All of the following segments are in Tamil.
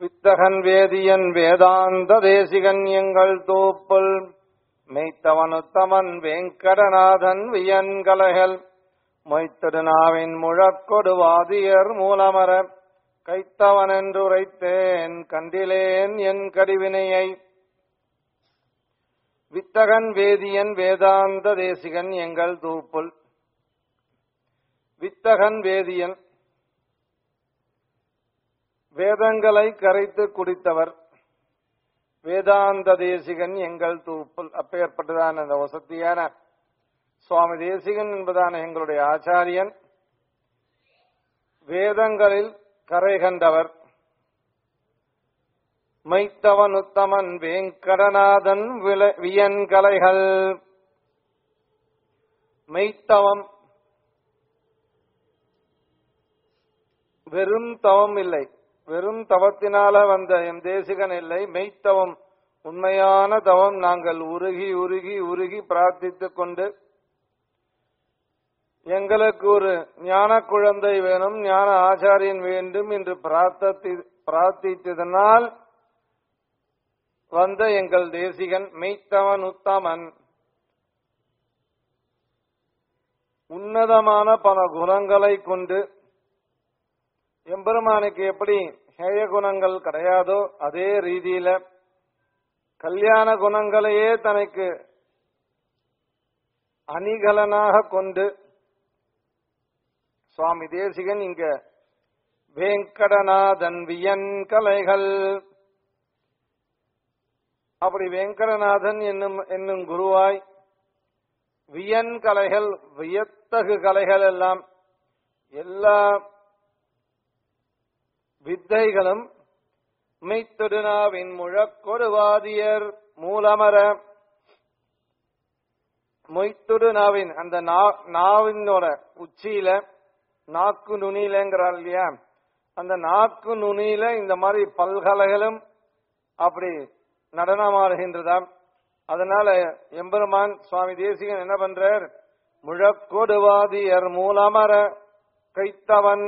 வித்தகன் வேதியன் வேதாந்த தேசிகன் எங்கள் தோப்பல் மெய்த்தவனுத்தமன் வெங்கடநாதன் வியன்கலைகள் மொய்த்திருநாவின் முழக்கொடு வாதியர் மூலமர கைத்தவன் என்றுரைத்தேன் கண்டிலேன் என் கடிவினையை வித்தகன் வேதியன் வேதாந்த தேசிகன் எங்கள் தூப்புல் வித்தகன் வேதியன் வேதங்களை கரைத்து குடித்தவர் வேதாந்த தேசிகன் எங்கள் தூப்புல் அப்பேற்பட்டதான அந்த வசதியான சுவாமி தேசிகன் என்பதான எங்களுடைய ஆச்சாரியன் வேதங்களில் கரை கண்டவர் மைத்தவன் உத்தமன் வேங்கடநாதன் வில- வியன்கலைகள் மெய்த்தவம் வெறும் தவம் இல்லை வெறும் தவத்தினால வந்த எம் தேசிகன் இல்லை மெய்த்தவம் உண்மையான தவம் நாங்கள் உருகி உருகி உருகி பிரார்த்தித்துக் கொண்டு எங்களுக்கு ஒரு ஞான குழந்தை வேணும் ஞான ஆச்சாரியன் வேண்டும் என்று பிரார்த்தத்தி பிரார்த்தித்ததனால் வந்த எங்கள் தேசிகன் மெய்த்தவன் உத்தமன் உன்னதமான பல குணங்களை கொண்டு எம்பெருமானுக்கு எப்படி ஹேய குணங்கள் கிடையாதோ அதே ரீதியில கல்யாண குணங்களையே தனக்கு அணிகலனாக கொண்டு சுவாமி தேசிகன் இங்க வேங்கடநாதன் வியன் கலைகள் அப்படி வெங்கடநாதன் என்னும் என்னும் குருவாய் வியன் கலைகள் வியத்தகு கலைகள் எல்லாம் எல்லா வித்தைகளும் மெய்த்தொடுனாவின் முழக்கொடுவாதியர் மூலமர மொய்த்தொடு நாவின் அந்த நா- நாவினோட உச்சியில நாக்கு நுனியிலங்கிறார் இல்லையா அந்த நாக்கு நுனியில இந்த மாதிரி பல்கலைகளும் அப்படி நடனமாடுகின்றதாம் அதனால எம்பெருமான் சுவாமி தேசிகன் என்ன பண்றார் முழக்கொடுவாதியர் மூலமர கைத்தவன்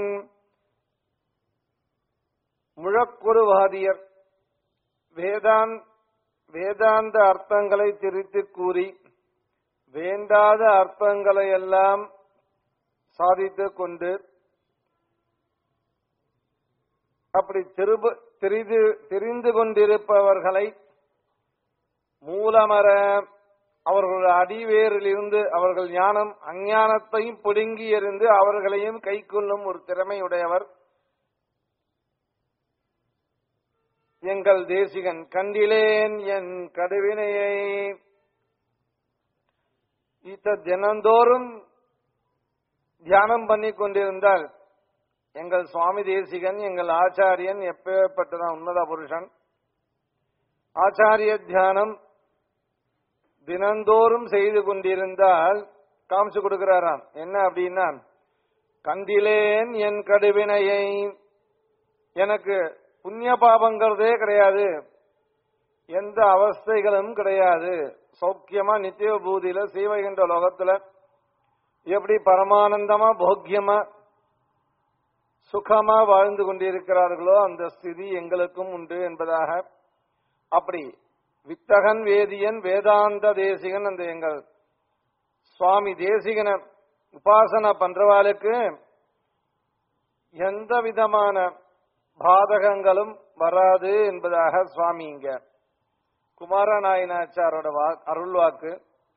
முழக்கொடுவாதியர் வேதான் வேதாந்த அர்த்தங்களை திரித்து கூறி வேண்டாத அர்த்தங்களை எல்லாம் சாதித்துக் கொண்டு அப்படி திரும்ப தெரிந்து தெரிந்து கொண்டிருப்பவர்களை மூலமர அவர்கள் அடிவேரில் இருந்து அவர்கள் ஞானம் அஞ்ஞானத்தையும் பிடுங்கி எறிந்து அவர்களையும் கைக்கொள்ளும் ஒரு திறமையுடையவர் எங்கள் தேசிகன் கண்டிலேன் என் கடுவினையை இத்த தினந்தோறும் தியானம் பண்ணி கொண்டிருந்தால் எங்கள் சுவாமி தேசிகன் எங்கள் ஆச்சாரியன் எப்பேற்பட்டதான் உன்னத புருஷன் ஆச்சாரிய தியானம் தினந்தோறும் செய்து கொண்டிருந்தால் காமிச்சு கொடுக்கிறாராம் என்ன அப்படின்னா கண்டிலேன் என் கடுவினையை எனக்கு புண்ணிய பாபங்கிறதே கிடையாது எந்த அவஸ்தைகளும் கிடையாது சௌக்கியமா நித்திய பூதியில சீவைகின்ற லோகத்துல எப்படி பரமானந்தமா போக்கியமா சுகமா வாழ்ந்து கொண்டிருக்கிறார்களோ அந்த ஸ்திதி எங்களுக்கும் உண்டு என்பதாக அப்படி வித்தகன் வேதியன் வேதாந்த தேசிகன் அந்த எங்கள் சுவாமி தேசிகனை உபாசனை பண்றவாளுக்கு எந்த விதமான பாதகங்களும் வராது என்பதாக சுவாமி இங்க குமாரநாயனாச்சாரோட வா- அருள்வாக்கு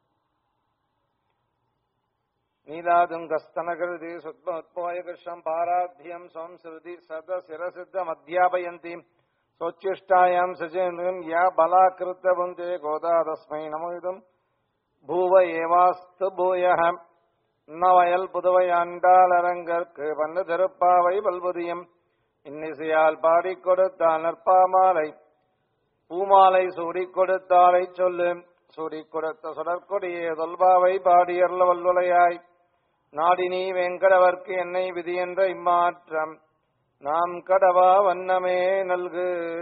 நீலாதுங்கஸ்தனகிருதி சுத்மோத்போயகிருஷ்ணம் பாராத்தியம் சம்ஸ்ருதி சத சிரசித்தம் அத்தியாபயந்தி சொச்சிஷ்டாயாம் சஜேந்திரம் யா பலாக்கிருத்த புந்தே கோதா தஸ்மை நமோதும் பூவ ஏவாஸ்து பூயः நவயல் புதுவை ஆண்டாளரங்கற்கு வந்து திருப்பாவை பல்புதியம் இன்னிசையால் பாடிக் கொடுத்தால் நற்பாமாலை பூமாலை சூடிக் கொடுத்தாலை சொல்லு சூடிக் கொடுத்த சுடற்கொடியே தொல்பாவை பாடியர்ல வல்லுலையாய் நாடினி வெங்கடவர்க்கு என்னை விதி என்ற இம்மாற்றம் நாம் கடவா வண்ணமே நல்கு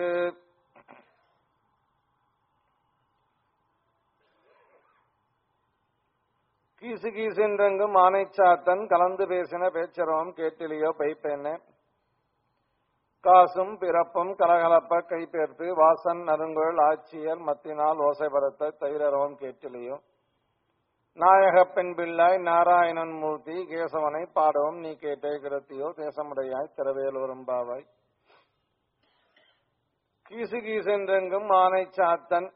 கீசு கீசென்றெங்கும் ஆனைச்சாத்தன் கலந்து பேசின பேச்சரவம் கேட்டிலையோ பைப்பெண்ண காசும் பிறப்பும் கலகலப்ப கைபேர்த்து வாசன் நறுங்குழல் ஆட்சியர் மத்தினால் ஓசைபரத்த தைரரவம் கேட்டிலையும் நாயக பெண் பிள்ளாய் நாராயணன் மூர்த்தி கேசவனை பாடவும் நீ கேட்டே கிடத்தியோ தேசமுடையாய் திரவேலூரும் பாவாய் கீசு கீசென்றெங்கும் ஆனை சாத்தன்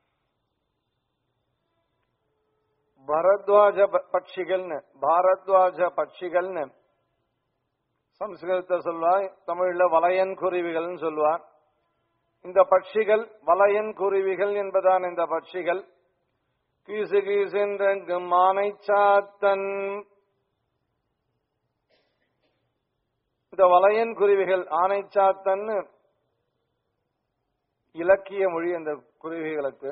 பரத்வாஜ ப- பட்சிகள்னு பாரத்வாஜ பட்சிகள்னு சம்ஸ்கிருதத்தை சொல்வார் தமிழ்ல வளையன் குருவிகள்னு சொல்வார் இந்த பட்சிகள் வளையன் குருவிகள் என்பதான் இந்த பட்சிகள் கீசு கீசென்றெங்கும் ஆனை சாத்தன் இந்த வளையன் குருவிகள் ஆனை சாத்தன்னு இலக்கிய மொழி அந்த குருவிகளுக்கு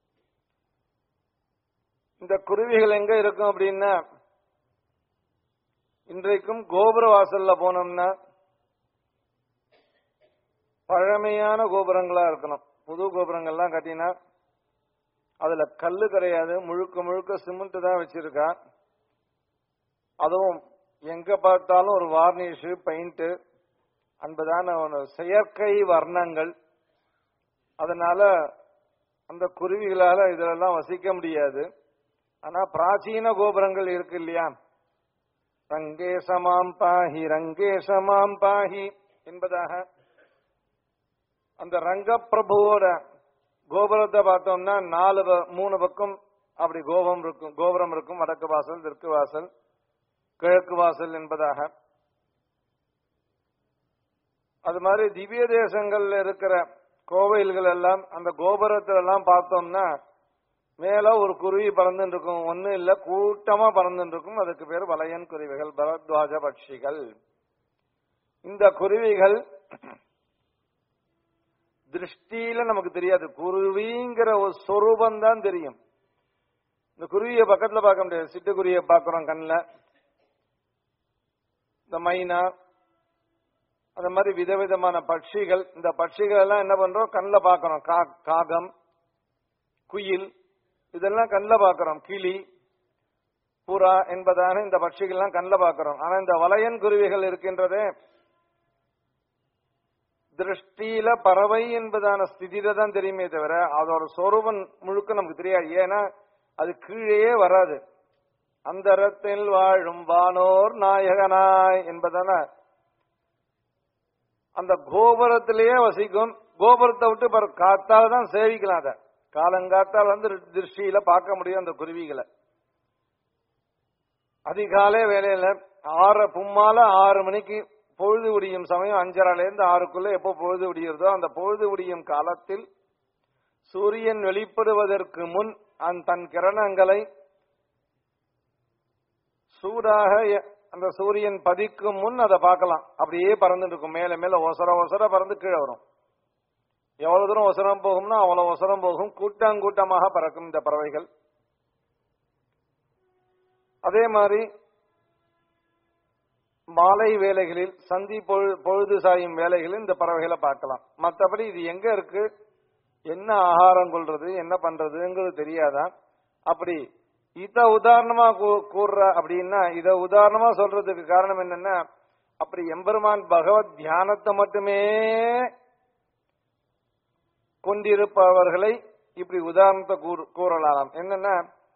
இந்த குருவிகள் எங்க இருக்கும் அப்படின்னா இன்றைக்கும் கோபுர வாசல்ல போனோம்னா பழமையான கோபுரங்களா இருக்கணும் புது கோபுரங்கள்லாம் கட்டினா அதுல கல்லு கிடையாது முழுக்க முழுக்க சிமெண்ட் தான் வச்சிருக்கா அதுவும் எங்க பார்த்தாலும் ஒரு வார்னிஷ் பெயிண்ட் அன்பதான ஒரு செயற்கை வர்ணங்கள் அதனால அந்த குருவிகளால இதெல்லாம் வசிக்க முடியாது ஆனா பிராச்சீன கோபுரங்கள் இருக்கு இல்லையா ரங்கேசமாம் பாஹி ரங்கேசமாம் பாஹி என்பதாக அந்த ரங்கப்பிரபுவோட கோபுரத்தை பார்த்தோம்னா நாலு ப- மூணு பக்கம் அப்படி கோபம் இருக்கும் கோபுரம் இருக்கும் வடக்கு வாசல் தெற்கு வாசல் கிழக்கு வாசல் என்பதாக அது மாதிரி திவ்ய தேசங்கள்ல இருக்கிற கோவில்கள் எல்லாம் அந்த கோபுரத்துல எல்லாம் பார்த்தோம்னா மேல ஒரு குருவி பறந்துட்டு இருக்கும் ஒண்ணு இல்ல கூட்டமா பறந்துட்டு இருக்கும் அதுக்கு பேர் வளையன் குருவிகள் பரத்வாஜ பட்சிகள் இந்த குருவிகள் திருஷ்டியில நமக்கு தெரியாது குருவிங்கிற ஒரு சொரூபம் தான் தெரியும் இந்த குருவியை பக்கத்துல பார்க்க முடியாது சிட்டுக்குருவியை பார்க்கிறோம் கண்ணுல இந்த மைனா அந்த மாதிரி விதவிதமான பட்சிகள் இந்த பட்சிகள் எல்லாம் என்ன பண்றோம் கண்ணில் பார்க்கிறோம் கா- காகம் குயில் இதெல்லாம் கண்ணில் பார்க்கிறோம் கிளி புறா என்பதான இந்த பட்சிகள்லாம் கண்ணில் பார்க்கிறோம் ஆனா இந்த வளையன் குருவிகள் இருக்கின்றதே திருஷ்டியில பறவை என்பதான ஸ்திதியில தான் தெரியுமே தவிர அதோட சொரூபம் முழுக்க நமக்கு தெரியாது ஏன்னா அது கீழேயே வராது அந்தரத்தில் வாழும் வானோர் நாயகனாய் என்பதான அந்த கோபுரத்திலேயே வசிக்கும் கோபுரத்தை விட்டு பாரு காத்தால தான் சேவிக்கலாம் அதை காலங்காத்தால் வந்து திருஷ்டியில பார்க்க முடியும் அந்த குருவிகளை அதிகாலை வேலையில ஆறு பும்மால ஆறு மணிக்கு பொழுது விடியும் சமயம் அஞ்சரைல இருந்து ஆறுக்குள்ள எப்போ பொழுது விடியுறதோ அந்த பொழுது விடியும் காலத்தில் சூரியன் வெளிப்படுவதற்கு முன் அந்த தன் கிரணங்களை சூடாக எ- அந்த சூரியன் பதிக்கும் முன் அதை பார்க்கலாம் அப்படியே பறந்துட்டு இருக்கும் மேல மேல ஒசர ஒசர பறந்து கீழே வரும் எவ்வளவு தூரம் ஒசரம் போகும்னா அவ்வளவு ஒசரம் போகும் கூட்டங்கூட்டமாக பறக்கும் இந்த பறவைகள் அதே மாதிரி மாலை வேலைகளில் சந்தி பொழு- பொழுது சாயும் வேலைகளில் இந்த பறவைகளை பார்க்கலாம் மற்றபடி இது எங்க இருக்கு என்ன ஆகாரம் கொள்றது என்ன பண்றதுங்கிறது தெரியாதான் அப்படி இத உதாரணமா கூ- கூறுற அப்படின்னா இத உதாரணமா சொல்றதுக்கு காரணம் என்னன்னா அப்படி எம்பெருமான் பகவத் தியானத்தை மட்டுமே கொண்டிருப்பவர்களை இப்படி உதாரணத்தை கூறு- கூறலாம் என்னன்னா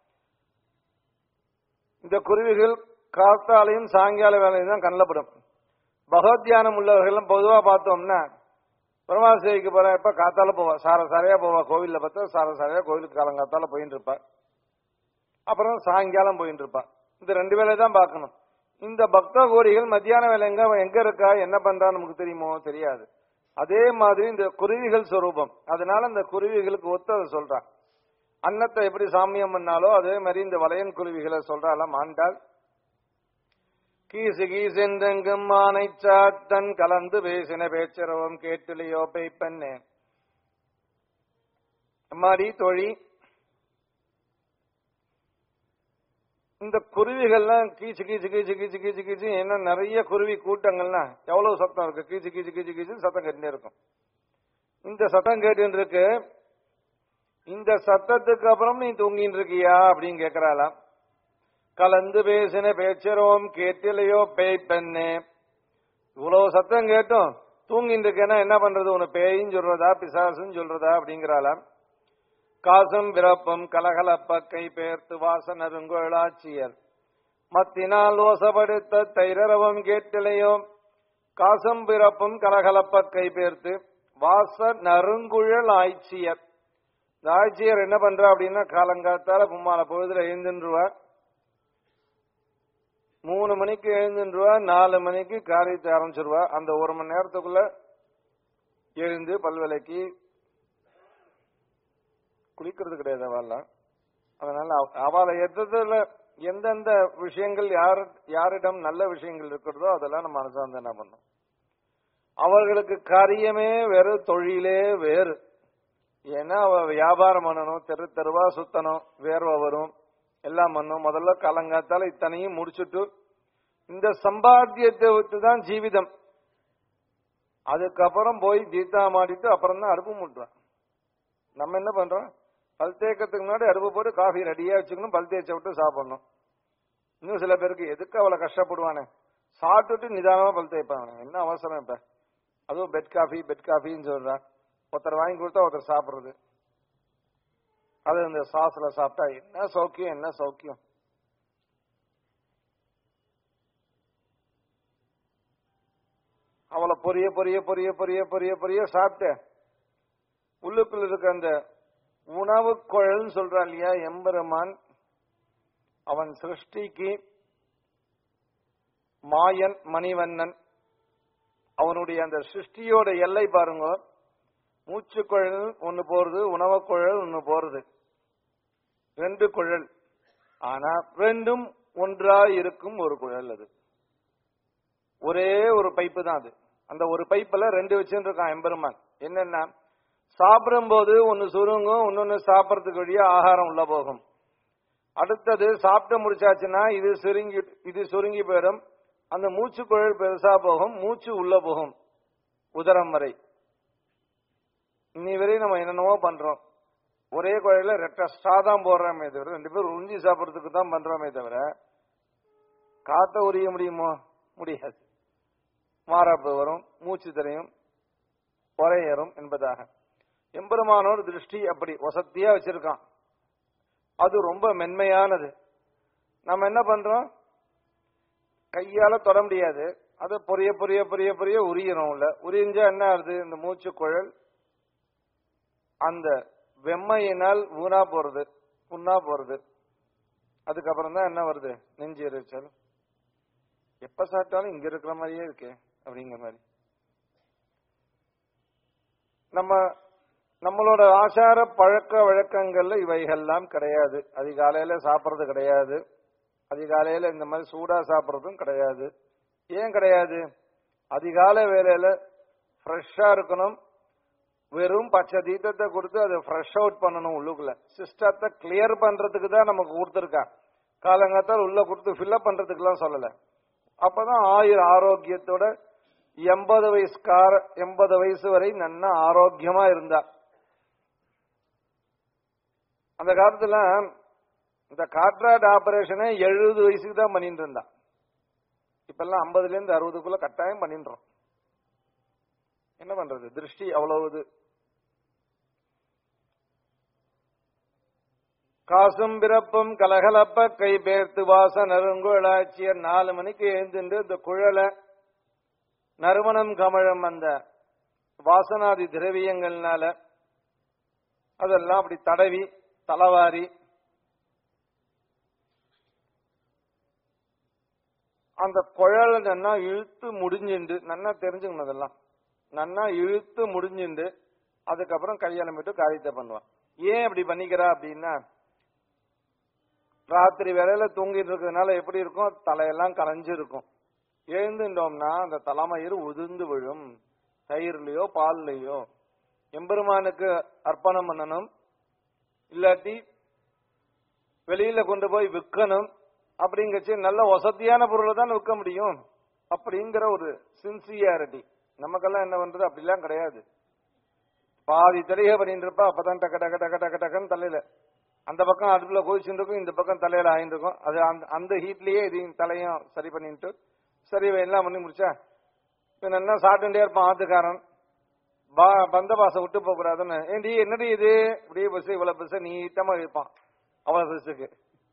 இந்த குருவிகள் காத்தாலையும் சாயங்கால வேலையும் தான் கண்ணப்படும் பகவத் தியானம் உள்ளவர்கள் பொதுவா பார்த்தோம்னா பெருமாள் சேவைக்கு போற இப்ப காத்தால போவா சார சாரையா போவா கோவில்ல பார்த்தா சார சாரையா கோவிலுக்கு காலங்காத்தால போயிட்டு இருப்பா அப்புறம் சாயங்காலம் போயிட்டு இருப்பா இந்த ரெண்டு வேலையை தான் பார்க்கணும் இந்த பக்த கோடிகள் மத்தியான வேலை எங்க எங்க இருக்கா என்ன பண்றா நமக்கு தெரியுமோ தெரியாது அதே மாதிரி இந்த குருவிகள் சொரூபம் அதனால இந்த குருவிகளுக்கு ஒத்து அதை சொல்றான் அன்னத்தை எப்படி சாமியம் பண்ணாலோ அதே மாதிரி இந்த வளையன் குருவிகளை சொல்றாளாம் ஆண்டாள் கீசு கீசென்றெங்கும் ஆனை சாத்தன் கலந்து பேசின பேச்சரவம் கேட்டுலையோ பெய்ப்பண்ணே அம்மாடி தோழி இந்த குருவிகள்லாம் கீச்சு கீச்சு கீச்சு கீச்சு கீச்சு கீச்சு என்ன நிறைய குருவி கூட்டங்கள்லாம் எவ்வளவு சத்தம் இருக்கு கீச்சு கீச்சு கீச்சு கீச்சு சத்தம் கேட்டுட்டே இருக்கும் இந்த சத்தம் கேட்டு இருக்கு இந்த சத்தத்துக்கு அப்புறம் நீ தூங்கிட்டு இருக்கியா அப்படின்னு கேக்குறாளாம் கலந்து பேசின பேச்சரோம் கேட்டிலையோ பேய் பெண்ணே இவ்வளவு சத்தம் கேட்டும் தூங்கிட்டு இருக்கேன்னா என்ன பண்றது உன பேயின்னு சொல்றதா பிசாசுன்னு சொல்றதா அப்படிங்கிறாளாம் காசும் பிறப்பும் கலகலப்ப கை பெயர்த்து வாசனருங்கொழாச்சியர் மத்தினால் ஓசப்படுத்த தைரரவம் கேட்டிலையோ காசும் பிறப்பும் கலகலப்ப கை பெயர்த்து வாச நறுங்குழல் ஆய்ச்சியர் இந்த ஆட்சியர் என்ன பண்றா அப்படின்னா காலங்காத்தால பும்மால பொழுதுல எழுந்துருவா மூணு மணிக்கு எழுந்துருவா நாலு மணிக்கு காரியத்தை ஆரம்பிச்சிருவா அந்த ஒரு மணி நேரத்துக்குள்ள எழுந்து பல்விலைக்கு குளிக்கிறது கிடையாது அவெல்லாம் அதனால அவ- அவளை எந்ததுல எந்தெந்த விஷயங்கள் யார் யாரிடம் நல்ல விஷயங்கள் இருக்கிறதோ அதெல்லாம் நம்ம அனுசந்தான பண்ணோம் அவர்களுக்கு காரியமே வேறு தொழிலே வேறு ஏன்னா அவ வியாபாரம் பண்ணணும் தெரு தெருவா சுத்தணும் வேர்வை வரும் எல்லாம் பண்ணும் முதல்ல காலங்காத்தால இத்தனையும் முடிச்சுட்டு இந்த சம்பாத்தியத்தை விட்டு தான் ஜீவிதம் அதுக்கப்புறம் போய் தீத்தா மாட்டிட்டு அப்புறம் தான் அடுப்பு மூட்டுறான் நம்ம என்ன பண்றோம் பல் தேய்க்கிறதுக்கு முன்னாடி அடுப்பு போட்டு காஃபி ரெடியா வச்சுக்கணும் பல் தேய்ச்ச விட்டு சாப்பிடணும் இன்னும் சில பேருக்கு எதுக்கு அவ்வளவு கஷ்டப்படுவானே சாப்பிட்டுட்டு நிதானமா பல் தேய்ப்பாங்க என்ன அவசரம் இப்ப அதுவும் பெட் காஃபி பெட் காஃபின்னு சொல்றான் ஒருத்தர் வாங்கி கொடுத்தா ஒருத்தர் சாப்பிடுறது அது இந்த சாஸ்ல சாப்பிட்டா என்ன சௌக்கியம் என்ன சௌக்கியம் அவளை பொரிய பொரிய பொரிய பொரிய பொரிய பொரிய சாப்பிட்டு உள்ளுக்குள்ள இருக்க அந்த உணவு குழல்னு சொல்றான் இல்லையா எம்பெருமான் அவன் சிருஷ்டிக்கு மாயன் மணிவண்ணன் அவனுடைய அந்த சிருஷ்டியோட எல்லை பாருங்க மூச்சு குழல் ஒன்னு போறது உணவு குழல் ஒன்னு போறது ரெண்டு குழல் ஆனா ரெண்டும் ஒன்றா இருக்கும் ஒரு குழல் அது ஒரே ஒரு பைப்பு தான் அது அந்த ஒரு பைப்புல ரெண்டு வச்சுட்டு இருக்கான் எம்பெருமான் என்னன்னா சாப்பிடும்போது ஒன்னு சுருங்கும் இன்னொன்னு சாப்பிடறதுக்கு வழியா ஆகாரம் உள்ள போகும் அடுத்தது சாப்பிட்டு முடிச்சாச்சுன்னா இது சுருங்கி இது சுருங்கி போயிடும் அந்த மூச்சு குழல் பெருசா போகும் மூச்சு உள்ள போகும் உதரம் வரை இன்னி வரை நம்ம என்னென்னவோ பண்றோம் ஒரே குழையில ரெட்ட தான் போடுறோமே தவிர ரெண்டு பேரும் உறிஞ்சி சாப்பிடறதுக்கு தான் பண்றோமே தவிர காத்த உரிய முடியுமோ முடியாது மாறாப்பு வரும் மூச்சு திரையும் குறையேறும் என்பதாக எம்பெருமானோட திருஷ்டி அப்படி வசத்தியா வச்சிருக்கான் அது ரொம்ப மென்மையானது நம்ம என்ன பண்றோம் கையால தொட முடியாது அதை பொரிய பொரிய பொரிய பொரிய உரியணும் உள்ள உரிஞ்சா என்ன ஆகுது இந்த மூச்சு குழல் அந்த வெம்மையினால் ஊனா போறது புண்ணா போறது அதுக்கப்புறம் தான் என்ன வருது நெஞ்சு எரிச்சல் எப்ப சாப்பிட்டாலும் இங்க இருக்கிற மாதிரியே இருக்கே அப்படிங்கிற மாதிரி நம்ம நம்மளோட ஆச்சார பழக்க வழக்கங்கள்ல இவைகள்லாம் கிடையாது அதிகாலையில சாப்பிடுறது கிடையாது அதிகாலையில இந்த மாதிரி சூடா சாப்பிடுறதும் கிடையாது ஏன் கிடையாது அதிகாலை வேலையில ஃப்ரெஷ்ஷா இருக்கணும் வெறும் பச்சை தீத்தத்தை கொடுத்து அதை ஃப்ரெஷ் அவுட் பண்ணணும் உள்ளுக்குள்ள சிஸ்டத்தை கிளியர் பண்றதுக்கு தான் நமக்கு கொடுத்துருக்கா காலங்காத்தால் உள்ள கொடுத்து ஃபில்அப் பண்றதுக்குலாம் சொல்லல அப்பதான் ஆயுர் ஆரோக்கியத்தோட எண்பது வயசுக்கார எண்பது வயசு வரை நன்னா ஆரோக்கியமா இருந்தா அந்த காலத்துல இந்த காட்ராட் ஆபரேஷனே எழுபது வயசுக்கு தான் பண்ணிட்டு இருந்தா இப்பெல்லாம் ஐம்பதுல இருந்து அறுபதுக்குள்ள கட்டாயம் பண்ணின்றோம் என்ன பண்றது திருஷ்டி அவ்வளவு இது காசும் பிறப்பும் கலகலப்ப கை பேர்த்து வாச நறுங்குழாச்சியர் நாலு மணிக்கு எழுந்துட்டு இந்த குழலை நறுமணம் கமழம் அந்த வாசனாதி திரவியங்கள்னால அதெல்லாம் அப்படி தடவி தலவாரி அந்த குழலை நன்னா இழுத்து முடிஞ்சுண்டு நன்னா தெரிஞ்சுக்கணும் அதெல்லாம் நன்னா இழுத்து முடிஞ்சுண்டு அதுக்கப்புறம் கல்யாணம் விட்டு காரியத்தை பண்ணுவான் ஏன் அப்படி பண்ணிக்கிறா அப்படின்னா ராத்திரி வேலையில தூங்கிட்டு இருக்கிறதுனால எப்படி இருக்கும் தலையெல்லாம் கரைஞ்சு இருக்கும் எழுந்துட்டோம்னா அந்த தலைமயிர் உதிர்ந்து விழும் தயிர்லயோ பால்லயோ எம்பெருமானுக்கு அர்ப்பணம் பண்ணணும் இல்லாட்டி வெளியில கொண்டு போய் விற்கணும் அப்படிங்கச்சு நல்ல வசதியான பொருளை தான் விற்க முடியும் அப்படிங்கிற ஒரு சின்சியாரிட்டி நமக்கெல்லாம் என்ன பண்றது அப்படிலாம் கிடையாது பாதி தெளிக பண்ணிட்டு இருப்பா அப்பதான் டக்க டக்க டக்க டக்க டக்குன்னு தலையில அந்த பக்கம் அடுப்புல கொதிச்சுட்டு இருக்கும் இந்த பக்கம் தலையில ஆயிட்டு இருக்கும் அது அந்த அந்த ஹீட்லயே இதையும் தலையும் சரி பண்ணிட்டு சரி எல்லாம் பண்ணி முடிச்சா இவன் என்ன சாப்பிட்டுட்டே இருப்பான் ஆத்துக்காரன் பா பந்த பாசை விட்டு போக கூடாதுன்னு ஏண்டி என்னடி இது இப்படியே பஸ் இவ்வளவு பஸ் நீட்டமா இருப்பான் அவ்வளவு பஸ்ஸுக்கு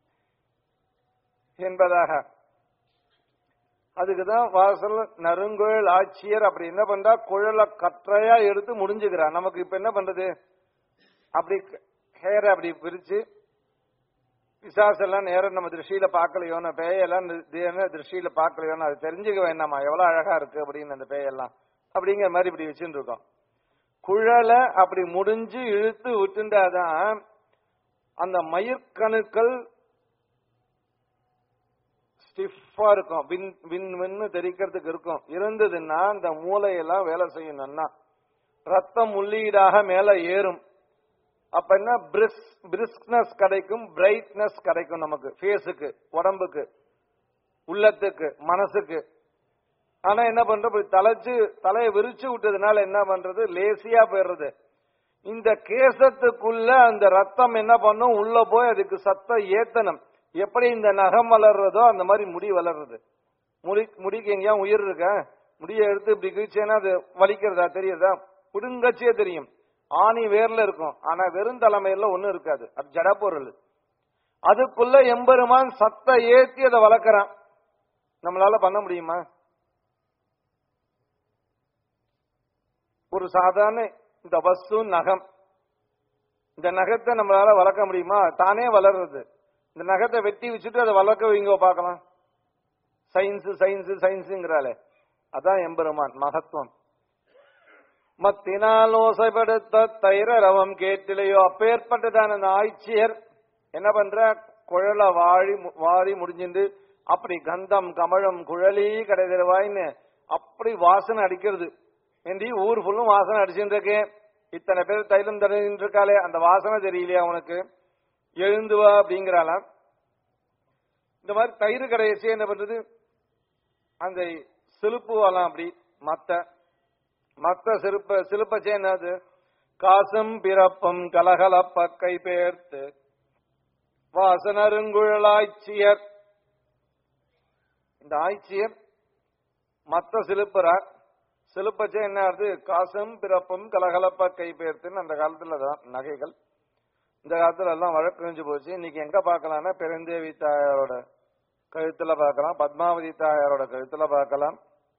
என்பதாக அதுக்குதான் வாசல் நறுங்குழல் ஆட்சியர் அப்படி என்ன பண்றா குழலை கற்றையா எடுத்து முடிஞ்சுக்கிறான் நமக்கு இப்ப என்ன பண்றது அப்படி ஹேரை அப்படி பிரிச்சு பிசாசெல்லாம் நேரம் நம்ம திருஷ்டியில பார்க்கலையோன்னு பேயெல்லாம் நி- திருஷ்டியில பார்க்கலையோன்னு அது தெரிஞ்சுக்க வேண்டாமா எவ்வளவு அழகா இருக்கு அப்படின்னு அந்த பேயெல்லாம் அப்படிங்கிற மாதிரி இப்படி வச்சுட்டு இருக்கோம் குழலை அப்படி முடிஞ்சு இழுத்து விட்டுண்டாதான் அந்த மயிர்கணுக்கள் ஸ்டிஃபா இருக்கும் வின் வின் வின்னு தெரிக்கிறதுக்கு இருக்கும் இருந்ததுன்னா அந்த மூளையெல்லாம் வேலை செய்யணும்னா ரத்தம் உள்ளீடாக மேல ஏறும் அப்ப என்ன பிரிஸ் பிரிஸ்க்னஸ் கிடைக்கும் பிரைட்னஸ் கிடைக்கும் நமக்கு ஃபேஸுக்கு உடம்புக்கு உள்ளத்துக்கு மனசுக்கு ஆனா என்ன பண்றோம் இப்படி தலைச்சு தலையை விரிச்சு விட்டதுனால என்ன பண்றது லேசியா போயிடுறது இந்த கேசத்துக்குள்ள அந்த ரத்தம் என்ன பண்ணும் உள்ள போய் அதுக்கு சத்தம் ஏத்தனம் எப்படி இந்த நகம் வளர்றதோ அந்த மாதிரி முடி வளர்றது முடி முடிக்கு எங்கேயா உயிர் இருக்க முடிய எடுத்து இப்படி கிழிச்சேன்னா அது வலிக்கிறதா தெரியுதா புடுங்கச்சே தெரியும் ஆணி வேர்ல இருக்கும் ஆனா வெறும் தலைமையில ஒண்ணும் இருக்காது அது ஜட பொருள் அதுக்குள்ள எம்பெருமான் சத்த ஏத்தி அதை வளர்க்கறான் நம்மளால பண்ண முடியுமா ஒரு சாதாரண இந்த வஸ்து நகம் இந்த நகத்தை நம்மளால வளர்க்க முடியுமா தானே வளர்றது இந்த நகத்தை வெட்டி வச்சுட்டு அதை வளர்க்க வைங்க பார்க்கலாம் சயின்ஸ் சயின்ஸ் சயின்ஸுங்கிறாளே அதான் எம்பெருமான் மகத்துவம் மத்தினால் ஓசைப்படுத்த தைர ரவம் கேட்டிலையோ அப்பேற்பட்டதான அந்த ஆய்ச்சியர் என்ன பண்ற குழல வாழி வாரி முடிஞ்சிருந்து அப்படி கந்தம் கமழம் குழலி கடைதருவாயின்னு அப்படி வாசனை அடிக்கிறது ஏண்டி ஊர் ஃபுல்லும் வாசனை அடிச்சுட்டு இருக்கேன் இத்தனை பேர் தைலம் தருகின்ற இருக்காளே அந்த வாசனை தெரியலையா உனக்கு எழுந்து வா அப்படிங்கிறாளாம் இந்த மாதிரி தயிர் கடையச்சு என்ன பண்றது அந்த சிலுப்பு வாலாம் அப்படி மத்த மத்த சிலுப்ப சிலுப்பச்சே என்னது காசும் பிறப்பும் கலகலப்ப கை பேர்த்து வாசனருங்குழலாய்ச்சியர் இந்த ஆய்ச்சியர் மத்த சிலுப்புறார் சிலுப்பச்சே என்ன ஆகுது காசும் பிறப்பும் கலகலப்ப கை பேர்த்துன்னு அந்த காலத்துல தான் நகைகள் இந்த காலத்துல எல்லாம் வழக்கறிஞ்சு போச்சு இன்னைக்கு எங்க பார்க்கலாம்னா பெருந்தேவி தாயாரோட கழுத்துல பார்க்கலாம் பத்மாவதி தாயாரோட கழுத்துல பார்க்கலாம்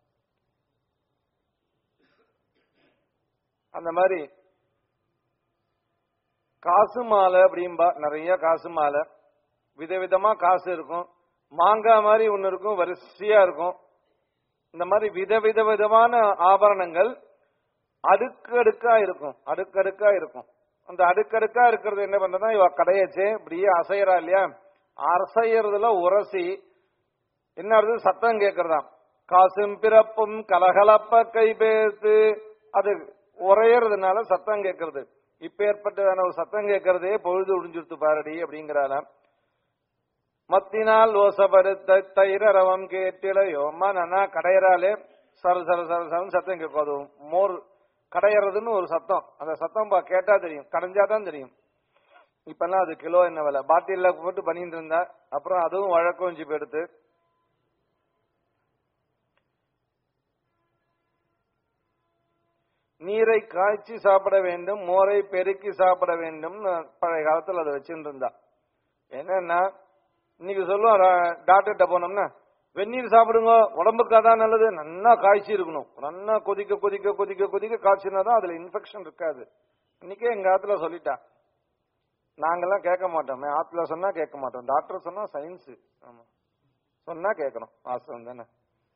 அந்த மாதிரி காசு மாலை அப்படிம்பா நிறைய காசு மாலை விதவிதமா காசு இருக்கும் மாங்காய் மாதிரி ஒன்னு இருக்கும் வரிசையா இருக்கும் இந்த மாதிரி விதவித விதமான ஆபரணங்கள் அடுக்கு அடுக்கா இருக்கும் அடுக்கடுக்கா இருக்கும் அந்த அடுக்கடுக்கா இருக்கிறது என்ன பண்றதுன்னா இவ கடையச்சு இப்படியே அசையறா இல்லையா அசையறதுல உரசி என்ன ஆகுது சத்தம் கேட்கறதாம் காசும் பிறப்பும் கலகலப்ப கை பேர்த்து அது உரையறதுனால சத்தம் கேட்கறது இப்ப ஏற்பட்டதான ஒரு சத்தம் கேட்கறதே பொழுது ஒழிஞ்சுடுத்து பாரடி அப்படிங்கிறாளாம் மத்தினால் ஓசப்படுத்த தைரவம் கேட்டிலையோமா நானா கடையறாலே சர சர சர சரன்னு சத்தம் கேட்கும் அது மோர் கடையறதுன்னு ஒரு சத்தம் அந்த சத்தம் பா- கேட்டா தெரியும் கடைஞ்சாதான் தெரியும் இப்பெல்லாம் அது கிலோ என்ன விலை பாட்டில்ல போட்டு பண்ணிட்டு இருந்தா அப்புறம் அதுவும் வழக்கம் ஜிப் எடுத்து நீரை காய்ச்சி சாப்பிட வேண்டும் மோரை பெருக்கி சாப்பிட வேண்டும் பழைய காலத்துல அதை வச்சுட்டு இருந்தா என்னன்னா இன்னைக்கு சொல்லுவோம் ரா- டாக்டர்கிட்ட போனோம்னா வெந்நீர் சாப்பிடுங்க உடம்புக்கு அதான் நல்லது நல்லா காய்ச்சி இருக்கணும் நல்லா கொதிக்க கொதிக்க கொதிக்க கொதிக்க காய்ச்சினா தான் அதுல இன்ஃபெக்ஷன் இருக்காது இன்னைக்கே எங்க ஆத்துல சொல்லிட்டா நாங்கெல்லாம் கேட்க மாட்டோமே ஆத்துல சொன்னா கேட்க மாட்டோம் டாக்டர் சொன்னா சயின்ஸ் ஆமா சொன்னா கேட்கணும் வாஸ்தவம் தானே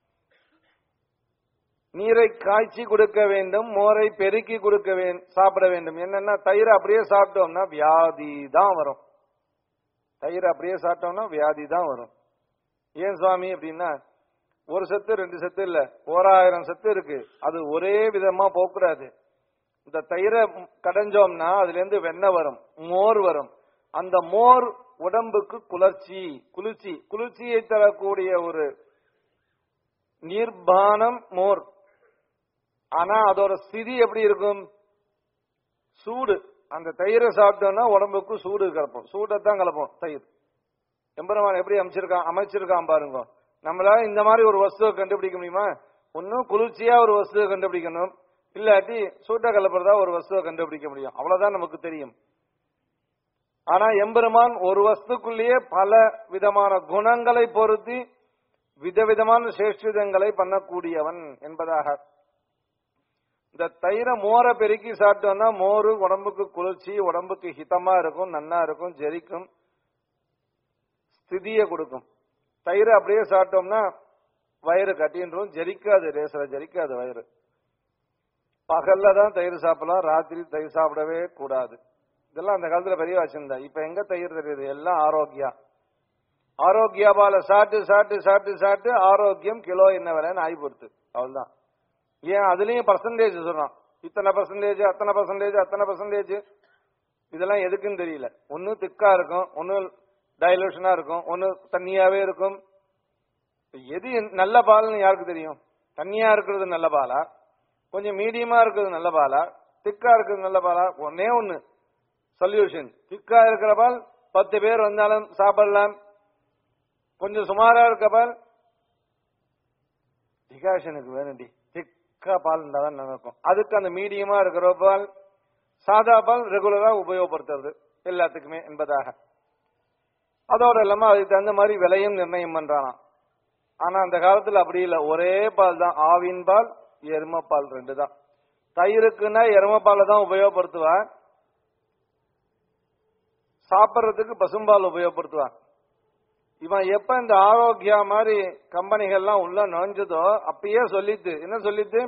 நீரை காய்ச்சி கொடுக்க வேண்டும் மோரை பெருக்கி கொடுக்க வேண்டும் சாப்பிட வேண்டும் என்னன்னா தயிர் அப்படியே சாப்பிட்டோம்னா வியாதி தான் வரும் தயிர் அப்படியே சாப்பிட்டோம்னா வியாதி தான் வரும் ஏன் சுவாமி அப்படின்னா ஒரு சத்து ரெண்டு சத்து இல்ல ஓராயிரம் சத்து இருக்கு அது ஒரே விதமா போக்கூடாது இந்த தயிரை கடைஞ்சோம்னா அதுல இருந்து வெண்ணெய் வரும் மோர் வரும் அந்த மோர் உடம்புக்கு குளிர்ச்சி குளிர்ச்சி குளிர்ச்சியை தரக்கூடிய ஒரு நீர்பானம் மோர் ஆனா அதோட ஸ்திதி எப்படி இருக்கும் சூடு அந்த தயிரை சாப்பிட்டோம்னா உடம்புக்கு சூடு கலப்போம் சூடைத்தான் கலப்போம் தயிர் எம்பெருமான் எப்படி அமைச்சிருக்கான் அமைச்சிருக்கான் பாருங்க நம்மளால இந்த மாதிரி ஒரு வஸ்துவை கண்டுபிடிக்க முடியுமா ஒன்னும் குளிர்ச்சியா ஒரு வஸ்துவை கண்டுபிடிக்கணும் இல்லாட்டி சூட்ட கலப்புறதா ஒரு வஸ்துவை கண்டுபிடிக்க முடியும் அவ்வளவுதான் நமக்கு தெரியும் ஆனா எம்பெருமான் ஒரு வஸ்துக்குள்ளேயே பல விதமான குணங்களை பொருத்தி விதவிதமான சேஷ்டிதங்களை பண்ணக்கூடியவன் என்பதாக இந்த தயிரை மோரை பெருக்கி சாப்பிட்டோம்னா மோர் உடம்புக்கு குளிர்ச்சி உடம்புக்கு ஹிதமா இருக்கும் நன்னா இருக்கும் ஜெரிக்கும் ஸ்திதியை கொடுக்கும் தயிரை அப்படியே சாப்பிட்டோம்னா வயிறு கட்டின்றும் ஜெரிக்காது ரேசல ஜெரிக்காது வயிறு பகல்ல தான் தயிர் சாப்பிடலாம் ராத்திரி தயிர் சாப்பிடவே கூடாது இதெல்லாம் அந்த காலத்துல பெரிய வச்சிருந்தா இப்ப எங்க தயிர் தெரியுது எல்லாம் ஆரோக்கியா ஆரோக்கியாபால சாப்பிட்டு சாப்பிட்டு சாப்பிட்டு சாப்பிட்டு ஆரோக்கியம் கிலோ என்ன விலைன்னு ஆகி பொறுத்து அவ்வளவுதான் ஏன் அதுலயும் பர்சன்டேஜ் சொல்றான் இத்தனை பர்சன்டேஜ் அத்தனை பர்சன்டேஜ் அத்தனை பர்சன்டேஜ் இதெல்லாம் எதுக்குன்னு தெரியல ஒன்னு திக்கா இருக்கும் ஒன்னு டைலூஷனா இருக்கும் ஒன்னு தண்ணியாவே இருக்கும் எது நல்ல பால்னு யாருக்கு தெரியும் தண்ணியா இருக்கிறது நல்ல பாலா கொஞ்சம் மீடியமா இருக்கிறது நல்ல பாலா திக்கா இருக்கிறது நல்ல பாலா ஒன்னே ஒன்னு சொல்யூஷன் திக்கா இருக்கிற பால் பத்து பேர் வந்தாலும் சாப்பிடலாம் கொஞ்சம் சுமாரா இருக்க பால் டிகாஷனுக்கு வேணும்டி திக்கா பால் இருந்தா தான் நடக்கும் அதுக்கு அந்த மீடியமா இருக்கிற பால் சாதா பால் ரெகுலரா உபயோகப்படுத்துறது எல்லாத்துக்குமே என்பதாக அதோட இல்லாம அதுக்கு தகுந்த மாதிரி விலையும் நிர்ணயம் பண்றானாம் ஆனா அந்த காலத்துல அப்படி இல்ல ஒரே பால் தான் ஆவின் பால் எரும பால் ரெண்டு தான் தயிருக்குன்னா எரும பாலை தான் உபயோகப்படுத்துவான் சாப்பிட்றதுக்கு பசும்பால் உபயோகப்படுத்துவான் இவன் எப்ப இந்த ஆரோக்கியா மாதிரி கம்பெனிகள்லாம் உள்ள நுழைஞ்சதோ அப்பயே சொல்லித்து என்ன சொல்லித்து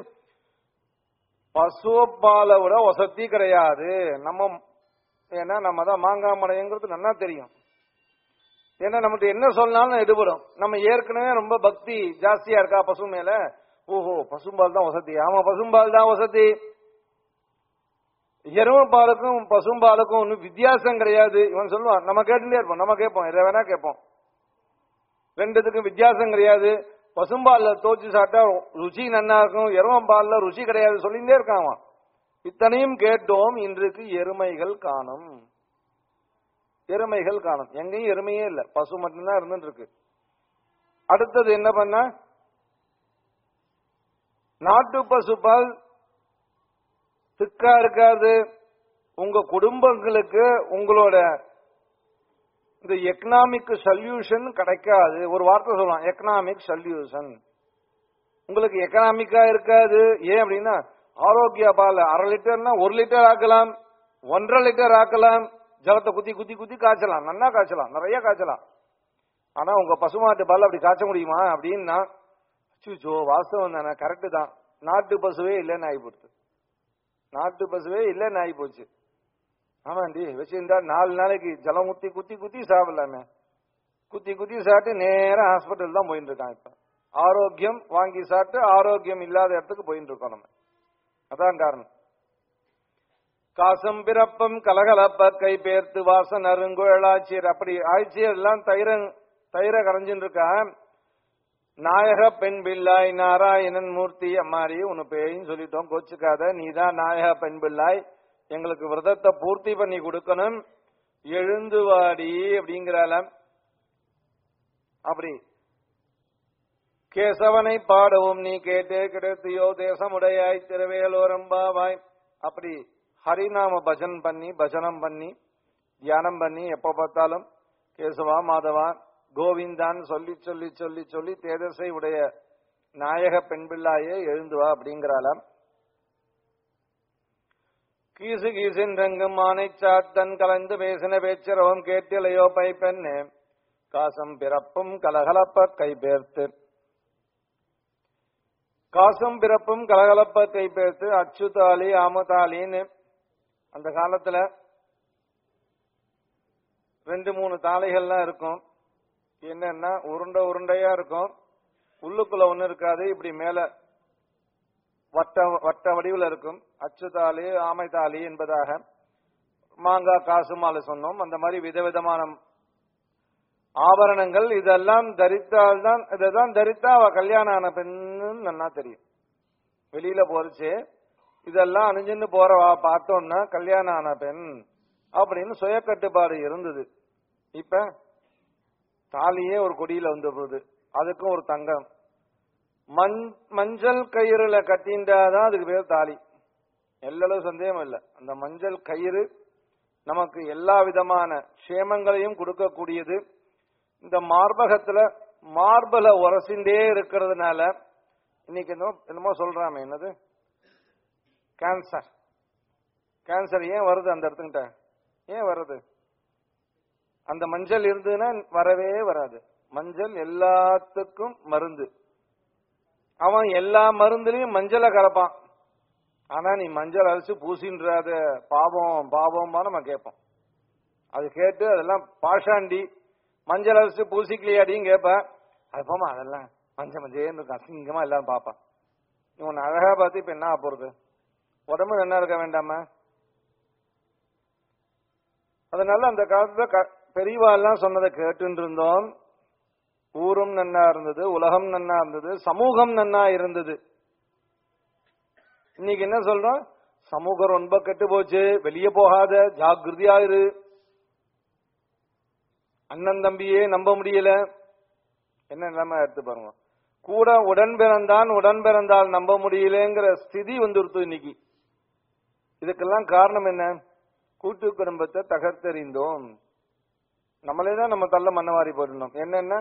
பசுப்பாலை விட வசதி கிடையாது நம்ம ஏன்னா நம்ம தான் மாங்காய் மடைங்கிறது நல்லா தெரியும் ஏன்னா நம்மகிட்ட என்ன சொன்னாலும் எடுபடும் நம்ம ஏற்கனவே ரொம்ப பக்தி ஜாஸ்தியா இருக்கா பசு மேல ஓஹோ பசும்பால் தான் வசதி ஆமா பசும்பால் தான் வசதி எரும பாலுக்கும் பசும்பாலுக்கும் ஒன்றும் வித்தியாசம் கிடையாது இவன் சொல்லுவான் நம்ம கேட்டுட்டே இருப்போம் நம்ம கேட்போம் எதை வேணா கேட்போம் ரெண்டுத்துக்கும் வித்தியாசம் கிடையாது பசும்பால்ல தோச்சு சாப்பிட்டா ருச்சி நன்னா இருக்கும் எரும பால்ல ருச்சி கிடையாது சொல்லிட்டே இருக்கான் அவன் இத்தனையும் கேட்டோம் இன்றைக்கு எருமைகள் காணும் எருமைகள் காணும் எங்கேயும் எருமையே இல்ல பசு மட்டும்தான் இருந்துட்டு இருக்கு அடுத்தது என்ன பண்ண நாட்டு பசுபால் திக்கா இருக்காது உங்க குடும்பங்களுக்கு உங்களோட இந்த எக்கனாமிக் சொல்யூஷன் கிடைக்காது ஒரு வார்த்தை சொல்லலாம் எக்கனாமிக் சொல்யூஷன் உங்களுக்கு எக்கனாமிக்கா இருக்காது ஏன் அப்படின்னா ஆரோக்கிய பால் அரை லிட்டர்னா ஒரு லிட்டர் ஆக்கலாம் ஒன்றரை லிட்டர் ஆக்கலாம் ஜலத்தை குத்தி குத்தி குத்தி காய்ச்சலாம் நல்லா காய்ச்சலாம் நிறைய காய்ச்சலாம் ஆனா உங்க பசுமாட்டு பால் அப்படி காய்ச்ச முடியுமா அப்படின்னா அச்சுச்சோ வாஸ்தவம் தானே கரெக்டு தான் நாட்டு பசுவே இல்லைன்னு ஆகி போச்சு நாட்டு பசுவே இல்லைன்னு ஆகி போச்சு ஆமாண்டி வச்சிருந்தா நாலு நாளைக்கு ஜலம் ஊத்தி குத்தி குத்தி சாப்பிடலாமே குத்தி குத்தி சாப்பிட்டு நேரா ஹாஸ்பிட்டல் தான் போயிட்டு இருக்கான் இப்ப ஆரோக்கியம் வாங்கி சாப்பிட்டு ஆரோக்கியம் இல்லாத இடத்துக்கு போயிட்டு இருக்கோம் நம்ம அதான் காரணம் காசம் பிறப்பம் கலகலப்ப கை பேர்த்து வாசன் அருங்குழலாச்சியர் அப்படி ஆட்சியர் எல்லாம் தயிர தயிர கரைஞ்சுட்டு இருக்கா நாயக பெண் பிள்ளாய் நாராயணன் மூர்த்தி அம்மாரி உன்னு பேயின்னு சொல்லிட்டோம் கோச்சுக்காத நீதான் நாயக பெண் பிள்ளாய் எங்களுக்கு விரதத்தை பூர்த்தி பண்ணி கொடுக்கணும் எழுந்து வாடி அப்படிங்கிறால அப்படி கேசவனை பாடவும் நீ கேட்டே கிடைத்தியோ தேசமுடையாய் திருவேலோரம்பாவாய் அப்படி ஹரிநாம பஜன் பண்ணி பஜனம் பண்ணி தியானம் பண்ணி எப்ப பார்த்தாலும் கேசவா மாதவா கோவிந்தான் சொல்லி சொல்லி சொல்லி சொல்லி தேஜஸை உடைய நாயக பெண் பிள்ளாயே எழுந்து வா அப்படிங்கிறாளாம் கீசு கீசின்றங்கும் ஆனை சாத்தன் கலந்து பேசின பேச்சரவம் கேட்டிலையோ பைப்பெண்ணே காசம் பிறப்பும் கலகலப்ப கைபேர்த்து காசும் பிறப்பும் கலகலப்ப கைபேர்த்து அச்சுதாலி ஆமதாலின்னு அந்த காலத்துல ரெண்டு மூணு தாளைகள்லாம் இருக்கும் என்னன்னா உருண்டை உருண்டையா இருக்கும் உள்ளுக்குள்ள ஒண்ணு இருக்காது இப்படி மேல வட்ட வட்ட வடிவில் இருக்கும் அச்சுதாலி ஆமைத்தாலி என்பதாக மாங்காய் காசு மாலை சொன்னோம் அந்த மாதிரி விதவிதமான ஆபரணங்கள் இதெல்லாம் தரித்தால்தான் இதெல்லாம் தரித்தா அவ கல்யாணம் ஆன பெண்ணு நல்லா தெரியும் வெளியில போறச்சு இதெல்லாம் அணிஞ்சுன்னு போறவா பார்த்தோம்னா கல்யாணம் ஆன பெண் அப்படின்னு சுய கட்டுப்பாடு இருந்தது இப்ப தாலியே ஒரு கொடியில வந்து போகுது அதுக்கும் ஒரு தங்கம் மண் மஞ்சள் கயிறுல கட்டின்றாதான் அதுக்கு பேர் தாலி எல்லளவு சந்தேகம் இல்லை அந்த மஞ்சள் கயிறு நமக்கு எல்லா விதமான க்ஷேமங்களையும் கொடுக்கக்கூடியது இந்த மார்பகத்துல மார்பல உரசிண்டே இருக்கிறதுனால இன்னைக்கு என்னமோ என்னமோ சொல்றாமே என்னது கேன்சர் கேன்சர் ஏன் வருது அந்த இடத்துக்கிட்ட ஏன் வருது அந்த மஞ்சள் இருந்ததுன்னா வரவே வராது மஞ்சள் எல்லாத்துக்கும் மருந்து அவன் எல்லா மருந்துலயும் மஞ்சளை கலப்பான் ஆனா நீ மஞ்சள் அரைச்சு பூசின்றாத பாவம் பாவமா நம்ம கேட்போம் அது கேட்டு அதெல்லாம் பாஷாண்டி மஞ்சள் அரைச்சு பூசிக்கலையாடின்னு கேட்பேன் அது போமா அதெல்லாம் மஞ்சள் மஞ்சள் இருக்கும் அசிங்கமா எல்லாரும் பாப்பான் இவன் அழகா பார்த்து இப்ப என்ன ஆகப் போறது உடம்பு என்ன இருக்க வேண்டாமா அதனால அந்த காலத்துல க- பெரியவா எல்லாம் சொன்னதை கேட்டு இருந்தோம் ஊரும் நன்னா இருந்தது உலகம் நன்னா இருந்தது சமூகம் நன்னா இருந்தது இன்னைக்கு என்ன சொல்றோம் சமூகம் ரொம்ப கெட்டு போச்சு வெளியே போகாத ஜாக்கிரதையா இரு அண்ணன் தம்பியே நம்ப முடியல என்ன நிலைமை எடுத்து பாருங்க கூட உடன் பிறந்தான் உடன் பிறந்தால் நம்ப முடியலங்கிற ஸ்திதி வந்துருத்து இன்னைக்கு இதுக்கெல்லாம் காரணம் என்ன கூட்டு குடும்பத்தை தகர்த்தெறிந்தோம் நம்மளே தான் நம்ம தள்ள மண்ணவாரி போட்டுனோம் என்னென்ன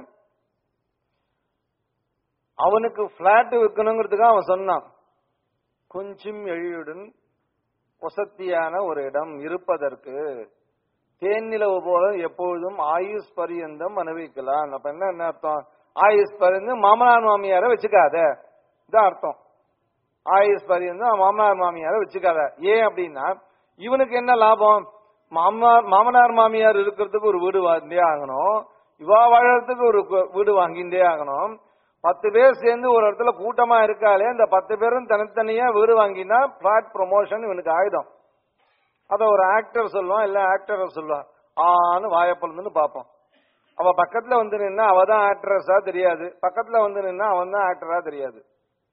அவனுக்கு பிளாட் விற்கணுங்கிறதுக்காக அவன் சொன்னான் கொஞ்சம் எழியுடன் வசத்தியான ஒரு இடம் இருப்பதற்கு தேன்னிலவு போல எப்பொழுதும் ஆயுஷ் பரியந்தம் அனுபவிக்கலாம் அப்ப என்ன என்ன அர்த்தம் ஆயுஷ் பரியந்தம் மாமனார் மாமியார வச்சுக்காத இதான் அர்த்தம் ஆயுஷ் பரியந்தம் மாமனார் மாமியார வச்சுக்காத ஏன் அப்படின்னா இவனுக்கு என்ன லாபம் மாமனார் மாமனார் மாமியார் இருக்கிறதுக்கு ஒரு வீடு வாங்கிட்டே ஆகணும் இவா வாழறதுக்கு ஒரு கு- வீடு வாங்கிட்டே ஆகணும் பத்து பேர் சேர்ந்து ஒரு இடத்துல கூட்டமா இருக்காளே இந்த பத்து பேரும் தனித்தனியா வீடு வாங்கினா பிளாட் ப்ரொமோஷன் இவனுக்கு ஆயுதம் அத ஒரு ஆக்டர் சொல்லுவான் இல்ல ஆக்டரை சொல்லுவான் ஆன்னு வாயப்பொழுதுன்னு பார்ப்போம் அவ பக்கத்துல வந்து நின்னா அவ தான் ஆக்ட்ரஸா தெரியாது பக்கத்துல வந்து நின்னா அவன் தான் ஆக்டரா தெரியாது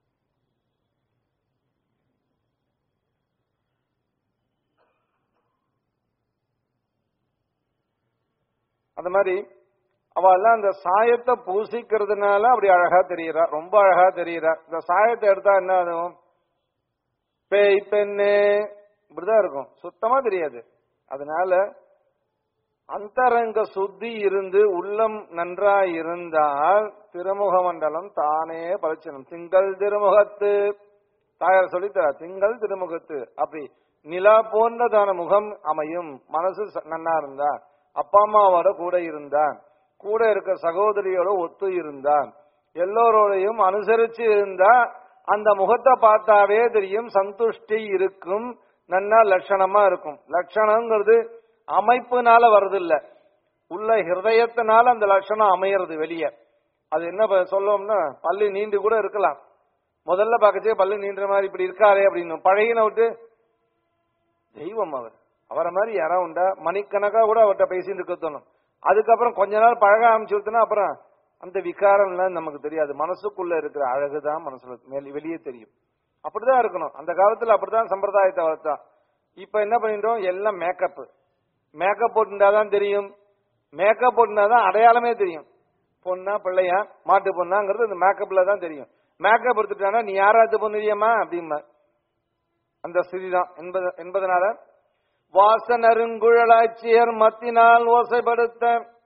அந்த மாதிரி அவ எல்லாம் அந்த சாயத்தை பூசிக்கிறதுனால அப்படி அழகா தெரியறா ரொம்ப அழகா தெரியறா இந்த சாயத்தை எடுத்தா என்ன ஆகும் பேய் பெண்ணு இப்படிதான் இருக்கும் சுத்தமா தெரியாது அதனால அந்தரங்க சுத்தி இருந்து உள்ளம் நன்றாய் இருந்தால் திருமுக மண்டலம் தானே பரிச்சனம் திங்கள் திருமுகத்து தாயார் சொல்லித்தரா திங்கள் திருமுகத்து அப்படி நிலா போன்றதான முகம் அமையும் மனசு ச- நன்னா இருந்தா அப்பா அம்மாவோட கூட இருந்தா கூட இருக்க சகோதரியோட ஒத்து இருந்தா எல்லோரோடையும் அனுசரிச்சு இருந்தா அந்த முகத்தை பார்த்தாவே தெரியும் சந்துஷ்டி இருக்கும் நன்னா லட்சணமா இருக்கும் லட்சணங்கிறது அமைப்புனால வருது இல்ல உள்ள ஹிருதயத்தினால அந்த லட்சணம் அமையறது வெளியே அது என்ன ப- சொல்லுவோம்னா பல்லு நீண்டு கூட இருக்கலாம் முதல்ல பார்க்கச்சே பல்லு நீண்டுற மாதிரி இப்படி இருக்காரே அப்படின்னு பழகின விட்டு தெய்வம் அவர் அவரை மாதிரி யாரா உண்டா மணிக்கணக்கா கூட அவர்கிட்ட பேசிட்டு இருக்க தோணும் அதுக்கப்புறம் கொஞ்ச நாள் பழக ஆரம்பிச்சுட்டுனா அப்புறம் அந்த விகாரம் எல்லாம் நமக்கு தெரியாது மனசுக்குள்ள இருக்கிற அழகுதான் மனசுல மேல் வெளியே தெரியும் அப்படிதான் இருக்கணும் அந்த காலத்துல அப்படிதான் சம்பிரதாயத்தை வளர்த்தா இப்ப என்ன பண்ணிட்டோம் எல்லாம் மேக்கப் மேக்கப் போட்டுட்டாதான் தெரியும் மேக்கப் போட்டுனாதான் அடையாளமே தெரியும் பொண்ணா பிள்ளையா மாட்டு பொண்ணாங்கிறது இந்த மேக்கப்ல தான் தெரியும் மேக்கப் எடுத்துட்டானா நீ யாராவது பொண்ணுறியம்மா அப்படிம்பா அந்த ஸ்திதிதான் என்பது என்பதனால வாசனருங்குழலாட்சியர் மத்தினால் ஓசைப்படுத்த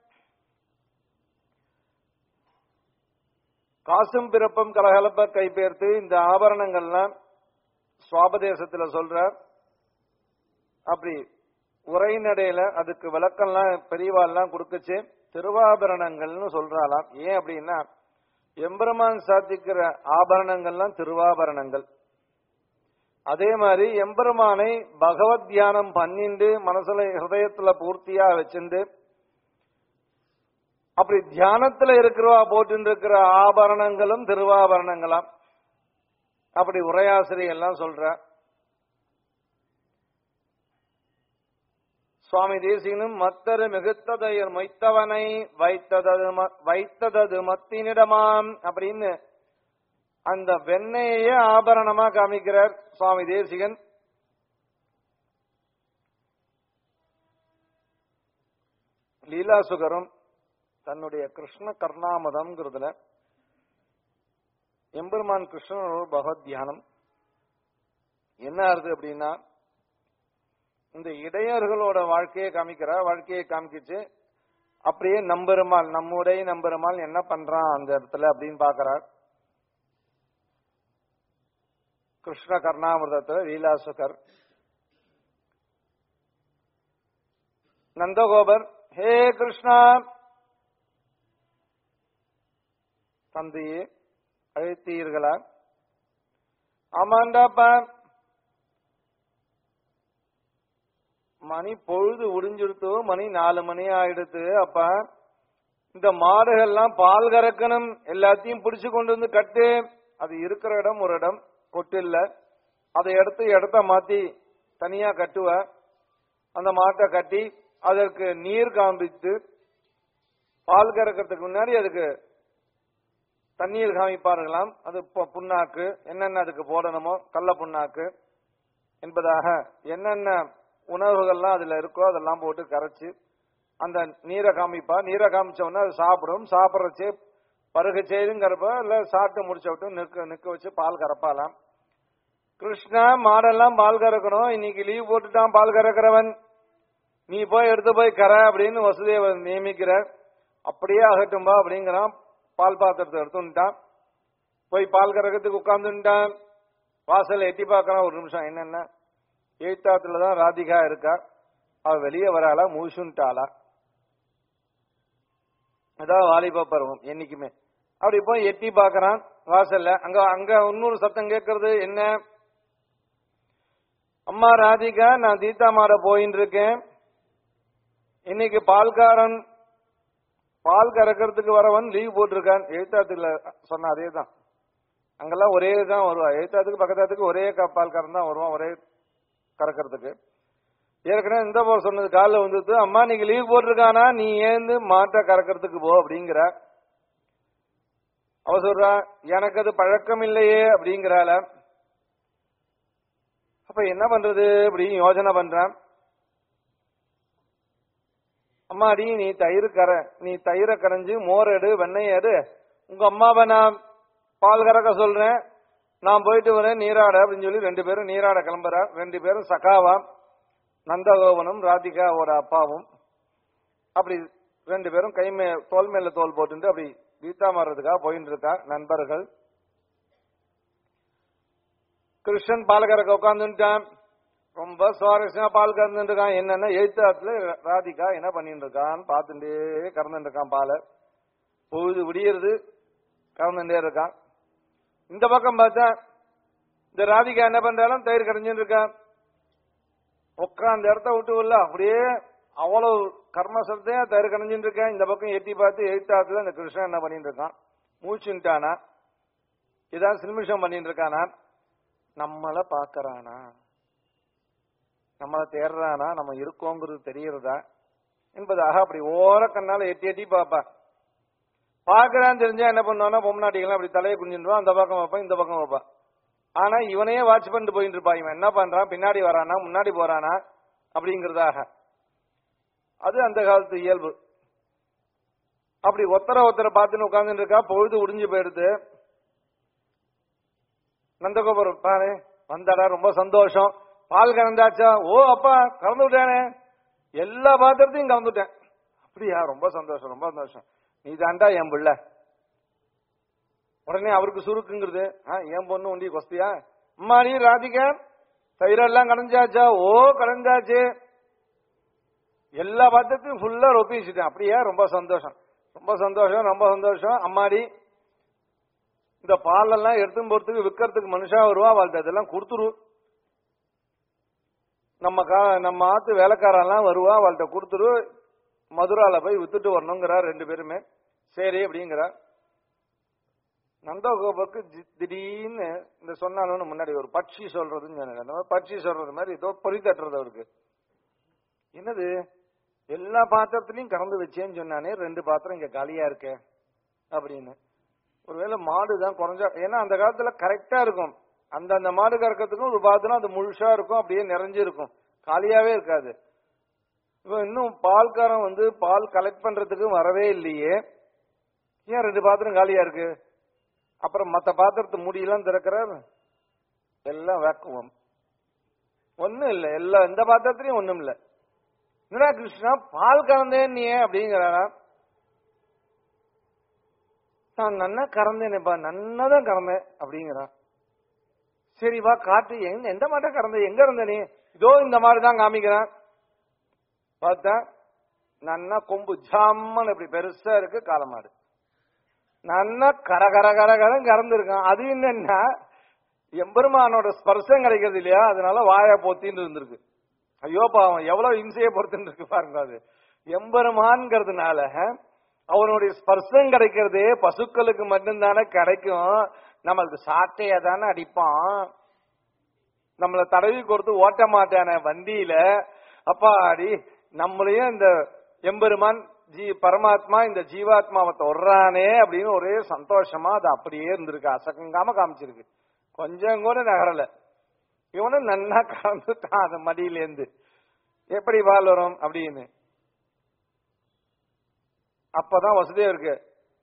காசும் பிறப்பும் கலகலப்ப கைப்பேர்த்து இந்த ஆபரணங்கள்லாம் சுவாபதேசத்துல சொல்றார் அப்படி உரைநடையில அதுக்கு விளக்கம்லாம் பெரியவாள்லாம் கொடுக்கச்சு திருவாபரணங்கள்னு சொல்றாளாம் ஏன் அப்படின்னா எம்பெருமான் சாத்திக்கிற ஆபரணங்கள்லாம் திருவாபரணங்கள் அதே மாதிரி எம்பெருமானை பகவத் தியானம் பண்ணிண்டு மனசுல ஹிருதயத்துல பூர்த்தியா வச்சுண்டு அப்படி தியானத்துல இருக்கிறவா போட்டு இருக்கிற ஆபரணங்களும் திருவாபரணங்களாம் அப்படி உரையாசிரியர் எல்லாம் சொல்ற சுவாமி தேசிகனும் மத்தரு மிகுத்ததையர் மொய்த்தவனை வைத்ததது ம- வைத்ததது மத்தினிடமாம் அப்படின்னு அந்த வெண்ணையே ஆபரணமா காமிக்கிறார் சுவாமி தேசிகன் லீலாசுகரும் தன்னுடைய கிருஷ்ண கர்ணாமதம்ங்கிறதுல எம்பெருமான் கிருஷ்ணன் ஒரு பகவத் தியானம் என்ன ஆறுது அப்படின்னா இந்த இடையர்களோட வாழ்க்கையை காமிக்கிறா வாழ்க்கையை காமிக்கிச்சு அப்படியே நம்பெருமாள் நம்முடைய நம்பெருமாள் என்ன பண்றான் அந்த இடத்துல அப்படின்னு பாக்குறார் கிருஷ்ண கர்ணாமிரதத்துல லீலாசுகர் நந்தகோபர் ஹே கிருஷ்ணா தந்தையே அழைத்தீர்களா ஆமாண்டாப்பா மணி பொழுது உடிஞ்சிடுத்து மணி நாலு மணி ஆயிடுத்து அப்ப இந்த மாடுகள்லாம் பால் கறக்கணும் எல்லாத்தையும் பிடிச்சு கொண்டு வந்து கட்டு அது இருக்கிற இடம் ஒரு இடம் கொட்டில்ல அதை எடுத்து இடத்த மாத்தி தனியா கட்டுவ அந்த மாட்டை கட்டி அதற்கு நீர் காண்பித்து பால் கறக்கிறதுக்கு முன்னாடி அதுக்கு தண்ணீர் காமிப்பார்களாம் அது பொ- புண்ணாக்கு என்னென்ன அதுக்கு போடணுமோ கடல புண்ணாக்கு என்பதாக என்னென்ன உணவுகள்லாம் அதுல இருக்கோ அதெல்லாம் போட்டு கரைச்சு அந்த நீரை காமிப்பா நீரை காமிச்ச உடனே அது சாப்பிடும் சாப்பிட்றச்சே பருகு செய்துங்கிறப்ப இல்ல சாப்பிட்டு முடிச்ச விட்டு நிற்க நிக்க வச்சு பால் கறப்பாலாம் கிருஷ்ணா மாடெல்லாம் பால் கறக்கணும் இன்னைக்கு லீவ் போட்டுட்டான் பால் கறக்கிறவன் நீ போய் எடுத்து போய் கர அப்படின்னு வசுதேவர் நியமிக்கிறார் அப்படியே ஆகட்டும்பா அப்படிங்கிறான் பால் பாத்திரத்தை எடுத்துட்டான் போய் பால் கறக்கிறதுக்கு உட்கார்ந்துட்டான் வாசல்ல எட்டி பார்க்கறான் ஒரு நிமிஷம் என்னென்ன எய்தாத்துல தான் ராதிகா இருக்கா அவ வெளியே வராளா மூசுன்ட்டாளா அதான் வாலிப பருவம் என்னைக்குமே அப்படி போய் எட்டி பார்க்கறான் வாசல்ல அங்க அங்க இன்னொரு சத்தம் கேட்கறது என்ன அம்மா ராதிகா நான் தீதா மாட போயின்னு இருக்கேன் இன்னைக்கு பால்காரன் பால் கறக்கிறதுக்கு வரவன் லீவ் போட்டிருக்கான் எழுத்தாத்துல சொன்ன அதே தான் அங்கெல்லாம் ஒரே தான் வருவா எழுத்தாத்துக்கு பக்கத்தாத்துக்கு ஒரே க- பால்காரன் தான் வருவான் ஒரே கறக்கிறதுக்கு ஏற்கனவே இந்த போர் சொன்னது காலில் வந்துட்டு அம்மா நீங்க லீவ் போட்டிருக்கானா நீ ஏந்து மாட்டை கறக்கிறதுக்கு போ அப்படிங்கிற அவ சொல்றா எனக்கு அது பழக்கம் இல்லையே அப்படிங்கிறாள அப்ப என்ன பண்றது அப்படின்னு யோசனை பண்றான் அம்மாடி நீ தயிர் கர நீ தயிரை கரைஞ்சு மோர் எடு வெண்ணெய் எடு உங்க அம்மாவை நான் பால் கறக்க சொல்றேன் நான் போயிட்டு வரேன் நீராட அப்படின்னு சொல்லி ரெண்டு பேரும் நீராட கிளம்புறா ரெண்டு பேரும் சகாவா நந்தகோபனும் ராதிகாவோட அப்பாவும் அப்படி ரெண்டு பேரும் கை மே தோல் மேல தோல் போட்டுட்டு அப்படி கீதா மாறுறதுக்காக போயிட்டு இருக்கா நண்பர்கள் கிருஷ்ணன் பால் கறக்க உட்காந்துட்டான் ரொம்ப சுவாரஸ்யமா பால் கறந்துட்டு இருக்கான் என்னன்னா எழுத்தாத்துல ராதிகா என்ன பண்ணிட்டு இருக்கான்னு பார்த்துட்டே கறந்துட்டு இருக்கான் பாலை பொழுது விடியறது கறந்துட்டே இருக்கான் இந்த பக்கம் பார்த்தா இந்த ராதிகா என்ன பண்றாலும் தயிர் கரைஞ்சுட்டு இருக்கான் உட்காந்த இடத்த விட்டு உள்ள அப்படியே அவ்வளவு கர்மசத்தையா தயிர் கரைஞ்சுட்டு இருக்கேன் இந்த பக்கம் எட்டி பார்த்து எழுத்தாத்துல இந்த கிருஷ்ணன் என்ன பண்ணிட்டு இருக்கான் மூச்சுட்டானா இதான் சில்மிஷம் பண்ணிட்டு இருக்கானா நம்மள பாக்கறானா நம்மள தேடுறானா நம்ம இருக்கோங்கிறது தெரியறதா என்பதாக அப்படி ஓர கண்ணால எட்டி எட்டி பாப்பா பாக்குறான்னு தெரிஞ்சா என்ன பண்ணுவானா பொம்னாட்டிகள்லாம் அப்படி தலையை குஞ்சிருவான் அந்த பக்கம் வைப்பான் இந்த பக்கம் வைப்பான் ஆனா இவனையே வாட்ச் பண்ணிட்டு போயிட்டு இருப்பான் இவன் என்ன பண்றான் பின்னாடி வரானா முன்னாடி போறானா அப்படிங்கறதாக அது அந்த காலத்து இயல்பு அப்படி ஒத்தர ஒத்தர பார்த்துன்னு உட்கார்ந்துட்டு இருக்கா பொழுது உடிஞ்சு போயிடுது நந்தகோபுரம் பாரு வந்தாடா ரொம்ப சந்தோஷம் பால் கறந்தாச்சா ஓ அப்பா கறந்து விட்டானே எல்லா பாத்திரத்தையும் கறந்துட்டேன் அப்படியா ரொம்ப சந்தோஷம் ரொம்ப சந்தோஷம் நீ தாண்டா என் பிள்ளை உடனே அவருக்கு சுருக்குங்கிறது ஆ, என் பொண்ணு உண்டி கொஸ்தியா அம்மாடி ராதிகா தயிரெல்லாம் கடைஞ்சாச்சா ஓ கடைஞ்சாச்சு எல்லா பாத்திரத்தையும் ஃபுல்லா ரொப்பி வச்சுட்டேன் அப்படியா ரொம்ப சந்தோஷம் ரொம்ப சந்தோஷம் ரொம்ப சந்தோஷம் அம்மாடி இந்த பாலெல்லாம் எடுத்து போறதுக்கு விற்கிறதுக்கு மனுஷா வருவா அவள்கிட்ட இதெல்லாம் கொடுத்துரு நம்ம கா நம்ம ஆத்து வேலைக்காரெல்லாம் வருவா அவள்கிட்ட கொடுத்துரு மதுரால போய் வித்துட்டு வரணுங்கிறா ரெண்டு பேருமே சரி அப்படிங்கிறா நந்தகோபுக்கு தி- திடீர்னு இந்த சொன்னாலும் முன்னாடி ஒரு பட்சி சொல்றதுன்னு சொன்னாங்க அந்த மாதிரி பட்சி சொல்றது மாதிரி ஏதோ பொறி தட்டுறது அவருக்கு என்னது எல்லா பாத்திரத்திலையும் கறந்து வச்சேன்னு சொன்னானே ரெண்டு பாத்திரம் இங்க காலியா இருக்கே அப்படின்னு ஒருவேளை மாடு தான் குறைஞ்சா ஏன்னா அந்த காலத்துல கரெக்டா இருக்கும் அந்த அந்த மாடு கறக்கிறதுக்கும் ஒரு பாத்திரம் அது முழுசா இருக்கும் அப்படியே நிறைஞ்சு இருக்கும் காலியாவே இருக்காது இப்போ இன்னும் பால்காரன் வந்து பால் கலெக்ட் பண்றதுக்கு வரவே இல்லையே ஏன் ரெண்டு பாத்திரம் காலியா இருக்கு அப்புறம் மத்த பாத்திரத்து முடியெல்லாம் திறக்கிறார் எல்லாம் வேக்குவம் ஒண்ணும் இல்ல எல்லாம் எந்த பாத்திரத்திலையும் ஒண்ணும் இல்ல என்னடா கிருஷ்ணா பால் கறந்தேன் நீ அப்படிங்கிறாரா நான் நன்னா கறந்தேனேப்பா நன்னா தான் கறந்தேன் அப்படிங்கிறான் சரி வா காட்டு எங்க எந்த மாட்டை கறந்த எங்க இருந்த நீ இதோ இந்த மாதிரி தான் காமிக்கிறான் பார்த்தா நன்னா கொம்பு ஜாம்மன் இப்படி பெருசா இருக்கு காலமாடு நன்னா கர கர கர கரம் கறந்துருக்கான் அது என்னன்னா எம்பெருமானோட ஸ்பர்சம் கிடைக்கிறது இல்லையா அதனால வாயை பொத்தின்னு இருந்திருக்கு ஐயோ பாவம் எவ்வளவு இம்சையை பொறுத்துன்னு இருக்கு பாருங்க அது எம்பெருமான்ங்கிறதுனால அவனுடைய ஸ்பர்சம் கிடைக்கிறதே பசுக்களுக்கு மட்டும்தானே கிடைக்கும் நம்மளுக்கு சாட்டையா தானே அடிப்பான் நம்மள தடவி கொடுத்து ஓட்ட மாட்டான வண்டியில அப்பா அடி நம்மளையும் இந்த எம்பெருமான் ஜீ பரமாத்மா இந்த ஜீவாத்மாவை தொடுறானே அப்படின்னு ஒரே சந்தோஷமா அது அப்படியே இருந்திருக்கு அசங்காம காமிச்சிருக்கு கொஞ்சம் கூட நகரல இவனும் நன்னா கலந்துட்டான் அந்த மடியிலேருந்து எப்படி பால் வரும் அப்படின்னு அப்பதான் வசதியா இருக்கு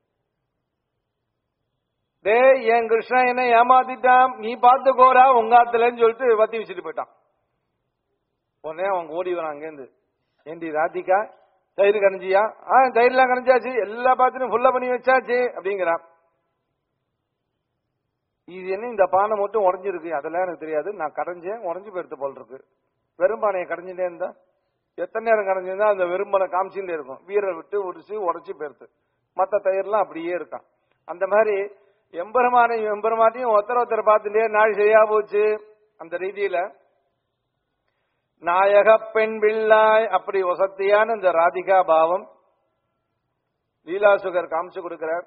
டேய் என் கிருஷ்ணா என்ன ஏமாத்திட்டான் நீ பார்த்து கோரா உங்க ஆத்துலன்னு சொல்லிட்டு வத்தி வச்சுட்டு போயிட்டான் உடனே அவன் ஓடி வரான் அங்கேருந்து ஏண்டி ராதிகா தயிர் கணிஞ்சியா ஆ தயிர்லாம் கணிஞ்சாச்சு எல்லா பாத்திரம் ஃபுல்லா பண்ணி வச்சாச்சு அப்படிங்கிறான் இது என்ன இந்த பானை மட்டும் உடஞ்சிருக்கு அதெல்லாம் எனக்கு தெரியாது நான் கடைஞ்சேன் உடஞ்சு போயிருத்து போல் இருக்கு வெறும் பானையை கடைஞ்சுட்டே இருந்தா எத்தனை நேரம் கடைஞ்சிருந்தா அந்த வெறும்பனை காமிச்சுட்டே இருக்கும் வீரரை விட்டு உடிச்சு உடச்சு போயிருத்து மத்த தயிர்லாம் அப்படியே இருக்கான் அந்த மாதிரி எம்பெருமானையும் எம்பெருமாட்டையும் ஒருத்தர் ஒருத்தர் பார்த்துட்டே நாள் சரியா போச்சு அந்த ரீதியில நாயக பெண் பிள்ளாய் அப்படி வசத்தியான இந்த ராதிகா பாவம் லீலாசுகர் காமிச்சு கொடுக்கிறார்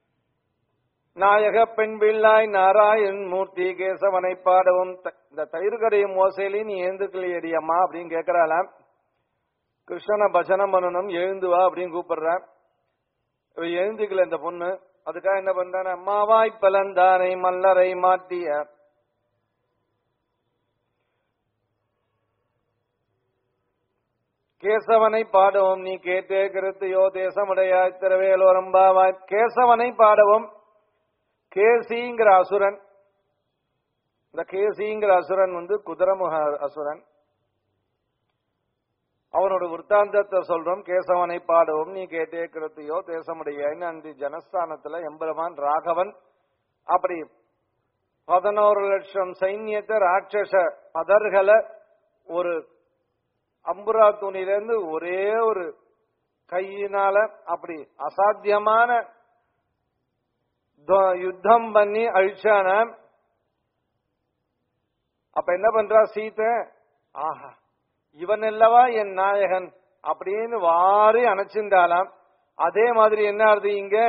நாயக பெண் பிள்ளாய் நாராயண் மூர்த்தி கேசவனை பாடவும் த- இந்த தயிர்கடையும் மோசையிலையும் நீ எழுந்துக்கலையடி அம்மா அப்படின்னு கேட்கிறாளாம் கிருஷ்ணனை பஜனம் பண்ணணும் எழுந்து வா அப்படின்னு கூப்பிடுறான் இவ எழுந்துக்கல இந்த பொண்ணு அதுக்காக என்ன பண்றான அம்மாவாய் பலந்தானை மல்லரை மாட்டிய கேசவனை பாடவும் நீ கேட்டே கிருத்தியோ தேசமுடையாய் திரவேலோரம்பாவாய் கேசவனை பாடவும் கேசிங்கிற அசுரன் இந்த கேசிங்கிற அசுரன் வந்து குதிரமுக அசுரன் அவனோட விற்த்தாந்தத்தை சொல்றோம் கேசவனை பாடவும் நீ கேட்டே கிருத்தியோ தேசமுடைய அந்த ஜனஸ்தானத்துல எம்பெருமான் ராகவன் அப்படி பதினோரு லட்சம் சைன்யத்தை ராட்சச பதர்களை ஒரு அம்புரா துணியிலிருந்து ஒரே ஒரு கையினால அப்படி அசாத்தியமான துவ- யுத்தம் பண்ணி அழிச்சான அப்ப என்ன பண்றா சீதை ஆஹா இவன் அல்லவா என் நாயகன் அப்படின்னு வாரி அணைச்சிருந்தாலாம் அதே மாதிரி என்ன ஆகுது இங்க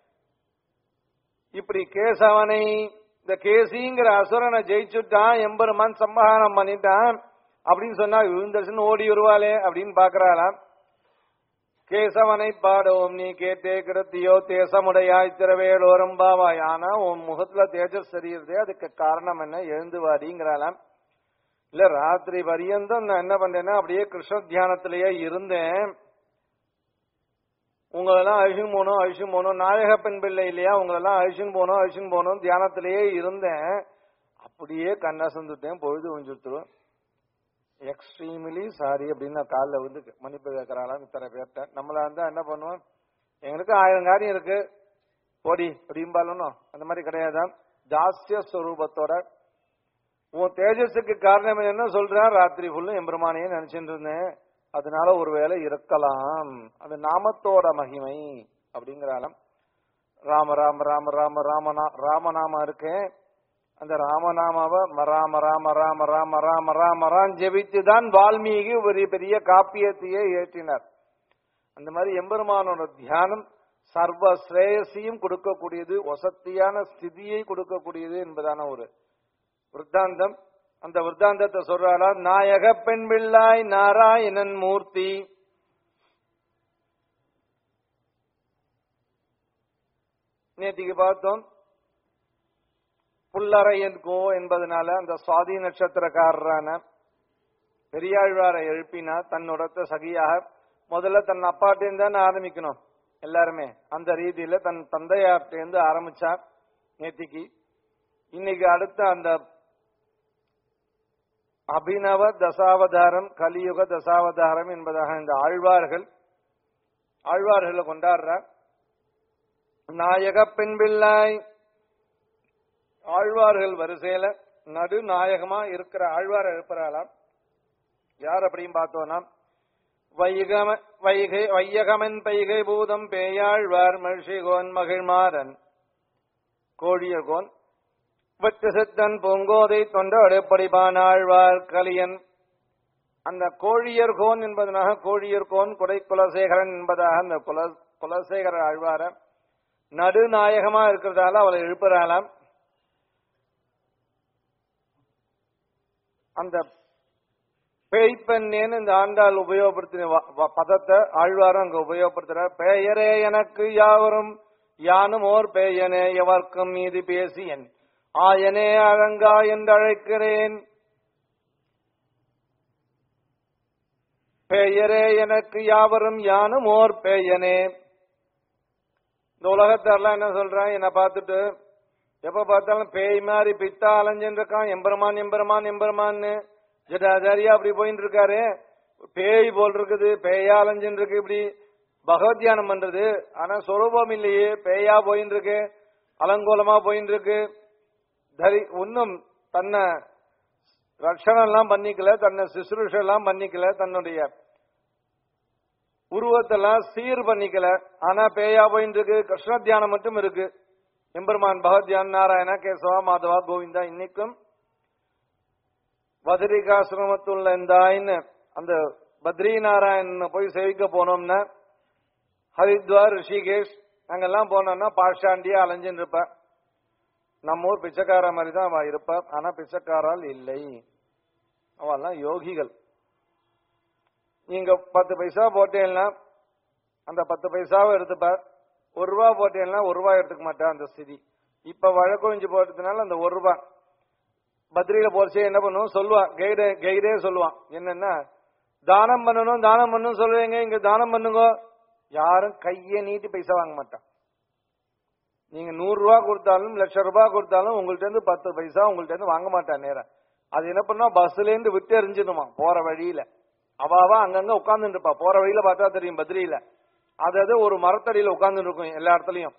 இப்படி கேசவனை இந்த கேசிங்கிற அசுரனை ஜெயிச்சுட்டான் எம்பெருமான் சம்ஹாரம் பண்ணிட்டான் அப்படின்னு சொன்னா விழுந்தரசன் ஓடி வருவாளே அப்படின்னு பாக்குறாளாம் கேசவனை பாடவும் நீ கேட்டே கிடத்தியோ தேசமுடையாய் திரவேலோரம் பாவாய் ஆனா உன் முகத்துல தேஜஸ் தெரியுறதே அதுக்கு காரணம் என்ன எழுந்து வாடிங்கிறாளாம் இல்ல ராத்திரி பரியந்தம் நான் என்ன பண்றேன்னா அப்படியே கிருஷ்ண தியானத்திலேயே இருந்தேன் உங்களெல்லாம் அழிச்சுன்னு போகணும் அழிச்சுன்னு போகணும் நாயக பெண் பிள்ளை இல்லையா உங்களெல்லாம் அழிச்சுன்னு போகணும் அழிச்சுன்னு போகணும் தியானத்திலேயே இருந்தேன் அப்படியே கண்ணசந்துட்டேன் பொழுது கொஞ்சிருத்துரும் எக்ஸ்ட்ரீம்லி சாரி அப்படின்னு நான் காலில் வந்து மன்னிப்பு கேட்கறாளாம் இத்தனை பேர்ட்ட நம்மளா இருந்தா என்ன பண்ணுவோம் எங்களுக்கு ஆயிரம் காரியம் இருக்கு போடி அப்படிம்பாலும் அந்த மாதிரி கிடையாதான் ஜாஸ்திய ஸ்வரூபத்தோட உன் தேஜஸுக்கு காரணம் என்ன சொல்றேன் ராத்திரி ஃபுல்லும் எம்பெருமானையே நினைச்சிட்டு இருந்தேன் அதனால ஒருவேளை இருக்கலாம் அது நாமத்தோட மகிமை அப்படிங்கிறாலும் ராம ராம ராம ராம ராமநா ராமநாமம் இருக்கேன் அந்த ராமநாமாவை ராம ராம ராம ராம ராம ராம ராம் ஜெபித்து தான் வால்மீகி ஒரு பெரிய காப்பியத்தையே ஏற்றினார் அந்த மாதிரி எம்பெருமானோட தியானம் சர்வ ஸ்ரேயஸையும் கொடுக்கக்கூடியது வசத்தியான ஸ்திதியை கொடுக்கக்கூடியது என்பதான ஒரு விருத்தாந்தம் அந்த விருத்தாந்தத்தை சொல்றாரா நாயக பெண் பிள்ளாய் நாராயணன் மூர்த்தி நேத்திக்கு பார்த்தோம் புல்லறையன் கோ என்பதனால அந்த சுவாதி நட்சத்திரக்காரரான பெரியாழ்வாரை எழுப்பினா தன்னுடத்த சகியாக முதல்ல தன் அப்பாட்டேருந்து தானே ஆரம்பிக்கணும் எல்லாருமே அந்த ரீதியில தன் தந்தையார்ட்டேருந்து ஆரம்பிச்சா நேத்திக்கு இன்னைக்கு அடுத்த அந்த அபினவ தசாவதாரம் கலியுக தசாவதாரம் என்பதாக இந்த ஆழ்வார்கள் ஆழ்வார்களை கொண்டாடுறார் நாயக பெண் பிள்ளாய் ஆழ்வார்கள் வரிசையில நடுநாயகமா இருக்கிற ஆழ்வார் எழுப்புறாளாம் யார் அப்படின்னு பார்த்தோம்னா வைகம வைகை வையகமன் பைகை பூதம் பேயாழ்வார் மகிழ்ச்சிகோன் மகிழ்மாறன் கோழியர்கோன் வெட்டு சித்தன் பூங்கோதை தொண்டோடு படிபானாழ்வார் கலியன் அந்த கோழியர்கோன் என்பதனாக கோழியர்கோன் குடை குலசேகரன் என்பதாக அந்த குல குலசேகர ஆழ்வார நடுநாயகமா இருக்கிறதால அவளை எழுப்புறாளாம் அந்த பேய்ப்பெண்ணேன்னு இந்த ஆண்டாள் உபயோகப்படுத்தின வ- வ- பதத்தை ஆழ்வாரும் அங்க உபயோகப்படுத்துற பெயரே எனக்கு யாவரும் யானும் ஓர் பேயனே எவர்க்கும் மீது பேசியன் ஆயனே அழங்கா என்று அழைக்கிறேன் பெயரே எனக்கு யாவரும் யானும் ஓர் பேயனே இந்த உலகத்தாரெல்லாம் என்ன சொல்றான் என்ன பார்த்துட்டு எப்ப பார்த்தாலும் பேய் மாதிரி பித்தா அலைஞ்சுட்டு இருக்கான் எம்பெருமான் எம்பெருமான் எம்பெருமான்னு ஜடாதாரியா அப்படி போயிட்டு இருக்காரு பேய் போல் இருக்குது பேயா அலைஞ்சுட்டு இருக்கு இப்படி பகவத் தியானம் பண்றது ஆனா சொரூபம் இல்லையே பேயா போயின்னு இருக்கு அலங்கோலமா போயின்னு இருக்கு தரி ஒன்னும் தன்னை ரட்சணம் எல்லாம் பண்ணிக்கல தன்னை சுசுரூஷம் எல்லாம் பண்ணிக்கல தன்னுடைய உருவத்தெல்லாம் சீர் பண்ணிக்கல ஆனா பேயா போயின்னு இருக்கு கிருஷ்ண தியானம் மட்டும் இருக்கு எம்பெருமான் பகவத் தியான் நாராயணா கேசவா மாதவா கோவிந்தா இன்னைக்கும் பத்ரிகாசிரமத்துள்ள இந்த ஆயின்னு அந்த பத்ரி நாராயணன் போய் சேவிக்க போனோம்னா ஹரித்வார் ரிஷிகேஷ் அங்கெல்லாம் போனோம்னா பாஷாண்டியா அலைஞ்சுன்னு இருப்ப நம்ம ஊர் பிச்சைக்கார மாதிரி தான் அவ இருப்பா ஆனா பிச்சைக்காரால் இல்லை அவெல்லாம் யோகிகள் நீங்க பத்து பைசா போட்டேன்னா அந்த பத்து பைசாவை எடுத்துப்பார் ஒரு ரூபா போட்டேன்னா ஒரு ரூபாய் எடுத்துக்க மாட்டா அந்த ஸ்திதி இப்ப வழக்கொழிஞ்சு போட்டதுனால அந்த ஒரு ரூபாய் பத்ரியில போறச்சே என்ன பண்ணுவோம் சொல்லுவான் கைடே கைடே சொல்லுவான் என்னன்னா தானம் பண்ணணும் தானம் பண்ணணும் சொல்லுவீங்க இங்க தானம் பண்ணுங்க யாரும் கையை நீட்டி பைசா வாங்க மாட்டான் நீங்க நூறு ரூபா கொடுத்தாலும் லட்சம் ரூபாய் கொடுத்தாலும் உங்கள்ட்ட இருந்து பத்து பைசா உங்கள்ட்ட இருந்து வாங்க மாட்டான் நேரம் அது என்ன பண்ணா பஸ்ல இருந்து விட்டு எறிஞ்சிடுமா போற வழியில அவாவா அங்கங்க உட்கார்ந்துட்டு இருப்பா போற வழியில பார்த்தா தெரியும் பத்ரியில அதாவது ஒரு மரத்தடியில உட்கார்ந்து இருக்கும் எல்லா இடத்துலயும்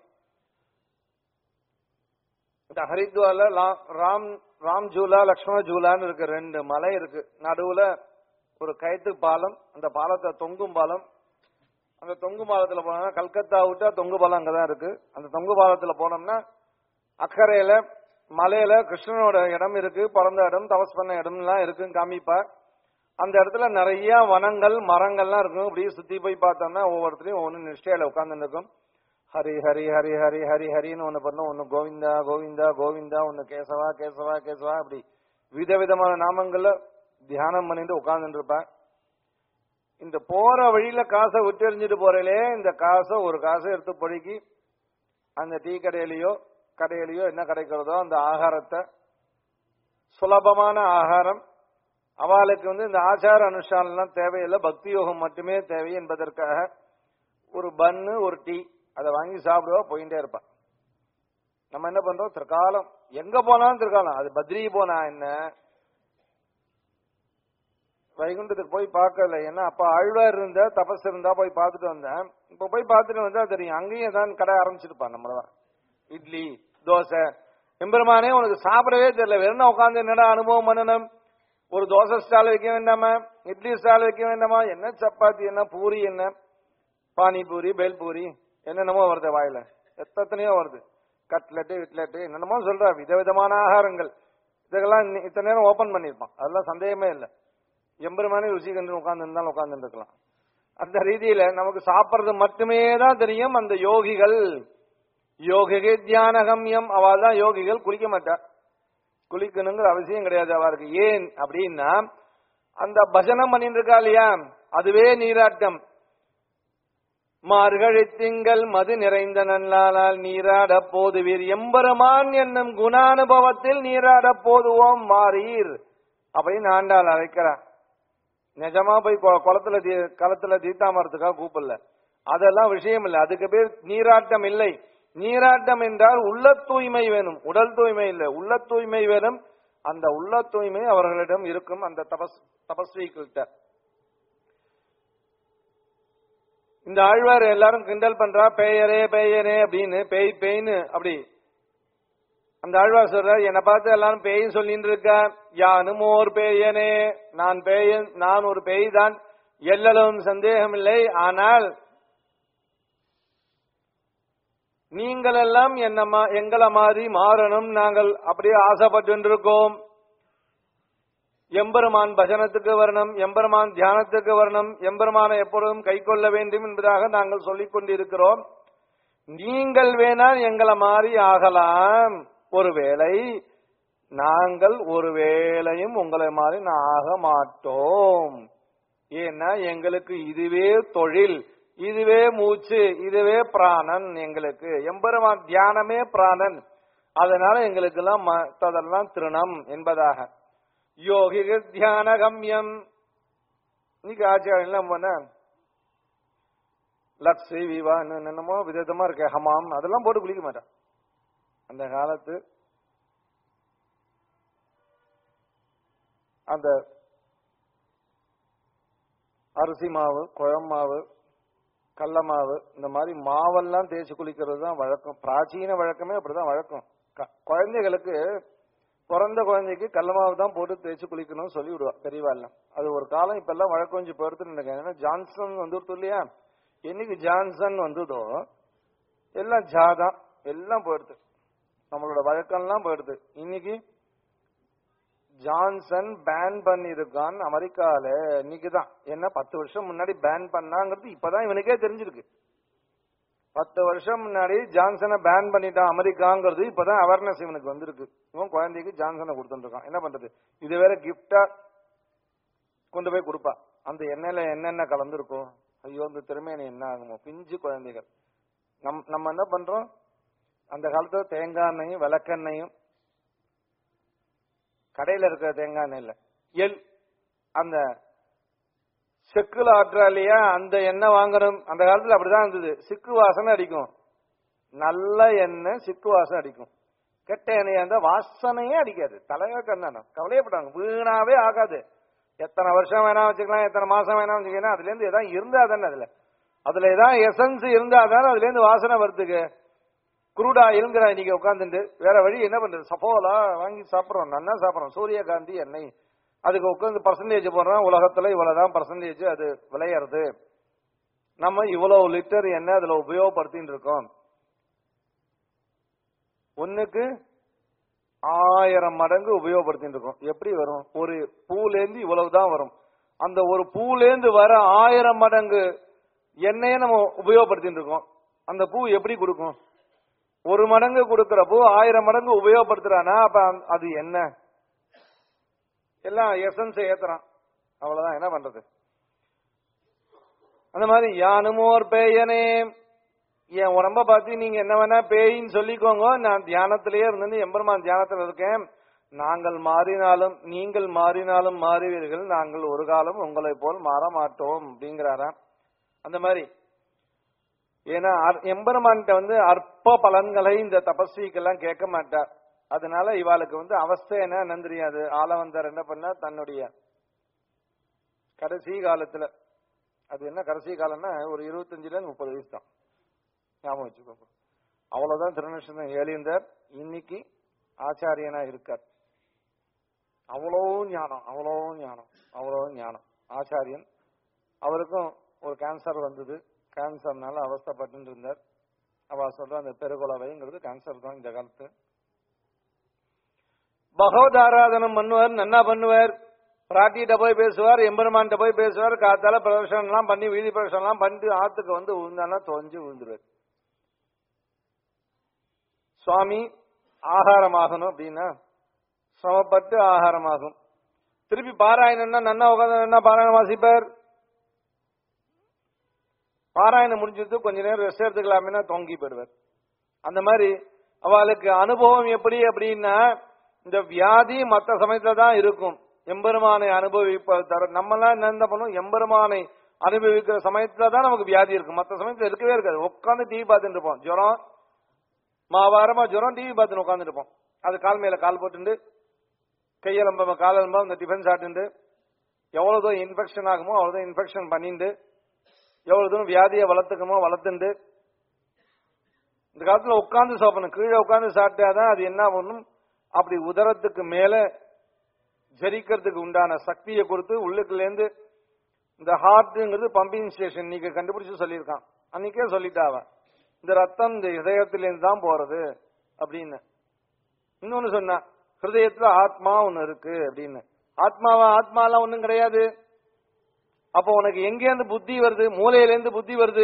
இந்த ஹரித்வார்ல லா- ராம் ராம் ஜூலா லக்ஷ்மண ஜூலான்னு இருக்கு ரெண்டு மலை இருக்கு நடுவுல ஒரு கயத்து பாலம் அந்த பாலத்தை தொங்கும் பாலம் அந்த தொங்கு பாலத்துல போனோம்னா கல்கத்தா விட்டா தொங்கு பாலம் அங்கதான் இருக்கு அந்த தொங்கு பாலத்துல போனோம்னா அக்கறையில மலையில கிருஷ்ணனோட இடம் இருக்கு பிறந்த இடம் தபஸ் பண்ண இடம்லாம் இருக்குன்னு காமிப்பார் அந்த இடத்துல நிறைய வனங்கள் மரங்கள்லாம் இருக்கும் இப்படியே சுத்தி போய் பார்த்தோம்னா ஒவ்வொருத்தரையும் ஒன்னு நிஷ்டையில உட்கார்ந்து இருக்கும் ஹரி ஹரி ஹரி ஹரி ஹரி ஹரின்னு ஒண்ணு பண்ணும் ஒன்னு கோவிந்தா கோவிந்தா கோவிந்தா ஒன்னு கேசவா கேசவா கேசவா அப்படி விதவிதமான நாமங்கள்ல தியானம் பண்ணிட்டு உட்கார்ந்துட்டு இருப்பேன் இந்த போற வழியில காசை விட்டு எறிஞ்சிட்டு போறலே இந்த காசை ஒரு காசை எடுத்து பொழுகி அந்த டீ கடையிலயோ கடையிலயோ என்ன கிடைக்கிறதோ அந்த ஆகாரத்தை சுலபமான ஆகாரம் அவளுக்கு வந்து இந்த ஆச்சார அனுஷ்டானம்லாம் தேவையில்லை பக்தி யோகம் மட்டுமே தேவை என்பதற்காக ஒரு பன்னு ஒரு டீ அதை வாங்கி சாப்பிடுவா போயிட்டே இருப்பா நம்ம என்ன பண்றோம் திருக்காலம் எங்க போனாலும் திருக்காலம் அது பத்ரி போனா என்ன வைகுண்டத்துக்கு போய் பார்க்கல ஏன்னா அப்ப ஆழ்வார் இருந்தா தபஸ் இருந்தா போய் பார்த்துட்டு வந்தேன் இப்ப போய் பார்த்துட்டு வந்தா தெரியும் அங்கேயும் தான் கடை ஆரம்பிச்சிருப்பான் நம்மளதான் இட்லி தோசை எம்பெருமானே உனக்கு சாப்பிடவே தெரியல வெறும் உட்காந்து என்னடா அனுபவம் பண்ணணும் ஒரு தோசை ஸ்டால் வைக்க வேண்டாமா இட்லி ஸ்டால் வைக்க வேண்டாமா என்ன சப்பாத்தி என்ன பூரி என்ன பானிபூரி பேல்பூரி என்னென்னமோ வருது வாயில எத்தனையோ வருது கட்லெட்டு இட்லெட்டு என்னென்னமோ சொல்ற விதவிதமான ஆகாரங்கள் இதெல்லாம் இன்னி- இத்தனை நேரம் ஓபன் பண்ணிருப்பான் அதெல்லாம் சந்தேகமே இல்லை எம்பெருமானே ருசி கண்டு உட்கார்ந்து இருந்தாலும் உட்கார்ந்து இருக்கலாம் அந்த ரீதியில நமக்கு சாப்பிடுறது மட்டுமே தான் தெரியும் அந்த யோகிகள் யோகிகை தியானகம்யம் அவள் தான் யோகிகள் குளிக்க மாட்டா குளிக்கணுங்கிற அவசியம் கிடையாது அவருக்கு ஏன் அப்படின்னா அந்த பஜனம் பண்ணிட்டு இருக்கா இல்லையா அதுவே நீராட்டம் மார்கழி திங்கள் மது நிறைந்த நல்லால் நீராட போதுவீர் எம்பெருமான் என்னும் குணானுபவத்தில் நீராட போதுவோம் மாறீர் அப்படின்னு ஆண்டாள் அழைக்கிறார் நிஜமா போய் கொ- குளத்துல தீ- களத்துல தீத்தாமரத்துக்காக கூப்பிடல அதெல்லாம் விஷயம் இல்லை அதுக்கு பேர் நீராட்டம் இல்லை நீராட்டம் என்றால் உள்ள தூய்மை வேணும் உடல் தூய்மை இல்லை உள்ள தூய்மை வேணும் அந்த உள்ள தூய்மை அவர்களிடம் இருக்கும் அந்த தபஸ் தபஸ்விகிட்ட இந்த ஆழ்வார் எல்லாரும் கிண்டல் பண்றா பேயரே பேயனே அப்படின்னு பேய் பேய்னு அப்படி அந்த ஆழ்வார் சொல்றார் என்னை பார்த்து எல்லாரும் பேய்ன்னு சொல்லிட்டு இருக்க யானும் ஓர் பேயனே நான் பேயன் நான் ஒரு பேய் தான் எல்லளவும் சந்தேகமில்லை ஆனால் நீங்கள் எல்லாம் என்ன மா- எங்களை மாதிரி மாறணும் நாங்கள் அப்படியே ஆசைப்பட்டு இருக்கோம் எம்பெருமான் பஜனத்துக்கு வரணும் எம்பெருமான் தியானத்துக்கு வரணும் எம்பெருமானை எப்பொழுதும் கை கொள்ள வேண்டும் என்பதாக நாங்கள் சொல்லிக் கொண்டிருக்கிறோம் நீங்கள் வேணால் எங்களை மாதிரி ஆகலாம் ஒருவேளை நாங்கள் ஒரு வேளையும் உங்களை மாதிரி நான் ஆக மாட்டோம் ஏன்னா எங்களுக்கு இதுவே தொழில் இதுவே மூச்சு இதுவே பிராணன் எங்களுக்கு எம்பெருமான் தியானமே பிராணன் அதனால எங்களுக்கு எல்லாம் மற்றதெல்லாம் திருணம் என்பதாக யோகிக தியான கம்யம் இன்னைக்கு ஆச்சாரம் எல்லாம் போன லக்ஸி விவான்னு என்னென்னமோ விதமா இருக்க ஹமாம் அதெல்லாம் போட்டு குளிக்க மாட்டான் அந்த காலத்து அந்த அரிசி மாவு குழம்பு மாவு கடல மாவு இந்த மாதிரி மாவெல்லாம் தேய்ச்சி குளிக்கிறது தான் வழக்கம் பிராச்சீன வழக்கமே அப்படிதான் வழக்கம் க- குழந்தைகளுக்கு பிறந்த குழந்தைக்கு கடல மாவு தான் போட்டு தேய்ச்சி குளிக்கணும்னு சொல்லி விடுவா பெரியவா எல்லாம் அது ஒரு காலம் இப்ப எல்லாம் வழக்கம் கொஞ்சம் போயிடுத்துன்னு நினைக்கிறேன் ஏன்னா ஜான்சன் வந்துருத்து இல்லையா என்னைக்கு ஜான்சன் வந்ததோ எல்லாம் ஜா தான் எல்லாம் போயிடுது நம்மளோட வழக்கம்லாம் போயிடுது இன்னைக்கு ஜான்சன் பேன் பண்ணிருக்கான் அமெரிக்கால இன்னைக்கு தான் என்ன பத்து வருஷம் முன்னாடி பேன் பண்ணாங்கிறது இப்பதான் இவனுக்கே தெரிஞ்சிருக்கு பத்து வருஷம் முன்னாடி ஜான்சனை பேன் பண்ணிட்டான் அமெரிக்காங்கிறது இப்பதான் அவேர்னஸ் இவனுக்கு வந்திருக்கு இவன் குழந்தைக்கு ஜான்சனை கொடுத்துருக்கான் என்ன பண்றது இது வேற கிஃப்டா கொண்டு போய் கொடுப்பா அந்த எண்ணெயில என்னென்ன கலந்துருக்கும் ஐயோ இந்த திருமையில என்ன ஆகுமோ பிஞ்சு குழந்தைகள் நம் நம்ம என்ன பண்றோம் அந்த காலத்துல தேங்காய் எண்ணெயும் விளக்கெண்ணையும் கடையில இருக்கிற தேங்காய் எண்ணெய் இல்ல எல் அந்த செக்குல ஆட்டுறா இல்லையா அந்த எண்ணெய் வாங்குறோம் அந்த காலத்துல அப்படிதான் இருந்தது சிக்கு வாசனை அடிக்கும் நல்ல எண்ணெய் சிக்கு வாசனை அடிக்கும் கெட்ட எண்ணெயா இருந்தா வாசனையே அடிக்காது தலையா கண்ணானம் கவலையப்பட்டாங்க வீணாவே ஆகாது எத்தனை வருஷம் வேணா வச்சுக்கலாம் எத்தனை மாசம் வேணா வச்சுக்கலாம் அதுல இருந்து எதாவது இருந்தா தானே அதுல அதுல ஏதாவது எசன்ஸ் இருந்தா தானே அதுல இருந்து வாசனை வருதுக்கு குரூடா இருங்கிற இன்னைக்கு உட்காந்துட்டு வேற வழி என்ன பண்றது சப்போலா வாங்கி சாப்பிடுறோம் நல்லா சாப்பிடுறோம் சூரியகாந்தி எண்ணெய் அதுக்கு உட்காந்து பர்சன்டேஜ் போடுறோம் உலகத்துல இவ்வளவுதான் பர்சன்டேஜ் அது விளையிறது நம்ம இவ்வளவு லிட்டர் எண்ணெய் அதுல உபயோகப்படுத்தின்னு இருக்கோம் ஒண்ணுக்கு ஆயிரம் மடங்கு உபயோகப்படுத்திட்டு இருக்கோம் எப்படி வரும் ஒரு பூலேந்து இவ்வளவுதான் வரும் அந்த ஒரு பூலேந்து வர ஆயிரம் மடங்கு எண்ணெயை நம்ம உபயோகப்படுத்திட்டு இருக்கோம் அந்த பூ எப்படி கொடுக்கும் ஒரு மடங்கு கொடுக்கிற பூ ஆயிரம் மடங்கு உபயோகப்படுத்துறானா அப்ப அந்த- அது என்ன எல்லாம் எசன்ஸ் ஏத்துறான் அவ்வளவுதான் என்ன பண்றது அந்த மாதிரி யானுமோர் பேயனே என் உடம்ப பார்த்து நீங்க என்ன வேணா பேயின்னு சொல்லிக்கோங்க நான் தியானத்திலேயே இருந்து எம்பெருமான் தியானத்துல இருக்கேன் நாங்கள் மாறினாலும் நீங்கள் மாறினாலும் மாறுவீர்கள் நாங்கள் ஒரு காலம் உங்களை போல் மாற மாட்டோம் அப்படிங்கிறாராம் அந்த மாதிரி ஏன்னா அர்- எம்பெருமான்கிட்ட வந்து அற்ப பலன்களை இந்த தபஸ்விக்கெல்லாம் கேட்க மாட்டார் அதனால இவாளுக்கு வந்து அவஸ்தை என்ன என்னன்னு தெரியாது ஆளவந்தர் என்ன பண்ணா தன்னுடைய கடைசி காலத்துல அது என்ன கடைசி காலம்னா ஒரு இருபத்தஞ்சுல இருந்து முப்பது வயசு தான் ஞாபகம் வச்சுக்கோங்க அவ்வளவுதான் திருநட்சத்திரம் ஏழியந்தர் இன்னைக்கு ஆச்சாரியனா இருக்கார் அவ்வளோ ஞானம் அவ்வளோ ஞானம் அவ்வளோ ஞானம் ஆச்சாரியன் அவருக்கும் ஒரு கேன்சர் வந்தது கேன்சர்னால அவஸ்தைப்பட்டு இருந்தார் அவ சொல்ற அந்த பெருகுலவைங்கிறது கேன்சர் தான் இந்த காலத்து பகவத் ஆராதனம் பண்ணுவார் நன்னா பண்ணுவார் பிராட்டிகிட்ட போய் பேசுவார் எம்பெருமான்கிட்ட போய் பேசுவார் காத்தால பிரதர்ஷனம் எல்லாம் பண்ணி வீதி பிரதர்ஷனம் எல்லாம் பண்ணிட்டு ஆத்துக்கு வந்து விழுந்தானா தொலைஞ்சு விழுந்துருவார் சுவாமி ஆகாரமாகணும் அப்படின்னா சிரமப்பட்டு ஆகாரமாகும் திருப்பி பாராயணம்னா நன்னா உட்காந்து என்ன பாராயணம் வாசிப்பார் பாராயணம் முடிஞ்சது கொஞ்ச நேரம் ரெஸ்ட் எடுத்துக்கலாமேனா தொங்கி போயிடுவார் அந்த மாதிரி அவளுக்கு அனுபவம் எப்படி அப்படின்னா இந்த வியாதி மற்ற சமயத்துல தான் இருக்கும் எம்பெருமானை அனுபவிப்ப தர நம்மலாம் என்ன பண்ணுவோம் எம்பெருமானை அனுபவிக்கிற சமயத்துல தான் நமக்கு வியாதி இருக்கும் மற்ற சமயத்துல இருக்கவே இருக்காது உட்காந்து டிவி பார்த்துட்டு இருப்போம் ஜுரம் மாவாரமா ஜுரம் டிவி பார்த்துன்னு உட்காந்துட்டு இருப்போம் அது கால் மேல கால் போட்டுண்டு கையெலம்ப காலெலம்ப இந்த டிஃபன் சாப்பிட்டு எவ்வளவு தூரம் இன்ஃபெக்ஷன் ஆகுமோ அவ்வளவு தூரம் இன்ஃபெக்ஷன் பண்ணிண்டு எவ்வளவு தூரம் வியாதியை வளர்த்துக்குமோ வளர்த்துண்டு இந்த காலத்துல உட்கார்ந்து சாப்பிடணும் கீழே உட்கார்ந்து சாப்பிட்டாதான் அது என்ன பண்ணும் அப்படி உதரத்துக்கு மேல ஜரிக்கிறதுக்கு உண்டான சக்தியை கொடுத்து உள்ளுக்குள்ள இருந்து இந்த ஹார்ட்ங்கிறது பம்பிங் ஸ்டேஷன் நீங்க கண்டுபிடிச்சு சொல்லியிருக்கான் அன்னைக்கே சொல்லிட்டா அவன் இந்த ரத்தம் இந்த இதயத்திலேருந்து தான் போறது அப்படின்னு இன்னொன்னு சொன்னா ஹிருதயத்துல ஆத்மா ஒண்ணு இருக்கு அப்படின்னு ஆத்மாவா ஆத்மாலாம் ஒண்ணும் கிடையாது அப்போ உனக்கு எங்கேருந்து புத்தி வருது மூளையிலேருந்து புத்தி வருது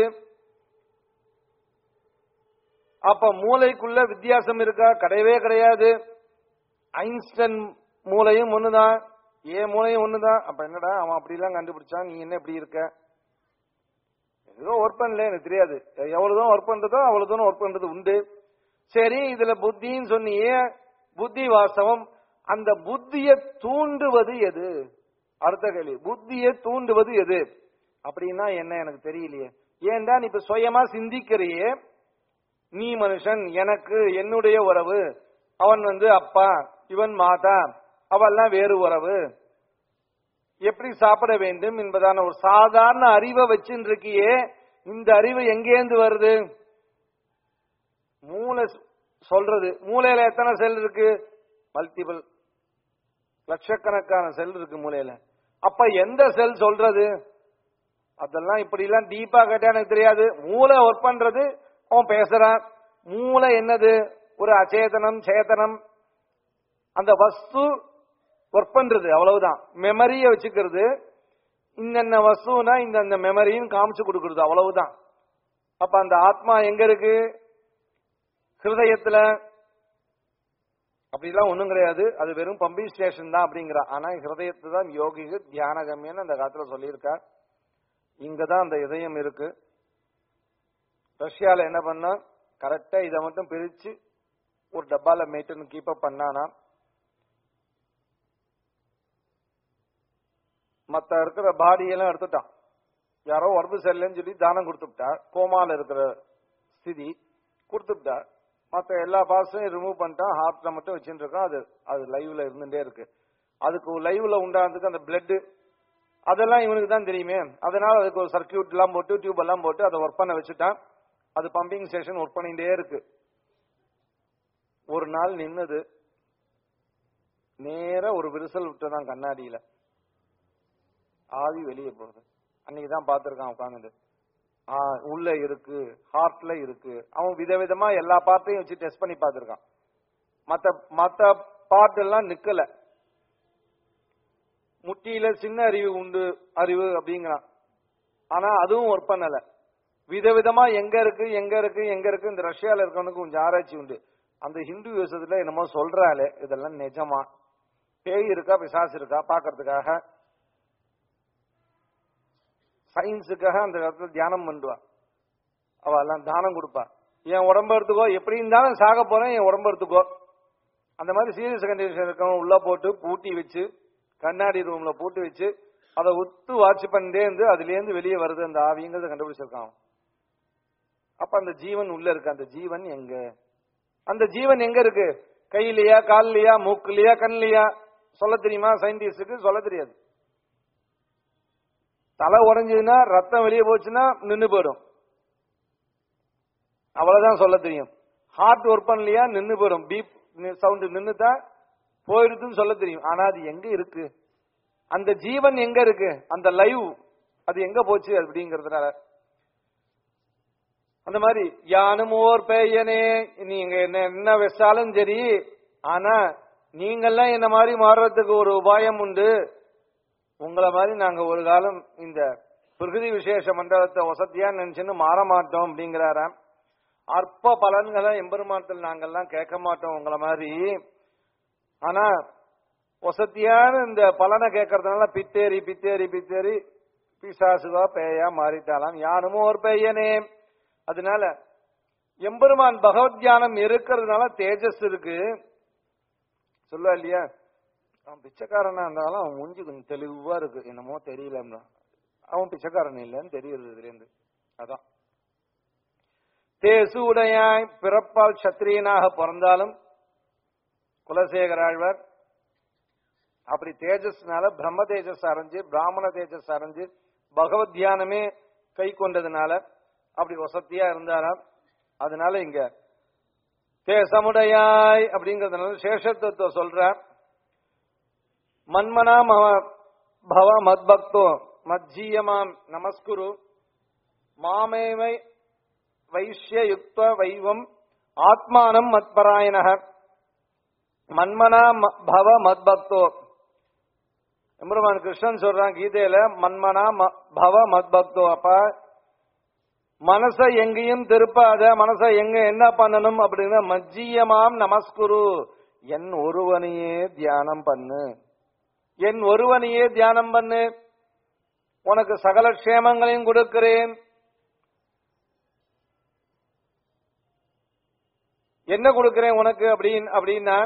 அப்ப மூளைக்குள்ள வித்தியாசம் இருக்கா கிடையவே கிடையாது ஐன்ஸ்டன் மூளையும் ஒண்ணுதான் ஏ மூளையும் ஒண்ணுதான் அப்ப என்னடா அவன் அப்படிலாம் கண்டுபிடிச்சான் நீ என்ன இப்படி இருக்க ஏதோ ஒர்க் பண்ணல எனக்கு தெரியாது எவ்வளவுதான் ஒர்க் பண்றதோ அவ்வளவுதான் ஒர்க் பண்றது உண்டு சரி இதுல புத்தின்னு சொன்னியே புத்தி வாஸ்தவம் அந்த புத்தியை தூண்டுவது எது அடுத்த கேள்வி புத்தியை தூண்டுவது எது அப்படின்னா என்ன எனக்கு தெரியலையே ஏன்டா நீ இப்ப சுயமா சிந்திக்கிறியே நீ மனுஷன் எனக்கு என்னுடைய உறவு அவன் வந்து அப்பா இவன் மாதா அவெல்லாம் வேறு உறவு எப்படி சாப்பிட வேண்டும் என்பதான ஒரு சாதாரண அறிவை வச்சுட்டு இருக்கியே இந்த அறிவு எங்கேந்து வருது மூளை சொல்றது மூளையில எத்தனை செல் இருக்கு மல்டிபிள் லட்சக்கணக்கான செல் இருக்கு மூளையில அப்ப எந்த செல் சொல்றது அதெல்லாம் இப்படி எல்லாம் டீப்பா கேட்டா எனக்கு தெரியாது மூளை ஒர்க் பண்றது அவன் பேசுறான் மூளை என்னது ஒரு அச்சேதனம் சேதனம் அந்த வஸ்து ஒர்க் பண்றது அவ்வளவுதான் மெமரிய வச்சுக்கிறது இன்னென்ன வஸ்துனா இந்த இந்த மெமரின்னு காமிச்சு கொடுக்கறது அவ்வளவுதான் அப்ப அந்த ஆத்மா எங்க இருக்கு ஹிருதயத்துல அப்படிலாம் ஒண்ணும் கிடையாது அது வெறும் பம்பிங் ஸ்டேஷன் தான் அப்படிங்கிற ஆனா ஹிருதயத்து தான் யோகிகு தியான கம்யன்னு அந்த காலத்துல சொல்லியிருக்கார் இங்கதான் அந்த இதயம் இருக்கு ரஷ்யால என்ன பண்ணா கரெக்டா இதை மட்டும் பிரிச்சு ஒரு டப்பால மெயின்டைன் கீப் அப் பண்ணானா மத்த இருக்கிற பாடியெல்லாம் எடுத்துட்டான் யாரோ உடம்பு சரியில்லைன்னு சொல்லி தானம் கொடுத்துட்டா கோமால இருக்கிற ஸ்திதி கொடுத்துட்டா மத்த எல்லா பார்ட்ஸையும் ரிமூவ் பண்ணிட்டான் ஹார்ட்ல மட்டும் வச்சுட்டு இருக்கான் அது அது லைவ்ல இருந்துட்டே இருக்கு அதுக்கு லைவ்ல உண்டானதுக்கு அந்த பிளட் அதெல்லாம் இவனுக்கு தான் தெரியுமே அதனால அதுக்கு ஒரு சர்க்கியூட் எல்லாம் போட்டு டியூப் எல்லாம் போட்டு அதை ஒர்க் பண்ண வச்சுட்டான் அது பம்பிங் ஸ்டேஷன் ஒர்க் பண்ணிட்டே இருக்கு ஒரு நாள் நின்னது நேரா ஒரு விரிசல் விட்டுதான் கண்ணாடியில ஆவி வெளியே போகுது அன்னைக்கு தான் பார்த்திருக்கான் உட்காந்துட்டு உள்ள இருக்கு ஹார்ட்ல இருக்கு அவன் விதவிதமா எல்லா பார்ட்டையும் வச்சு டெஸ்ட் பண்ணி பார்த்திருக்கான் மத்த மத்த பார்ட் எல்லாம் நிக்கல முட்டியில சின்ன அறிவு உண்டு அறிவு அப்படிங்கிறான் ஆனா அதுவும் ஒர்க் பண்ணல விதவிதமா எங்க இருக்கு எங்க இருக்கு எங்க இருக்கு இந்த ரஷ்யால இருக்கவனுக்கு கொஞ்சம் ஆராய்ச்சி உண்டு அந்த ஹிந்து யூசத்துல என்னமோ சொல்றாளே இதெல்லாம் நிஜமா பேய் இருக்கா பிசாசு இருக்கா பாக்குறதுக்காக சயின்ஸுக்காக அந்த இடத்துல தியானம் பண்ணுவா அவ எல்லாம் தானம் கொடுப்பா என் உடம்பு எடுத்துக்கோ எப்படி இருந்தாலும் சாக போறேன் என் உடம்பு எடுத்துக்கோ அந்த மாதிரி சீரியஸ் கண்டிஷன் இருக்கவங்க உள்ள போட்டு பூட்டி வச்சு கண்ணாடி ரூம்ல போட்டு வச்சு அதை உத்து வாட்ச் பண்ணிட்டே இருந்து அதுல இருந்து வெளியே வருது அந்த ஆவிங்கிறத கண்டுபிடிச்சிருக்கான் அப்ப அந்த ஜீவன் உள்ள இருக்கு அந்த ஜீவன் எங்க அந்த ஜீவன் எங்க இருக்கு கையிலயா கால்லயா மூக்குலயா கண்லையா சொல்ல தெரியுமா சயின்டிஸ்டுக்கு சொல்ல தெரியாது தலை உடைஞ்சதுன்னா ரத்தம் வெளியே போச்சுன்னா நின்னு போயிடும் அவ்வளவுதான் சொல்ல தெரியும் ஹார்ட் ஒர்க் பண்ணலையா நின்னு போயிடும் பீப் சவுண்ட் நின்னுதான் போயிடுதுன்னு சொல்ல தெரியும் ஆனா அது எங்க இருக்கு அந்த ஜீவன் எங்க இருக்கு அந்த லைவ் அது எங்க போச்சு அப்படிங்கறதுனால அந்த மாதிரி யானும் ஓர் பெய்யனே நீங்க என்ன என்ன வச்சாலும் சரி ஆனா நீங்கெல்லாம் என்ன மாதிரி மாறுறதுக்கு ஒரு உபாயம் உண்டு உங்களை மாதிரி நாங்க ஒரு காலம் இந்த பிரகிருதி விசேஷ மண்டலத்தை வசதியா நினைச்சுன்னு மாற மாட்டோம் அப்படிங்கிறாராம் அற்ப பலன்களை எம்பெருமானத்தில் நாங்கெல்லாம் கேட்க மாட்டோம் உங்களை மாதிரி ஆனா வசதியான இந்த பலனை கேட்கறதுனால பித்தேரி பித்தேரி பித்தேரி பிசாசுவா பேயா மாறிட்டாலாம் யானுமோ ஒரு பெய்யனே அதனால எம்பெருமான் பகவத் தியானம் இருக்கிறதுனால தேஜஸ் இருக்கு சொல்லுவா இல்லையா அவன் பிச்சைக்காரனா இருந்தாலும் அவன் மூஞ்சி கொஞ்சம் தெளிவா இருக்கு என்னமோ தெரியல அவன் பிச்சைக்காரன் இல்லைன்னு தெரியுது இதுல இருந்து அதான் தேசு உடையாய் பிறப்பால் சத்திரியனாக பிறந்தாலும் குலசேகர ஆழ்வார் அப்படி தேஜஸ்னால பிரம்ம தேஜஸ் அரைஞ்சு பிராமண தேஜஸ் அரைஞ்சு பகவத் தியானமே கை கொண்டதுனால அப்படி வசதியா இருந்தாராம் அதனால இங்க தேசமுடையாய் அப்படிங்கறதுனால சேஷத்துவத்தை சொல்ற மன்மனா மவ- பவ மத்பக்தோ மஜ்ஜீயமாம் நமஸ்குரு மாமேவை வைஷ்யயுக்த வைவம் ஆத்மானம் மத்பராயணக மன்மனா ம- பவ மத்பக்தோ எம்பெருமான் கிருஷ்ணன் சொல்றான் கீதையில மன்மனா ம- பவ மத்பக்தோ அப்ப மனச எங்கேயும் திருப்பாத மனச எங்க என்ன பண்ணணும் அப்படின்னா மஜ்ஜியமாம் நமஸ்குரு என் ஒருவனையே தியானம் பண்ணு என் ஒருவனையே தியானம் பண்ணு உனக்கு சகல க்ஷேமங்களையும் கொடுக்கிறேன் என்ன கொடுக்கிறேன் உனக்கு அப்படின்னு அப்படின்னா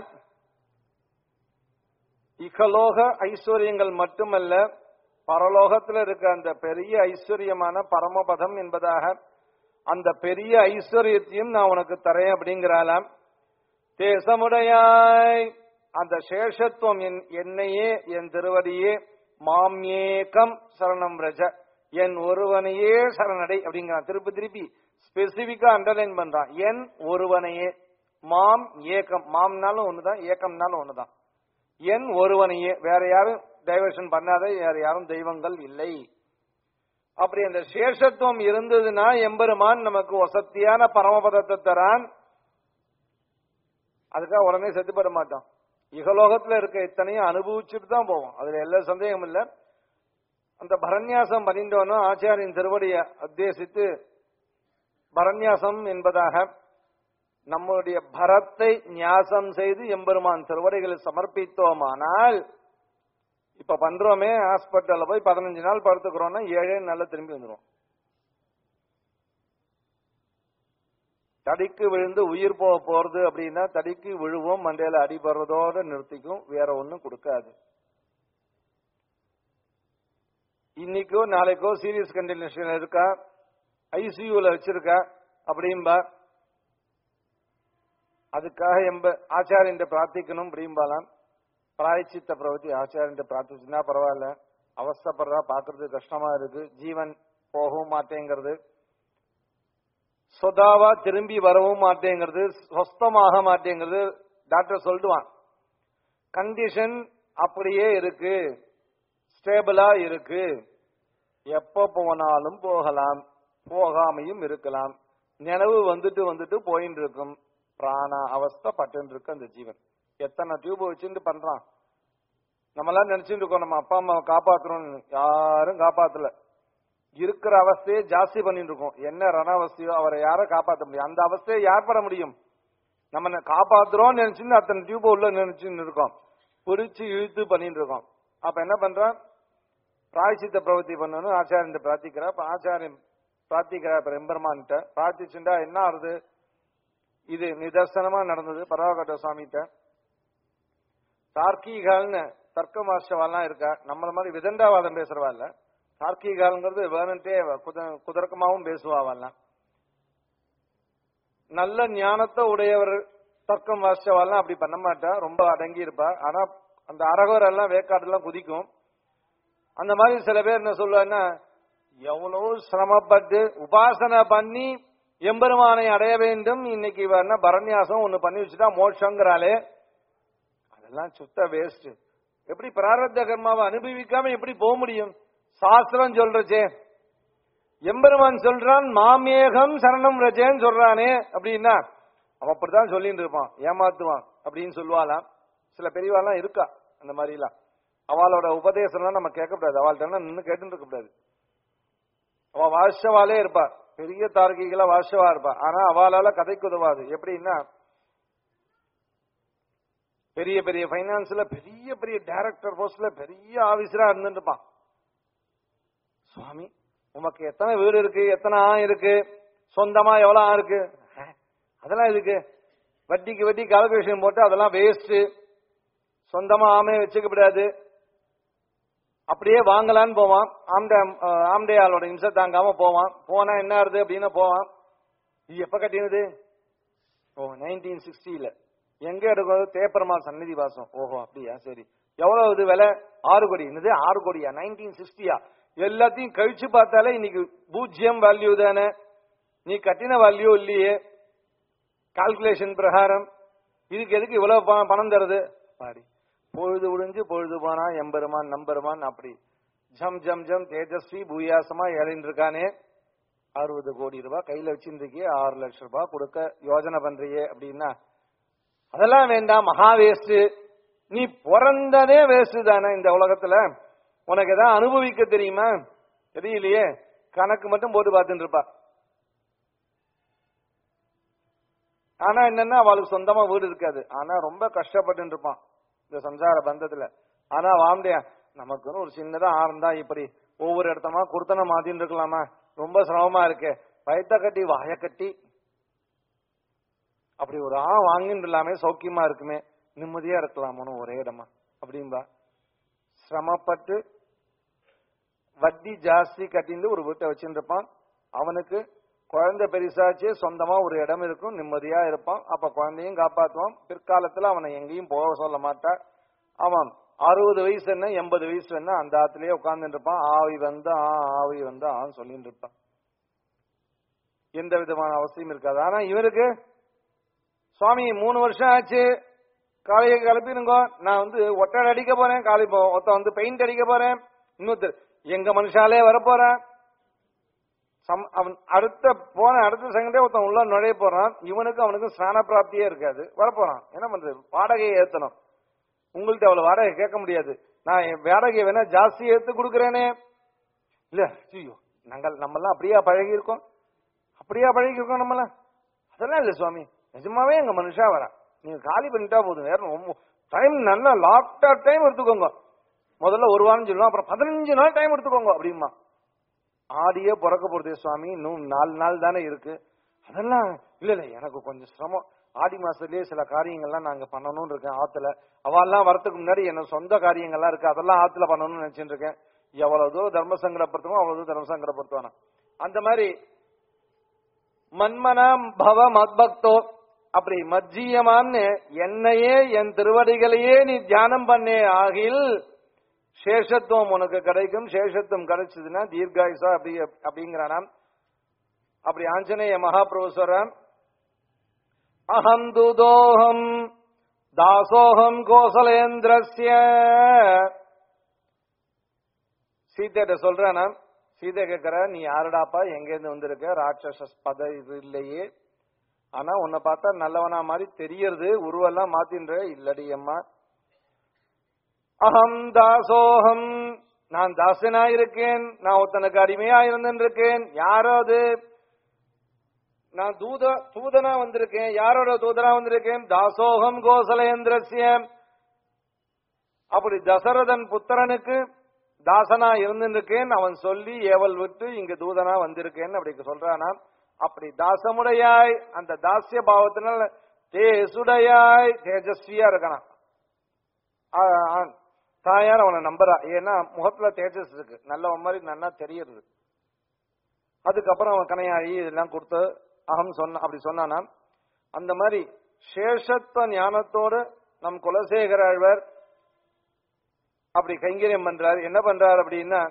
இகலோக ஐஸ்வர்யங்கள் மட்டுமல்ல பரலோகத்தில் இருக்க அந்த பெரிய ஐஸ்வர்யமான பரமபதம் என்பதாக அந்த பெரிய ஐஸ்வர்யத்தையும் நான் உனக்கு தரேன் அப்படிங்கிறாளாம் தேசமுடையாய் அந்த சேஷத்துவம் என் என்னையே என் திருவடியே மாம் ஏகம் சரணம் ரஜ என் ஒருவனையே சரணடை அப்படிங்கிறான் திருப்பி திருப்பி ஸ்பெசிபிக்கா அண்டர்லைன் பண்றான் என் ஒருவனையே மாம் ஏகம் மாம்னாலும் ஒண்ணுதான் ஏகம்னாலும் ஒண்ணுதான் என் ஒருவனையே வேற யாரும் டைவர்ஷன் பண்ணாத வேற யாரும் தெய்வங்கள் இல்லை அப்படி அந்த சேஷத்துவம் இருந்ததுன்னா எம்பெருமான் நமக்கு வசத்தியான பரமபதத்தை தரான் அதுக்காக உடனே செத்துப்பட மாட்டான் இகலோகத்துல இருக்க இத்தனையும் அனுபவிச்சுட்டு தான் போவோம் அதுல எல்லா சந்தேகமும் இல்ல அந்த பரநியாசம் பண்ணிட்டோன்னா ஆச்சாரியின் திருவடியை உத்தேசித்து பரநியாசம் என்பதாக நம்முடைய பரத்தை நியாசம் செய்து எம்பெருமான் திருவடிகளை சமர்ப்பித்தோமானால் இப்ப பண்றோமே ஹாஸ்பிட்டல்ல போய் பதினஞ்சு நாள் படுத்துக்கிறோம்னா ஏழே நாள்ல திரும்பி வந்துடும் தடிக்கு விழுந்து உயிர் போக போறது அப்படின்னா தடிக்கு விழுவோம் மண்டையில அடிபடுறதோட நிறுத்திக்கும் வேற ஒண்ணும் கொடுக்காது இன்னைக்கோ நாளைக்கோ சீரியஸ் கண்டிஷன் இருக்கா ஐசியூல வச்சிருக்கா அப்படின்பா அதுக்காக எம்ப ஆச்சாரியன் பிரார்த்திக்கணும் அப்படிம்பாலாம் பிராயச்சித்த பிரவதி ஆச்சாரியன் பிரார்த்திச்சுன்னா பரவாயில்ல அவஸ்தப்படுறா பாக்குறது கஷ்டமா இருக்கு ஜீவன் போகவும் மாட்டேங்கிறது சொதாவா திரும்பி வரவும் மாட்டேங்கிறது சொஸ்தமாக மாட்டேங்கிறது டாக்டர் சொல்லிடுவான் கண்டிஷன் அப்படியே இருக்கு ஸ்டேபிளா இருக்கு எப்ப போனாலும் போகலாம் போகாமையும் இருக்கலாம் நினைவு வந்துட்டு வந்துட்டு போயின்னு இருக்கும் பிராண அவஸ்தை பட்டு இருக்கு அந்த ஜீவன் எத்தனை டியூப் வச்சுட்டு பண்றான் நம்மளாம் நினைச்சுட்டு இருக்கோம் நம்ம அப்பா அம்மாவை காப்பாத்துறோம்னு யாரும் காப்பாத்தல இருக்கிற அவஸ்தையை ஜாஸ்தி பண்ணிட்டு இருக்கோம் என்ன ரண அவஸ்தையோ அவரை யார காப்பாத்த முடியும் அந்த அவஸ்தையை யார் பட முடியும் நம்ம ந- காப்பாத்துறோம் நினைச்சுன்னு அத்தனை டியூப் உள்ள நினைச்சுன்னு இருக்கோம் பிடிச்சு இழுத்து பண்ணிட்டு இருக்கோம் அப்ப என்ன பண்றோம் பிராய்ச்சித்த பிரவൃத்தி பண்ணணும் ஆச்சாரியன் பிரார்த்திக்கிறா அப்ப ஆச்சாரியன் பிரார்த்திக்கிறா இப்ப எம்பெருமான்கிட்ட பிரார்த்திச்சுண்டா என்ன ஆறுது இது நிதர்சனமா நடந்தது பரவாகட்ட சுவாமிகிட்ட தார்க்கீகால்னு தர்க்க மாஸ்டவாலாம் இருக்கா நம்மள மாதிரி விதண்டாவாதம் பேசுறவா இல்ல தார்க்கீகால்ங்கிறது வேணுன்ட்டே குத- குதர்க்கமாவும் பேசுவாவெல்லாம் நல்ல ஞானத்தை உடையவர் தர்க்கம் வாசிச்சவாலாம் அப்படி பண்ண மாட்டா ரொம்ப அடங்கி இருப்பா ஆனா அந்த அரகர் எல்லாம் வேக்காடுலாம் குதிக்கும் அந்த மாதிரி சில பேர் என்ன சொல்லுவாங்கன்னா எவ்வளவு சிரமப்பட்டு உபாசனை பண்ணி எம்பெருமானை அடைய வேண்டும் இன்னைக்கு வேணா பரநியாசம் ஒண்ணு பண்ணி வச்சுட்டா மோட்சங்கிறாளே அதெல்லாம் சுத்த வேஸ்ட் எப்படி பிராரத்த கர்மாவை அனுபவிக்காம எப்படி போக முடியும் சாஸ்திரம் சொல்றச்சே எம்பெருமான் சொல்றான் மாமேகம் சரணம் ரஜேன்னு சொல்றானே அப்படின்னா அவன் அப்படித்தான் சொல்லிட்டு இருப்பான் ஏமாத்துவான் அப்படின்னு சொல்லுவாளாம் சில பெரியவாலாம் இருக்கா அந்த மாதிரிலாம் அவளோட உபதேசம்லாம் நம்ம கேட்கக்கூடாது அவள்கிட்ட நின்று கேட்டுட்டு இருக்கக்கூடாது அவ வாஷவாலே இருப்பா பெரிய தார்க்கிகளா வாஷவா இருப்பா ஆனா அவளால கதைக்கு உதவாது எப்படின்னா பெரிய பெரிய பைனான்ஸ்ல பெரிய பெரிய டைரக்டர் போஸ்ட்ல பெரிய ஆபீசரா இருந்துட்டு இருப்பான் சுவாமி உமக்கு எத்தனை வீடு இருக்கு எத்தனை ஆ இருக்கு சொந்தமா எவ்வளவு ஆ இருக்கு ஹே, அதெல்லாம் இதுக்கு வட்டிக்கு வட்டி கால்குலேஷன் போட்டு அதெல்லாம் வேஸ்ட் சொந்தமா ஆமே வச்சுக்கப்படாது அப்படியே வாங்கலான்னு போவான் ஆம்டே அஹ், ஆம்டேயாளோட இம்சை தாங்காம போவான் போனா என்ன ஆறுது அப்படின்னு போவான் இது எப்ப கட்டினது ஓ நைன்டீன் சிக்ஸ்டில எங்க எடுக்கிறது தேப்பரமால் சந்நிதி வாசம் ஓஹோ அப்படியா சரி எவ்வளவு இது விலை ஆறு கோடி என்னது ஆறு கோடியா நைன்டீன் சிக்ஸ்டியா எல்லாத்தையும் கழிச்சு பார்த்தாலே இன்னைக்கு பூஜ்ஜியம் வேல்யூ தானே நீ கட்டின வேல்யூ இல்லையே கால்குலேஷன் பிரகாரம் இதுக்கு எதுக்கு இவ்வளவு ப- பணம் தருது பாடி பொழுது விடிஞ்சு பொழுது போனா எம்பெருமான் நம்பெருமான் அப்படி ஜம் ஜம் ஜம் தேஜஸ்வி பூயாசமா ஏழின்னு இருக்கானே அறுபது கோடி ரூபாய் கையில வச்சிருக்கே ஆறு லட்சம் ரூபாய் கொடுக்க யோஜனை பண்றியே அப்படின்னா அதெல்லாம் வேண்டாம் மகா வேஸ்ட் நீ பிறந்ததே வேஸ்ட் தானே இந்த உலகத்துல உனக்கு ஏதாவது அனுபவிக்க தெரியுமா தெரியலையே கணக்கு மட்டும் போட்டு பார்த்துட்டு இருப்பா ஆனா என்னன்னா அவளுக்கு சொந்தமா வீடு இருக்காது ஆனா ரொம்ப கஷ்டப்பட்டு இருப்பான் இந்த சம்சார பந்தத்துல ஆனா வாம்டியா நமக்குன்னு ஒரு சின்னதா ஆரந்தா இப்படி ஒவ்வொரு இடத்தமா குடுத்தன மாத்தின்னு இருக்கலாமா ரொம்ப சிரமமா இருக்கு வயத்த கட்டி வாய கட்டி அப்படி ஒரு ஆ வாங்கின்னு இல்லாமே சௌக்கியமா இருக்குமே நிம்மதியா இருக்கலாமோன்னு ஒரே இடமா அப்படின்பா சிரமப்பட்டு வட்டி ஜாஸ்தி கட்டிந்து ஒரு வீட்டை வச்சுட்டு இருப்பான் அவனுக்கு குழந்தை பெருசாச்சு சொந்தமா ஒரு இடம் இருக்கும் நிம்மதியா இருப்பான் அப்ப குழந்தையும் காப்பாத்துவான் பிற்காலத்துல அவனை எங்கேயும் போக சொல்ல மாட்டான் அவன் அறுபது வயசு என்ன எண்பது வயசு என்ன அந்த ஆத்துலயே உட்கார்ந்துட்டு இருப்பான் ஆவி வந்தா ஆ ஆவி வந்தா ஆன்னு சொல்லிட்டு இருப்பான் எந்த விதமான அவசியம் இருக்காது ஆனா இவருக்கு சுவாமி மூணு வருஷம் ஆச்சு காலையை கிளப்பிடுங்க நான் வந்து ஒட்டடை அடிக்க போறேன் காலை இப்போ ஒருத்தன் வந்து பெயிண்ட் அடிக்க போறேன் இன்னொருத்தர் எங்க மனுஷாலே வரப்போறேன் சம் அவன் அடுத்த போன அடுத்த செகண்டே ஒருத்தன் உள்ள நுழைய போறான் இவனுக்கு அவனுக்கு ஸ்நான பிராப்தியே இருக்காது வரப்போறான் என்ன பண்றது வாடகையை ஏத்தணும் உங்கள்ட்ட அவ்வளவு வாடகை கேட்க முடியாது நான் என் வாடகையை வேணா ஜாஸ்தி ஏத்து கொடுக்குறேனே இல்ல ஐயோ நாங்கள் நம்மெல்லாம் அப்படியா பழகி இருக்கோம் அப்படியா பழகி இருக்கோம் நம்மளாம் அதெல்லாம் இல்ல சுவாமி நிஜமாவே எங்க மனுஷா வரா நீங்க காலி பண்ணிட்டா போதும் வேற ரொம்ப டைம் நல்லா லாக்டா டைம் எடுத்துக்கோங்க முதல்ல ஒரு வாரம் சொல்லுவோம் அப்புறம் பதினஞ்சு நாள் டைம் எடுத்துக்கோங்க அப்படிமா ஆடியே பிறக்க போறது சுவாமி இன்னும் நாலு நாள் தானே இருக்கு அதெல்லாம் இல்ல இல்ல எனக்கு கொஞ்சம் சிரமம் ஆடி மாசத்துலயே சில காரியங்கள்லாம் நாங்க பண்ணணும்னு இருக்கேன் ஆத்துல அவெல்லாம் வரதுக்கு முன்னாடி என்ன சொந்த காரியங்கள்லாம் இருக்கு அதெல்லாம் ஆத்துல பண்ணணும்னு நினைச்சிட்டு இருக்கேன் எவ்வளவு தூரம் தர்ம சங்கடப்படுத்துமோ அவ்வளவு தூரம் தர்ம சங்கடப்படுத்துவானா அந்த மாதிரி மன்மனாம் பவ மத்பக்தோ அப்படி மஜ்ஜியமான்னு என்னையே என் திருவடிகளையே நீ தியானம் பண்ணே ஆகில் சேஷத்துவம் உனக்கு கிடைக்கும் சேஷத்துவம் கிடைச்சதுன்னா தீர்காயுசா அப்படி அப்படிங்கிறானாம் அப்படி ஆஞ்சநேய மகாபிரபு சொல்றான் அகம் துதோகம் தாசோகம் கோசலேந்திரஸ்ய சீதையிட்ட சொல்றானா சீதை கேட்கிற நீ யாருடாப்பா எங்க இருந்து வந்திருக்க ராட்சச பத இது இல்லையே ஆனா உன்னை பார்த்தா நல்லவனா மாதிரி தெரியறது உருவெல்லாம் மாத்தின்ற இல்லடி அம்மா அகம் தாசோகம் நான் தாசனா இருக்கேன் நான் ஒருத்தனுக்கு அடிமையா இருந்திருக்கேன் யாரோ அது நான் தூத தூதனா வந்திருக்கேன் யாரோட தூதனா வந்திருக்கேன் தாசோகம் கோசலேந்திரஸ்ய அப்படி தசரதன் புத்திரனுக்கு தாசனா இருந்திருக்கேன் அவன் சொல்லி ஏவல் விட்டு இங்க தூதனா வந்திருக்கேன் அப்படி சொல்றானா அப்படி தாசமுடையாய் அந்த தாசிய பாவத்தினால தேசுடையாய் தேஜஸ்வியா இருக்கானா ஆ, ஆ, தாயார் அவனை நம்புறா ஏன்னா முகத்துல தேஜஸ் இருக்கு நல்லவன் மாதிரி நல்லா தெரியறது அதுக்கப்புறம் அவன் கனையாழி இதெல்லாம் கொடுத்து அகம் சொன்ன அப்படி சொன்னானா அந்த மாதிரி சேஷத்துவ ஞானத்தோடு நம் குலசேகர ஆழ்வார் அப்படி கைங்கரியம் பண்றார் என்ன பண்றார் அப்படின்னா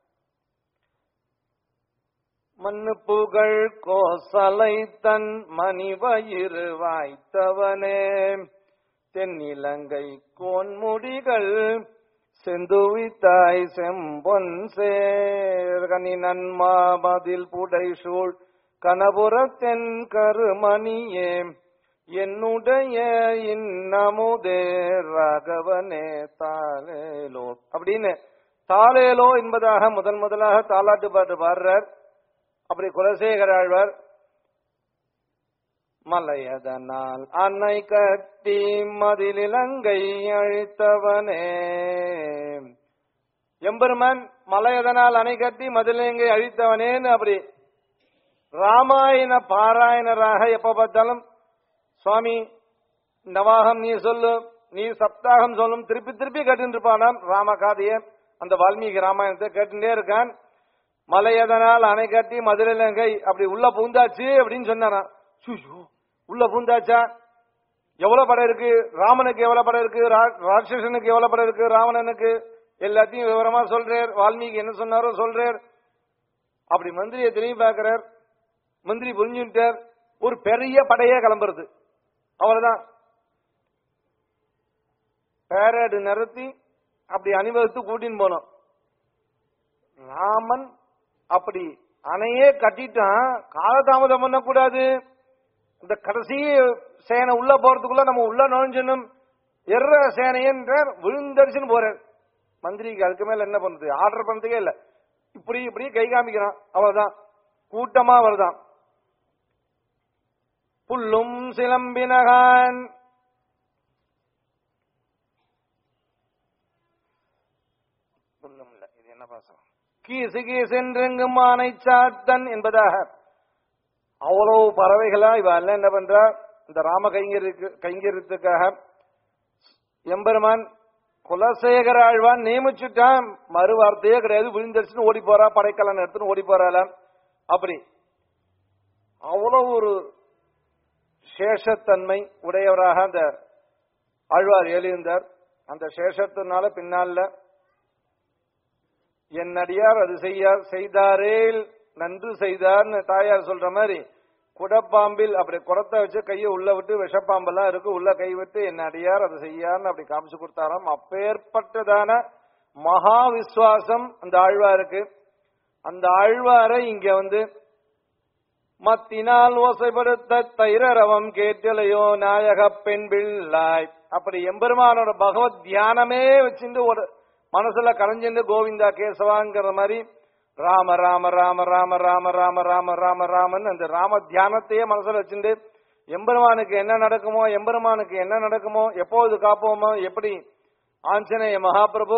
மண்ணு புகழ் கோசலை தன் மணிவயிறு வாய்த்தவனே தென்னிலங்கை கோன்முடிகள் செந்துவித்தாய் செம்பொன் சேர்கனி நன்மாமதில் புடைசூழ் கனபுரத்தென் கருமணியே என்னுடைய இன்னமுதே ராகவனே தாலேலோ அப்படின்னு தாலேலோ என்பதாக முதன் முதலாக தாலாட்டு பாட்டு பாடுறார் அப்படி குலசேகர ஆழ்வார் மலையதனால் அன்னை கட்டி மதிலிலங்கை அழித்தவனே எம்பெருமான் மலையதனால் அணை கட்டி மதிலிலங்கை அழித்தவனேன்னு அப்படி ராமாயண பாராயணராக எப்ப பார்த்தாலும் சுவாமி நவாகம் நீ சொல்லு நீ சப்தாகம் சொல்லும் திருப்பி திருப்பி கேட்டு இருப்பானாம் ராம காதைய அந்த வால்மீகி ராமாயணத்தை கேட்டுட்டே இருக்கான் மலையதனால் அணை கட்டி மதுரை அப்படி உள்ள பூந்தாச்சு அப்படின்னு சொன்னாராம் சுஷு, உள்ள பூந்தாச்சா எவ்வளவு படம் இருக்கு ராமனுக்கு எவ்வளவு படம் இருக்கு ரா- ராட்சசனுக்கு எவ்வளவு படம் இருக்கு ராவணனுக்கு எல்லாத்தையும் விவரமா சொல்றார் வால்மீகி என்ன சொன்னாரோ சொல்றார் அப்படி மந்திரியை திரும்பி பார்க்கிறார் மந்திரி புரிஞ்சுட்டார் ஒரு பெரிய படையே கிளம்புறது அவ்வளவுதான் பேரேடு நிறுத்தி அப்படி அணிவகுத்து கூட்டின்னு போனோம் ராமன் அப்படி அணையே கட்டிட்டான் காலதாமதம் பண்ணக்கூடாது இந்த கடைசி சேனை உள்ள போறதுக்குள்ள நம்ம உள்ள நுழைஞ்சணும் எர்ற சேனையன்றார் விழுந்தரிச்சுன்னு போறார் மந்திரிக்கு அதுக்கு மேல என்ன பண்றது ஆர்டர் பண்றதுக்கே இல்ல இப்படி இப்படி கை காமிக்கிறான் அவ்வளவுதான் கூட்டமா வருதான் புல்லும் சிலம்பினகான் புல்லும் இல்ல இது என்ன பாசம் கீசு கீசென்றெங்கும் ஆனை சாத்தன் என்பதாக அவ்வளவு பறவைகளா இவ எல்லாம் என்ன பண்றா இந்த ராம கைங்கருக்கு கைங்கரியத்துக்காக எம்பெருமான் குலசேகர ஆழ்வான் நியமிச்சுட்டான் மறு வார்த்தையே கிடையாது விழுந்தரிச்சுன்னு ஓடி போறா படைக்கலன் எடுத்துன்னு ஓடி போறாள அப்படி அவ்வளவு ஒரு சேஷத்தன்மை உடையவராக அந்த ஆழ்வார் எழுந்தார் அந்த சேஷத்தினால பின்னால என் அடியார் அது செய்யார் செய்தாரேல் நன்று செய்தார்னு தாயார் சொல்ற மாதிரி குடப்பாம்பில் அப்படி குடத்தை வச்சு கையை உள்ள விட்டு விஷப்பாம்பெல்லாம் இருக்கு உள்ள கை விட்டு என் அடியார் அதை செய்யார்னு அப்படி காமிச்சு கொடுத்தாராம் அப்பேற்பட்டதான மகா விசுவாசம் அந்த ஆழ்வாருக்கு அந்த ஆழ்வாரை இங்க வந்து மத்தினால் ஓசைப்படுத்த தைரரவம் கேட்டலையோ நாயக பெண் பிள்ளாய் அப்படி எம்பெருமானோட பகவத் தியானமே வச்சுட்டு ஒரு மனசுல கலைஞ்சுட்டு கோவிந்தா கேசவாங்கிற மாதிரி ராம ராம ராம ராம ராம ராம ராம ராம ராமன் அந்த ராம தியானத்தையே மனசுல வச்சுட்டு எம்பெருமானுக்கு என்ன நடக்குமோ எம்பெருமானுக்கு என்ன நடக்குமோ எப்போது காப்போமோ எப்படி ஆஞ்சநேய மகாபிரபு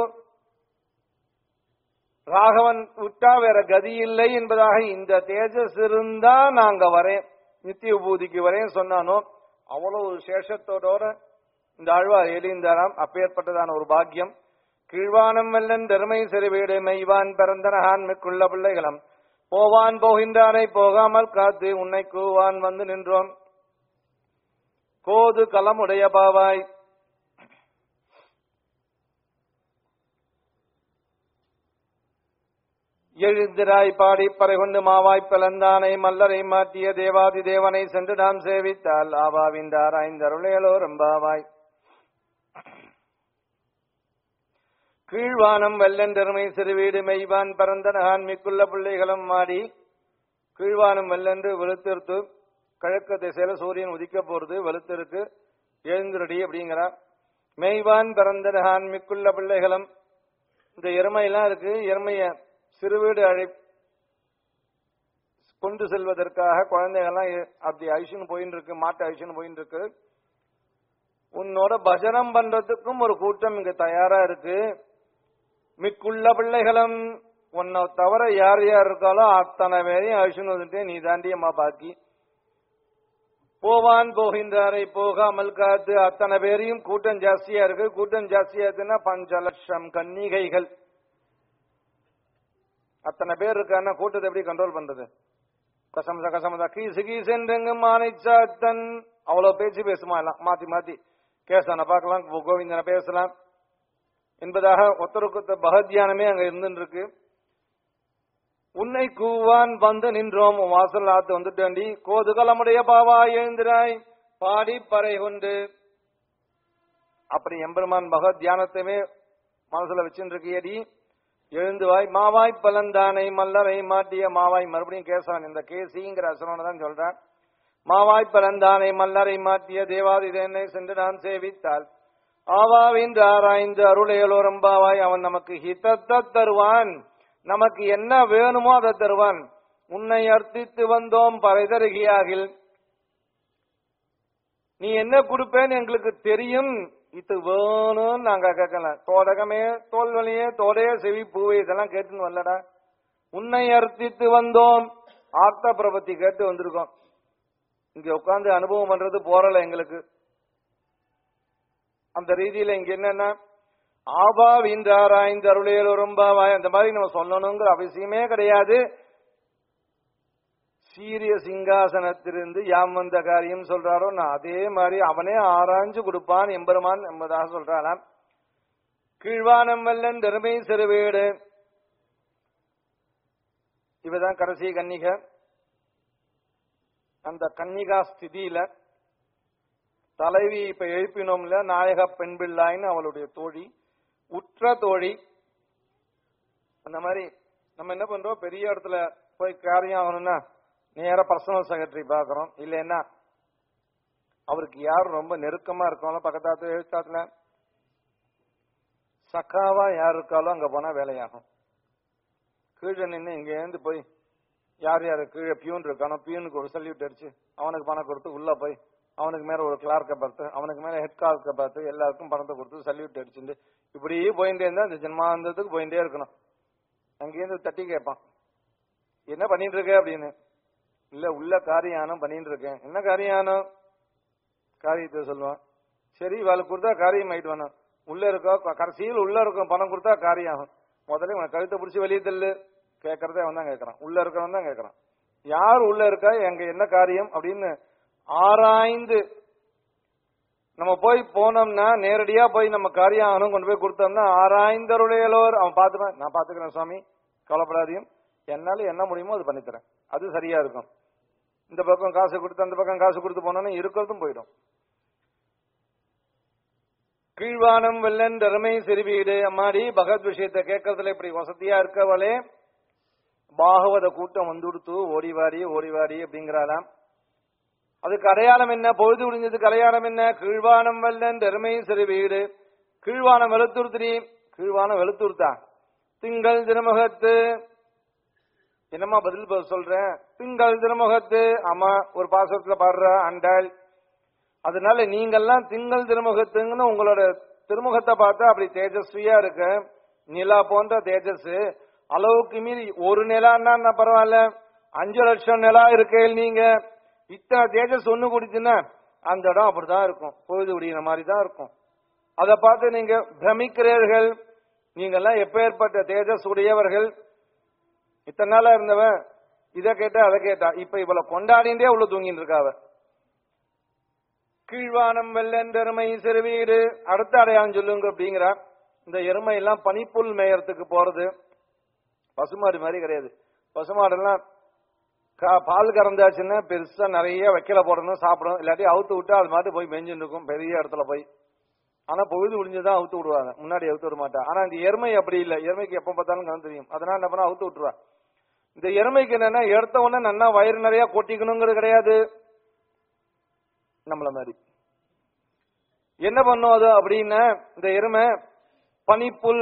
ராகவன் விட்டா வேற கதி இல்லை என்பதாக இந்த தேஜஸ் இருந்தா நாங்க வரேன் நித்திய பூதிக்கு வரேன் சொன்னானோ அவ்வளவு சேஷத்தோட இந்த ஆழ்வார் எழுந்தாராம் அப்பேற்பட்டதான ஒரு பாக்கியம் கீழ்வானம் வெல்லன் தருமை சிறுவீடு மெய்வான் பிறந்தனகான் மிக்குள்ள பிள்ளைகளும் போவான் போகின்றானை போகாமல் காத்து உன்னை கூவான் வந்து நின்றோம் கோது களமுடைய பாவாய் எழுந்திராய் பாடி பறைகொண்டு மாவாய் பிளந்தானை மல்லரை மாட்டிய தேவாதி தேவனை சென்று நாம் சேவித்தால் ஆவாவிந்தாராய்ந்தருளேலோ ரம்பாவாய் கீழ்வானம் வெள்ளென்றருமை சிறுவீடு மெய்வான் பரந்தனகான் மிக்குள்ள பிள்ளைகளும் மாடி கீழ்வானம் வெள்ளென்று வெளுத்திருத்து கிழக்கு திசையில சூரியன் உதிக்க போறது வெளுத்திருக்கு எழுந்திரடி அப்படிங்கிறார் மெய்வான் பரந்தனகான் மிக்குள்ள பிள்ளைகளும் இந்த எருமையெல்லாம் இருக்கு எருமைய சிறுவீடு அழை கொண்டு செல்வதற்காக குழந்தைகள்லாம் எ- அப்படி அழிச்சுன்னு போயின்னு இருக்கு மாட்டு அழிச்சுன்னு போயின்னு இருக்கு உன்னோட பஜனம் பண்றதுக்கும் ஒரு கூட்டம் இங்க தயாரா இருக்கு மிக்குள்ள பிள்ளைகளும் உன்னை தவிர யார் யார் இருக்காலோ அத்தனை பேரையும் அழிச்சுன்னு வந்துட்டு நீ தாண்டியம்மா பாக்கி போவான் போகின்றாரை போகாமல் காத்து அத்தனை பேரையும் கூட்டம் ஜாஸ்தியா இருக்கு கூட்டம் ஜாஸ்தியா இருக்குன்னா பஞ்ச லட்சம் கன்னிகைகள் அத்தனை பேர் இருக்கான்னா கூட்டத்தை எப்படி கண்ட்ரோல் பண்றது கசமச கசமச கீசு கீசென்றெங்கும் மானைச்சாத்தன் அவ்வளவு பேச்சு பேசுமா எல்லாம் மாத்தி மாத்தி கேசவனை பார்க்கலாம் கோ- கோவிந்தனை பேசலாம் என்பதாக ஒத்தருக்கு பகத்யானமே அங்க இருந்துட்டு இருக்கு உன்னை கூவான் வந்து நின்றோம் உன் வாசல் ஆத்து வந்துட்டாண்டி கோதுகலமுடைய பாவா எழுந்திராய் பாடி பறை கொண்டு அப்படி எம்பெருமான் பகவத் தியானத்தையுமே மனசுல வச்சுட்டு இருக்கியடி எழுந்து வாய் மாவாய் பலந்தானை மல்லரை மாட்டிய மாவாய் மறுபடியும் கேசவன் இந்த கேசிங்கிற அசுரனை தான் சொல்றான் மாவாய் பலந்தானை மல்லரை மாட்டிய தேவாதிதேனை சென்று நான் சேவித்தால் ஆவாவின்று ஆராய்ந்து அருளையலோரம்பாவாய் அவன் நமக்கு ஹிதத்தை தருவான் நமக்கு என்ன வேணுமோ அதை தருவான் உன்னை அர்த்தித்து வந்தோம் பறைதருகியாகில் நீ என்ன கொடுப்பேன்னு எங்களுக்கு தெரியும் இது வேணும்னு நாங்க கேட்கல தோடகமே தோல்வலியே தோடைய செவி பூவே இதெல்லாம் கேட்டுன்னு வரலடா உன்னை அர்த்தித்து வந்தோம் ஆர்த்த பிரபத்தி கேட்டு வந்திருக்கோம் இங்க உட்கார்ந்து அனுபவம் பண்றது போறல எங்களுக்கு அந்த ரீதியில இங்க என்னன்னா ஆபா வீந்தாராய்ந்து அருளையில் ஒரும்பாவாய் அந்த மாதிரி நம்ம சொல்லணுங்கிற அவசியமே கிடையாது சீரிய சிங்காசனத்திலிருந்து யாம் வந்த காரியம் சொல்றாரோ நான் அதே மாதிரி அவனே ஆராய்ஞ்சு கொடுப்பான் எம்பெருமான் என்பதாக சொல்றானாம் கீழ்வானம் வல்லன் தருமை சிறுவேடு இவதான் கடைசி கன்னிக அந்த கன்னிகா ஸ்திதியில தலைவி இப்ப எழுப்பினோம்ல நாயக பெண் பிள்ளாயின்னு அவளுடைய தோழி உற்ற தோழி அந்த மாதிரி நம்ம என்ன பண்றோம் பெரிய இடத்துல போய் காரியம் ஆகணும்னா நேரா பர்சனல் செக்ரட்டரி பாக்குறோம் இல்லைன்னா அவருக்கு யார் ரொம்ப நெருக்கமா இருக்காங்களோ பக்கத்தாத்துல எழுத்தாத்துல சக்காவா யார் இருக்காலோ அங்க போனா வேலையாகும் கீழே நின்று இங்க இருந்து போய் யார் யாரு கீழே பியூன் இருக்கானோ பியூனுக்கு ஒரு சல்யூட் அடிச்சு அவனுக்கு பணம் கொடுத்து உள்ள போய் அவனுக்கு மேல ஒரு கிளார்க்கை பார்த்து அவனுக்கு மேல ஹெட் கிளார்க்கை பார்த்து எல்லாருக்கும் பணத்தை கொடுத்து சல்யூட் அடிச்சுட்டு இப்படியே போயிட்டே இருந்தா இந்த ஜென்மாந்தத்துக்கு போயிட்டே இருக்கணும் அங்கேருந்து தட்டி கேட்பான் என்ன பண்ணிட்டு இருக்க அப்படின்னு இல்ல உள்ள காரியானம் பண்ணிட்டு இருக்கேன் என்ன காரியானம் காரியத்தை சொல்லுவான் சரி இவாளுக்கு கொடுத்தா காரியம் ஆயிட்டு வேணும் உள்ள இருக்கோ கடைசியில் உள்ள இருக்கும் பணம் கொடுத்தா காரியம் ஆகும் முதல்ல இவன் கழுத்தை பிடிச்சி வெளியே தள்ளு கேட்கறதே அவன் தான் கேட்கறான் உள்ள இருக்கிறவன் தான் கேட்கறான் யார் உள்ள இருக்கா எங்க என்ன காரியம் அப்படின்னு ஆராய்ந்து நம்ம போய் போனோம்னா நேரடியா போய் நம்ம காரியம் ஆகணும் கொண்டு போய் கொடுத்தோம்னா ஆராய்ந்தருடையலோர் அவன் பார்த்துப்பேன் நான் பாத்துக்கிறேன் சுவாமி கவலைப்படாதையும் என்னால என்ன முடியுமோ அது பண்ணித்தரேன் அது சரியா இருக்கும் இந்த பக்கம் காசு கொடுத்து அந்த பக்கம் காசு கொடுத்து போனோம்னா இருக்கிறதும் போயிடும் கீழ்வானம் வெள்ளன் தருமை சிறுவீடு அம்மாடி பகவத் விஷயத்தை கேட்கறதுல இப்படி வசதியா இருக்கவளே பாகவத கூட்டம் வந்துடுத்து ஓடிவாடி ஓடிவாடி அப்படிங்கிறாளாம் அதுக்கு அடையாளம் என்ன பொழுது முடிஞ்சதுக்கு அடையாளம் என்ன கீழ்வானம் வெள்ளன் தருமை சிறுவீடு கீழ்வானம் வெளுத்துருத்திரி கீழ்வானம் வெளுத்துருத்தா திங்கள் திருமுகத்து என்னம்மா பதில் பதில் சொல்றேன் திங்கள் திருமுகத்து ஆமா ஒரு பாசத்துல பாடுற அண்டாள் அதனால நீங்கெல்லாம் திங்கள் திருமுகத்துங்கன்னு உங்களோட திருமுகத்தை பார்த்தா அப்படி தேஜஸ்வியா இருக்கு நிலா போன்ற தேஜஸ் அளவுக்கு மீறி ஒரு நிலான்னா பரவாயில்ல அஞ்சு லட்சம் நிலா இருக்கேள் நீங்க இத்தனை தேஜஸ் ஒண்ணு குடிச்சுன்னா அந்த இடம் அப்படிதான் இருக்கும் பொழுது விடிகிற மாதிரி தான் இருக்கும் அதை பார்த்து நீங்க பிரமிக்கிறீர்கள் நீங்கெல்லாம் எப்பேற்பட்ட தேஜஸ் உடையவர்கள் இத்தனை நாளா இருந்தவன் இதை கேட்டா அதை கேட்டா இப்ப இவளை கொண்டாடிண்டே உள்ள தூங்கிட்டு இருக்காவ கீழ்வானம் வெள்ளன் பெருமை சிறுவீடு அடுத்த அடையாளம் சொல்லுங்க அப்படிங்கிறா இந்த எருமை எல்லாம் பனிப்புல் மேயறதுக்கு போறது பசுமாடு மாதிரி கிடையாது பசுமாடெல்லாம் கா- பால் கறந்தாச்சுன்னா பெருசா நிறைய வைக்கல போடணும் சாப்பிடணும் இல்லாட்டி அவுத்து விட்டா அது மாட்டு போய் மெஞ்சுன்னு இருக்கும் பெரிய இடத்துல போய் ஆனா பொழுது முடிஞ்சுதான் அவுத்து விடுவாங்க முன்னாடி அவுத்து விட மாட்டா ஆனா இந்த எருமை அப்படி இல்ல எருமைக்கு எப்ப பார்த்தாலும் கண் தெரியும் அதனால என்ன பண்ணா அவுத்து விட்டுருவா இந்த எருமைக்கு என்னன்னா எடுத்த உடனே நல்லா வயிறு நிறைய கொட்டிக்கணுங்கிறது கிடையாது நம்மள மாதிரி என்ன பண்ணும் அது அப்படின்னா இந்த எருமை பனிப்புல்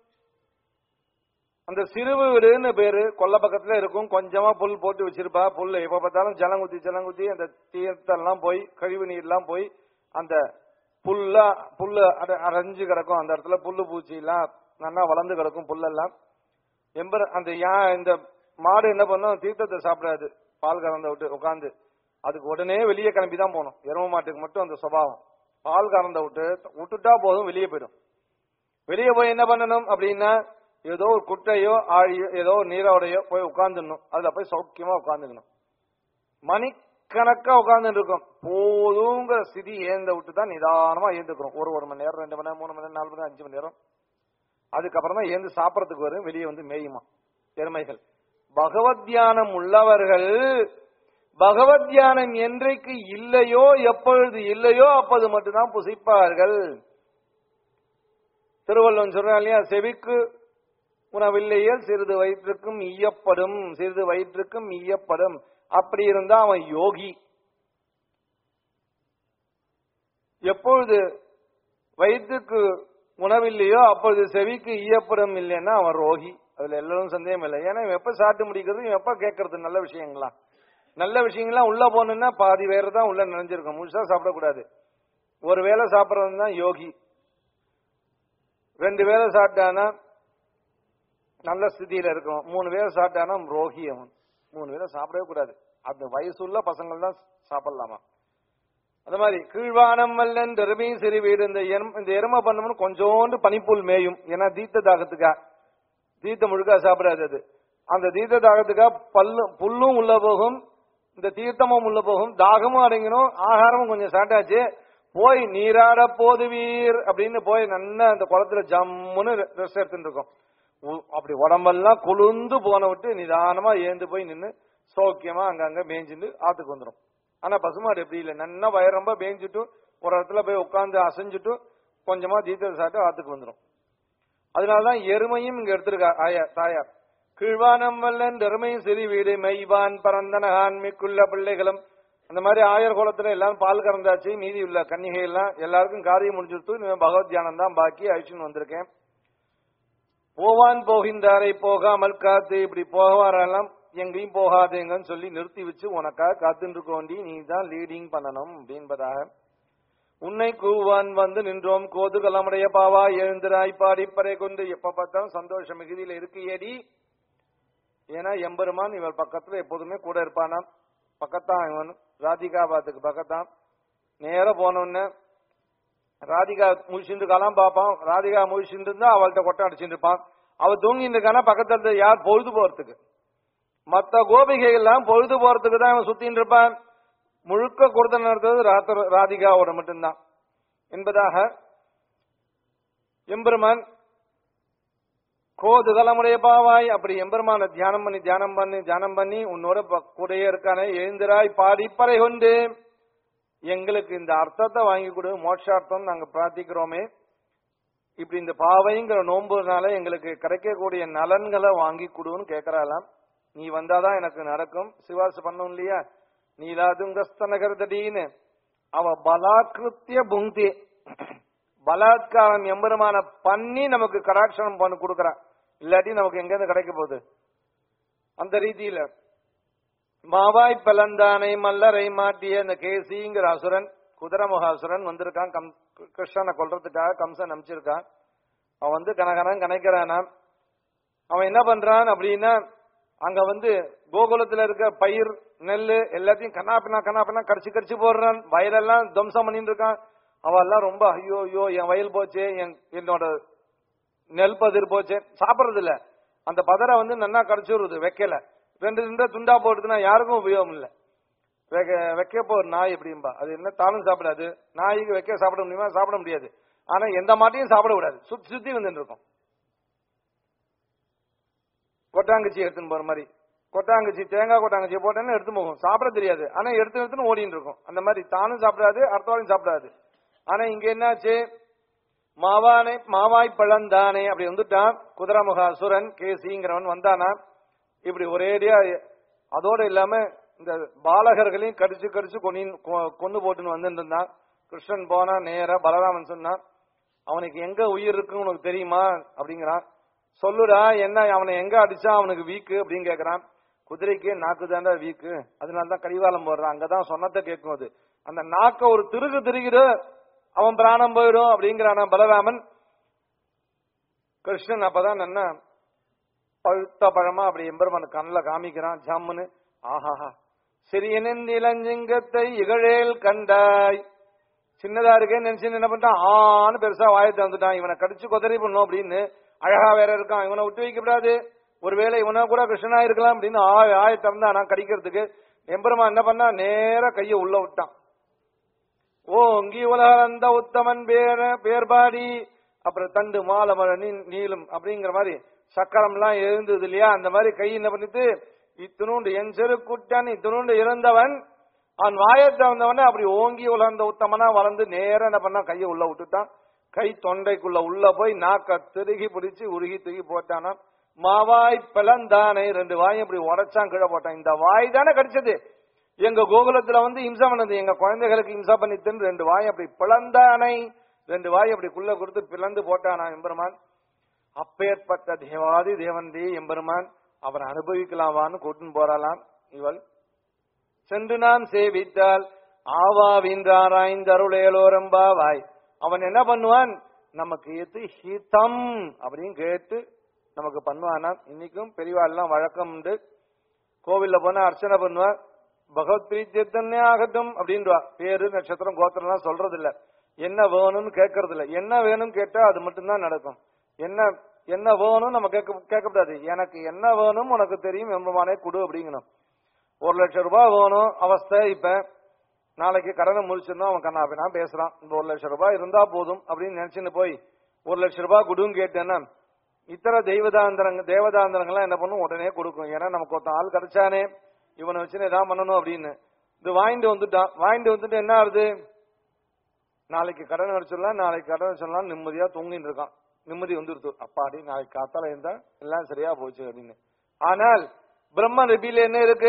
அந்த சிறுவு வீடுன்னு பேரு கொல்ல பக்கத்துல இருக்கும் கொஞ்சமா புல் போட்டு வச்சிருப்பா புல் எப்ப பார்த்தாலும் ஜலங்குத்தி ஜலங்குத்தி அந்த தீர்த்தெல்லாம் போய் கழிவு நீர்லாம் போய் அந்த புல்லா புல்லு அட- அரைஞ்சு கிடக்கும் அந்த இடத்துல புல்லு பூச்சி எல்லாம் நல்லா வளர்ந்து கிடக்கும் புல்லெல்லாம் எம்பர் அந்த யா இந்த மாடு என்ன பண்ணும் தீர்த்தத்தை சாப்பிடாது பால் கறந்த விட்டு உட்காந்து அதுக்கு உடனே வெளியே கிளம்பி தான் போகணும் எரும மாட்டுக்கு மட்டும் அந்த சுபாவம் பால் கறந்த விட்டு விட்டுட்டா போதும் வெளியே போயிடும் வெளியே போய் என்ன பண்ணணும் அப்படின்னா ஏதோ ஒரு குட்டையோ ஆழியோ ஏதோ ஒரு நீரோடையோ போய் உட்காந்துடணும் அதுல போய் சௌக்கியமா உட்காந்துக்கணும் மணிக்கணக்கா உட்கார்ந்துட்டு இருக்கும் போதுங்கிற ஸ்திதி ஏந்த விட்டு தான் நிதானமா ஏந்துக்கிறோம் ஒரு ஒரு மணி நேரம் ரெண்டு மணி நேரம் மூணு மணி நேரம் நாலு மணி நேரம் அஞ்சு மணி நேரம் அதுக்கப்புறம் தான் ஏந்து சாப்பிடறதுக்கு வரும் வெளியே வந்து மேயுமா எருமைகள் பகவத் தியானம் உள்ளவர்கள் பகவத் தியானம் என்றைக்கு இல்லையோ எப்பொழுது இல்லையோ அப்போது மட்டும்தான் புசிப்பார்கள் திருவள்ளுவன் சொல்றான் இல்லையா செவிக்கு உணவில்லையே சிறிது வயிற்றுக்கும் ஈயப்படும் சிறிது வயிற்றுக்கும் ஈயப்படும் அப்படி இருந்தா அவன் யோகி எப்பொழுது வயிற்றுக்கு உணவில்லையோ அப்பொழுது செவிக்கு ஈயப்படும் இல்லைன்னா அவன் ரோகி அதுல எல்லாரும் சந்தேகம் இல்லை ஏன்னா இவன் எப்ப சாப்பிட்டு முடிக்கிறது இவன் எப்ப கேட்கறது நல்ல விஷயங்களா நல்ல விஷயங்கள்லாம் உள்ள போகணும்னா பாதி வேற தான் உள்ள நினைஞ்சிருக்கும் முழுசா சாப்பிடக்கூடாது ஒரு வேளை சாப்பிடறது தான் யோகி ரெண்டு வேளை சாப்பிட்டானா நல்ல ஸ்திதியில இருக்கும் மூணு வேளை சாப்பிட்டானா ரோகி அவன் மூணு வேளை சாப்பிடவே கூடாது அந்த வயசுள்ள பசங்கள் தான் சாப்பிடலாமா அந்த மாதிரி கீழ்வானம் வல்லன் எருமை சிறு வீடு இந்த எரும்- இந்த எருமை பண்ணோம்னு கொஞ்சோண்டு பனிப்புல் மேயும் ஏன்னா தீத்த தாகத்துக்கா தீத்த முழுக்கா சாப்பிடாது அது அந்த தீத்த தாகத்துக்கா பல்லு புல்லும் உள்ள போகும் இந்த தீர்த்தமும் உள்ள போகும் தாகமும் அடங்கிடும் ஆகாரமும் கொஞ்சம் சாட்டாச்சு போய் நீராட போதுவீர் அப்படின்னு போய் நல்லா அந்த குளத்துல ஜம்முன்னு ரெஸ்ட் எடுத்துட்டு இருக்கோம் உ- அப்படி உடம்பெல்லாம் குளிர்ந்து போன விட்டு நிதானமா ஏந்து போய் நின்னு சௌக்கியமா அங்கங்க மேய்ஞ்சிட்டு ஆத்துக்கு வந்துடும் ஆனா பசுமாடு எப்படி இல்லை நல்லா வயிறு ரொம்ப மேய்ஞ்சிட்டு ஒரு இடத்துல போய் உட்கார்ந்து அசைஞ்சிட்டு கொஞ்சமா தீர்த்தத்தை சாப்பிட்டு ஆத்துக்கு வந்துடும் அதனாலதான் எருமையும் இங்க எடுத்திருக்கா ஆயா தாயார் கீழ்வானம் வல்லன் எருமையும் சிறி வீடு மெய்வான் பரந்தனகான் மிக்குள்ள பிள்ளைகளும் அந்த மாதிரி ஆயர் குளத்துல எல்லாம் பால் கறந்தாச்சு மீதி உள்ள கன்னிகை எல்லாம் எல்லாருக்கும் காரியம் முடிஞ்சிருத்து இனிமே பகவத் தியானம் தான் பாக்கி அழிச்சுன்னு வந்திருக்கேன் போவான் போகின்றாரை போகாமல் காத்து இப்படி போவாரெல்லாம் எங்கேயும் போகாதேங்கன்னு சொல்லி நிறுத்தி வச்சு உனக்காக காத்துட்டு இருக்க வேண்டி நீ தான் லீடிங் பண்ணணும் அப்படின்பதாக உன்னை கூவான் வந்து நின்றோம் கோதுகலமுடைய பாவா எழுந்திராய் பாடிப்பறை கொண்டு எப்ப பார்த்தாலும் சந்தோஷ மிகுதியில இருக்கு ஏடி ஏன்னா எம்பெருமான் இவள் பக்கத்துல எப்போதுமே கூட இருப்பானாம் பக்கத்தான் இவன் ராதிகாபாத்துக்கு பக்கத்தான் நேர போனோன்னு ராதிகா முழிச்சுட்டு இருக்காலாம் பாப்பான் ராதிகா முழிச்சுட்டு இருந்தா அவள்கிட்ட கொட்டை அடிச்சுட்டு இருப்பான் அவ தூங்கிட்டு இருக்கானா பக்கத்துல இருந்த யார் பொழுது போறதுக்கு மத்த கோபிகைகள் எல்லாம் பொழுது போறதுக்கு தான் அவன் சுத்தின்னு இருப்பான் முழுக்க கொடுத்த நடத்துறது ராத்திர ராதிகாவோட மட்டும்தான் என்பதாக எம்பெருமான் கோதுகலமுடைய பாவாய் அப்படி எம்பெருமான தியானம் பண்ணி தியானம் பண்ணி தியானம் பண்ணி உன்னோட ப- கூடயே இருக்கானே எழுந்திராய் பாடிப்பறை கொண்டு எங்களுக்கு இந்த அர்த்தத்தை வாங்கி கொடு மோட்சார்த்தம் நாங்க பிரார்த்திக்கிறோமே இப்படி இந்த பாவைங்கிற நோன்புனால எங்களுக்கு கிடைக்கக்கூடிய நலன்களை வாங்கி கொடுன்னு கேட்கறாளாம் நீ வந்தாதான் எனக்கு நடக்கும் சிவாசு பண்ணும் இல்லையா நீலாதுங்கஸ்தனகர்தடின்னு அவ பலாக்கிருத்திய புங்தி பலாத்காரம் எம்பெருமான பண்ணி நமக்கு கடாட்சணம் பண்ணி கொடுக்கறான் இல்லாட்டி நமக்கு எங்க இருந்து கிடைக்க போகுது அந்த ரீதியில மாவாய் பலந்தானை மல்லரை மாட்டிய இந்த கேசிங்கிற அசுரன் குதிரமுகாசுரன் வந்திருக்கான் கம் கிருஷ்ணனை கொல்றதுக்காக கம்சன் அனுப்பிச்சிருக்கான் அவன் வந்து கனகனன் கணக்கிறானாம் அவன் என்ன பண்றான் அப்படின்னா அங்க வந்து கோகுலத்துல இருக்க பயிர் நெல்லு எல்லாத்தையும் கண்ணாப்பினா கண்ணாப்பினா கடிச்சு கடிச்சு போடுறான் வயலெல்லாம் துவம்சம் பண்ணிட்டு இருக்கான் அவ எல்லாம் ரொம்ப ஐயோ ஐயோ என் வயல் போச்சே என் என்னோட நெல் பதிர் போச்சே சாப்பிடுறது இல்ல அந்த பதரை வந்து நல்லா கடிச்சுடுறது வைக்கல ரெண்டு ரெண்டு துண்டா போடுதுன்னா யாருக்கும் உபயோகம் இல்ல வைக்க வைக்க போ ஒரு நாய் எப்படிம்பா அது என்ன தானும் சாப்பிடாது நாய்க்கு வைக்க சாப்பிட முடியுமா சாப்பிட முடியாது ஆனா எந்த மாட்டையும் சாப்பிட விடாது சுத்தி சுத்தி வந்துட்டு இருக்கும் கொட்டாங்குச்சி எடுத்துன்னு போற மாதிரி கொட்டாங்குச்சி தேங்காய் கொட்டாங்குச்சி போட்டேன்னு எடுத்து போகும் சாப்பிட தெரியாது ஆனா எடுத்து எடுத்துன்னு ஓடிட்டு இருக்கும் அந்த மாதிரி தானும் சாப்பிடாது அடுத்தவாளையும் சாப்பிடாது ஆனா இங்க என்னாச்சு மாவானை மாவாய் பழந்தானே அப்படி வந்துட்டான் குதிரமுக அசுரன் கேசிங்கிறவன் வந்தானா இப்படி ஒரேடியா அதோட இல்லாம இந்த பாலகர்களையும் கடிச்சு கடிச்சு கொன்னு கொண்டு போட்டுன்னு வந்துட்டு இருந்தான் கிருஷ்ணன் போனா நேரா பலராமன் சொன்னான் அவனுக்கு எங்க உயிர் இருக்குன்னு உனக்கு தெரியுமா அப்படிங்கிறான் சொல்லுடா என்ன அவனை எங்க அடிச்சா அவனுக்கு வீக்கு அப்படின்னு கேக்குறான் குதிரைக்கு நாக்கு தாண்டா வீக்கு அதனால தான் கடிவாளம் போடுறான் அங்கதான் சொன்னதை கேட்கும் அது அந்த நாக்க ஒரு திருகு திருகிடு அவன் பிராணம் போயிடும் அப்படிங்கிறானா பலராமன் கிருஷ்ணன் அப்பதான் என்ன பழுத்த பழமா அப்படி எம்பெருமான் கண்ணில் காமிக்கிறான் ஜம்முன்னு ஆஹாஹா சிறியனின் இளஞ்சிங்கத்தை இகழேல் கண்டாய் சின்னதா இருக்கேன்னு நினைச்சு என்ன பண்ணிட்டான் ஆன்னு பெருசா வாயத்தை வந்துட்டான் இவனை கடிச்சு கொதறி பண்ணும் அப்படின்னு அழகா வேற இருக்கான் இவனை விட்டு வைக்க கூடாது ஒருவேளை இவனா கூட கிருஷ்ணனா இருக்கலாம் அப்படின்னு ஆய ஆய திறந்தா நான் கடிக்கிறதுக்கு எம்பெருமான் என்ன பண்ணா நேரா கையை உள்ள விட்டான் ஓ இங்கி உலகந்த உத்தமன் பேர பேர்பாடி அப்புறம் தண்டு மாலமர நீளும் அப்படிங்கிற மாதிரி சக்கரம்லாம் எழுந்தது இல்லையா அந்த மாதிரி கை என்ன பண்ணிட்டு இத்தினூண்டு என் செரு குட்டான் இத்தினூண்டு இறந்தவன் அவன் வாயத்தை வந்தவனே அப்படி ஓங்கி உலர்ந்த உத்தமனா வளர்ந்து நேரா என்ன பண்ணா கையை உள்ள விட்டுட்டான் கை தொண்டைக்குள்ள உள்ள போய் நாக்க திருகி பிடிச்சு உருகி தூக்கி போட்டானா மாவாய் பிளந்தானே ரெண்டு வாயும் இப்படி உடைச்சான் கீழே போட்டான் இந்த வாய் தானே கடிச்சது எங்க கோகுலத்துல வந்து இம்சா பண்ணது எங்க குழந்தைகளுக்கு இம்சா பண்ணித்துன்னு ரெண்டு வாய் அப்படி பிளந்தானை ரெண்டு வாய் அப்படி குள்ள கொடுத்து பிளந்து போட்டானா எம்பெருமான் அப்பேற்பட்ட தேவாதி தேவந்தி எம்பெருமான் அவன் அனுபவிக்கலாமான்னு கூட்டின்னு போறாளாம் இவள் சென்று நான் சேவித்தால் ஆவாவின்றாராய்ந்தருளேலோரம்பாவாய் அவன் என்ன பண்ணுவான் நமக்கு எது ஹிதம் அப்படின்னு கேட்டு நமக்கு பண்ணுவானா இன்னைக்கும் பெரியவாள்லாம் வழக்கம் உண்டு கோவில்ல போனா அர்ச்சனை பண்ணுவார் பகவத் பிரீத்தியத்தன்னே ஆகட்டும் அப்படின்றா பேரு நட்சத்திரம் கோத்திரம் எல்லாம் சொல்றது இல்ல என்ன வேணும்னு கேட்கறது இல்ல என்ன வேணும் கேட்டா அது மட்டும்தான் நடக்கும் என்ன என்ன வேணும் நம்ம கேட்க கேட்கக்கூடாது எனக்கு என்ன வேணும் உனக்கு தெரியும் எம்பமானே கொடு அப்படிங்கணும் ஒரு லட்சம் ரூபாய் வேணும் அவஸ்தை இப்ப நாளைக்கு கடனை முடிச்சிருந்தோம் அவன் கண்ணாபினா பேசுறான் இந்த ஒரு லட்சம் ரூபாய் இருந்தா போதும் அப்படின்னு நினைச்சுன்னு போய் ஒரு லட்சம் ரூபாய் கொடுன்னு கேட்டேன்னா இத்தர தெய்வதாந்திரங்க தேவதாந்திரங்கள்லாம் என்ன பண்ணும் உடனே கொடுக்கும் ஏன்னா நமக்கு ஒருத்தன் ஆள் கிடைச்சானே இவனை வச்சுன்னு ஏதாவது பண்ணணும் அப்படின்னு இது வாங்கிட்டு வந்துட்டான் வாங்கிட்டு வந்துட்டு என்ன ஆகுது நாளைக்கு கடன் அடிச்சிடலாம் நாளைக்கு கடன் அடிச்சிடலாம் நிம்மதியா தூங்கிட்டு இருக்கான் நிம்மதி வந்துருது அப்பாடி நாளைக்கு காத்தால இருந்தா எல்லாம் சரியா போச்சு அப்படின்னு ஆனால் பிரம்ம ரிபில என்ன இருக்கு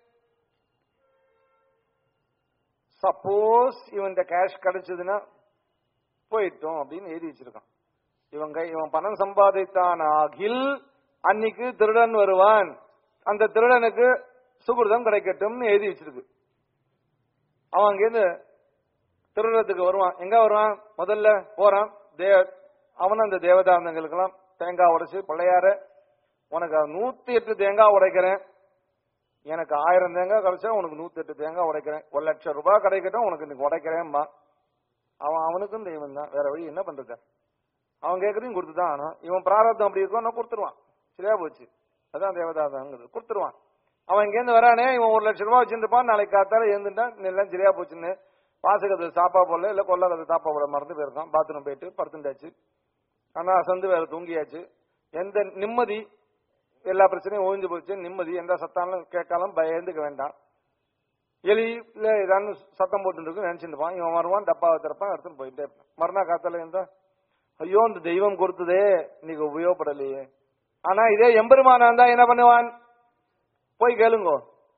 சப்போஸ் இவன் கேஷ் கிடைச்சதுன்னா போயிட்டோம் அப்படின்னு எழுதி வச்சிருக்கான் இவங்க இவன் பணம் சம்பாதித்தான் ஆகில் அன்னைக்கு திருடன் வருவான் அந்த திருடனுக்கு சுகிருதம் கிடைக்கட்டும்னு எழுதி வச்சிருக்கு அவன் அங்கிருந்து திருடத்துக்கு வருவான் எங்க வருவான் முதல்ல போறான் தே அவனும் அந்த தேவதாந்தங்களுக்கெல்லாம் தேங்காய் உடைச்சு பிள்ளையார உனக்கு நூத்தி எட்டு தேங்காய் உடைக்கிறேன் எனக்கு ஆயிரம் தேங்காய் கிடைச்சா உனக்கு நூத்தி எட்டு தேங்காய் உடைக்கிறேன் ஒரு லட்சம் ரூபாய் கிடைக்கட்டும் உனக்கு இன்னைக்கு உடைக்கிறேன்பா அவன் அவனுக்கும் தெய்வம் தான் வேற வழி என்ன பண்றது அவன் கேட்கறதையும் கொடுத்துதான் ஆனும் இவன் பிராரத்தம் அப்படி இருக்கும் நான் கொடுத்துருவான் சரியா போச்சு அதான் தேவதாதாங்கிறது கொடுத்துருவான் அவன் இங்கேருந்து வரானே இவன் ஒரு லட்சம் ரூபாய் வச்சிருப்பான் நாளைக்கு காத்தால எழுந்துட்டான் எல்லாம் சரியா போச்சுன்னு வாசகத்தை சாப்பா போடல இல்ல கொல்லகத்தை சாப்பா போட மறந்து போயிருக்கான் பாத்ரூம் போயிட்டு படுத்துட்டாச்சு ஆனா அசந்து வேற தூங்கியாச்சு எந்த நிம்மதி எல்லா பிரச்சனையும் ஒழிஞ்சு போச்சு நிம்மதி எந்த சத்தாலும் கேட்காலும் பயந்துக்க வேண்டாம் எலி இல்ல ஏதாவது சத்தம் போட்டு இருக்கு நினைச்சிருப்பான் இவன் வருவான் டப்பாவை திறப்பான் எடுத்துன்னு போயிட்டே இருப்பான் மறுநாள் காத்தால இருந்தா ஐயோ இந்த தெய்வம் கொடுத்ததே இன்னைக்கு உபயோகப்படலையே ஆனா இதே எம்பெருமானா இருந்தா என்ன பண்ணுவான் போய் கேளுங்கோ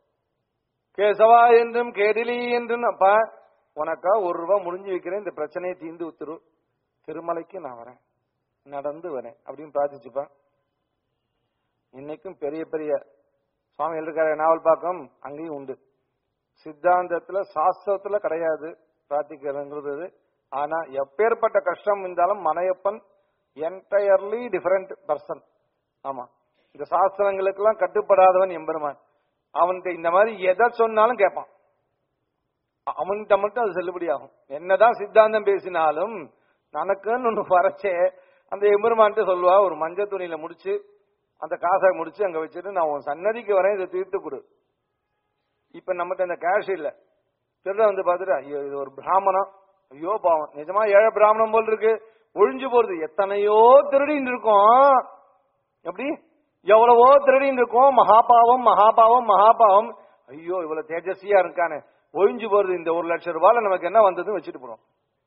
கேசவா என்றும் கேடிலி என்றும் அப்பா உனக்கா ஒரு ரூபாய் முடிஞ்சு வைக்கிறேன் இந்த பிரச்சனையை தீந்து உத்துரு திருமலைக்கு நான் வரேன் நடந்து வரேன் அப்படின்னு பிரார்த்திச்சுப்பா இன்னைக்கும் பெரிய பெரிய சுவாமி இருக்காரு நாவல் பாக்கம் அங்கேயும் உண்டு சித்தாந்தத்துல சாஸ்திரத்துல கிடையாது பிரார்த்திக்கிறதுங்கிறது ஆனா எப்பேற்பட்ட கஷ்டம் இருந்தாலும் மனையப்பன் என்டையர்லி டிஃபரெண்ட் பர்சன் ஆமா இந்த சாஸ்திரங்களுக்கெல்லாம் கட்டுப்படாதவன் எம்பெருமான் அவன்கிட்ட இந்த மாதிரி எதை சொன்னாலும் கேட்பான் அவன்கிட்ட மட்டும் அது செல்லுபடியாகும் என்னதான் சித்தாந்தம் பேசினாலும் தனக்குன்னு ஒண்ணு வரைச்சே அந்த எம்பெருமான்ட்டு சொல்லுவா ஒரு மஞ்சள் துணியில முடிச்சு அந்த காசை முடிச்சு அங்க வச்சுட்டு நான் உன் சன்னதிக்கு வரேன் இதை தீர்த்து கொடு இப்ப நம்மகிட்ட இந்த கேஷ் இல்ல திருட வந்து பார்த்துட்டு ஐயோ இது ஒரு பிராமணம் ஐயோ பாவம் நிஜமா ஏழை பிராமணம் போல் இருக்கு ஒழிஞ்சு போறது எத்தனையோ திருடின்னு இருக்கோம் எப்படி எவ்வளவோ திருடின்னு இருக்கோம் மகாபாவம் மகாபாவம் மகாபாவம் ஐயோ இவ்வளவு தேஜஸ்வியா இருக்கானே ஒழிஞ்சு போறது இந்த ஒரு லட்சம் ரூபாயில நமக்கு என்ன வந்ததுன்னு வச்சுட்டு போறோம்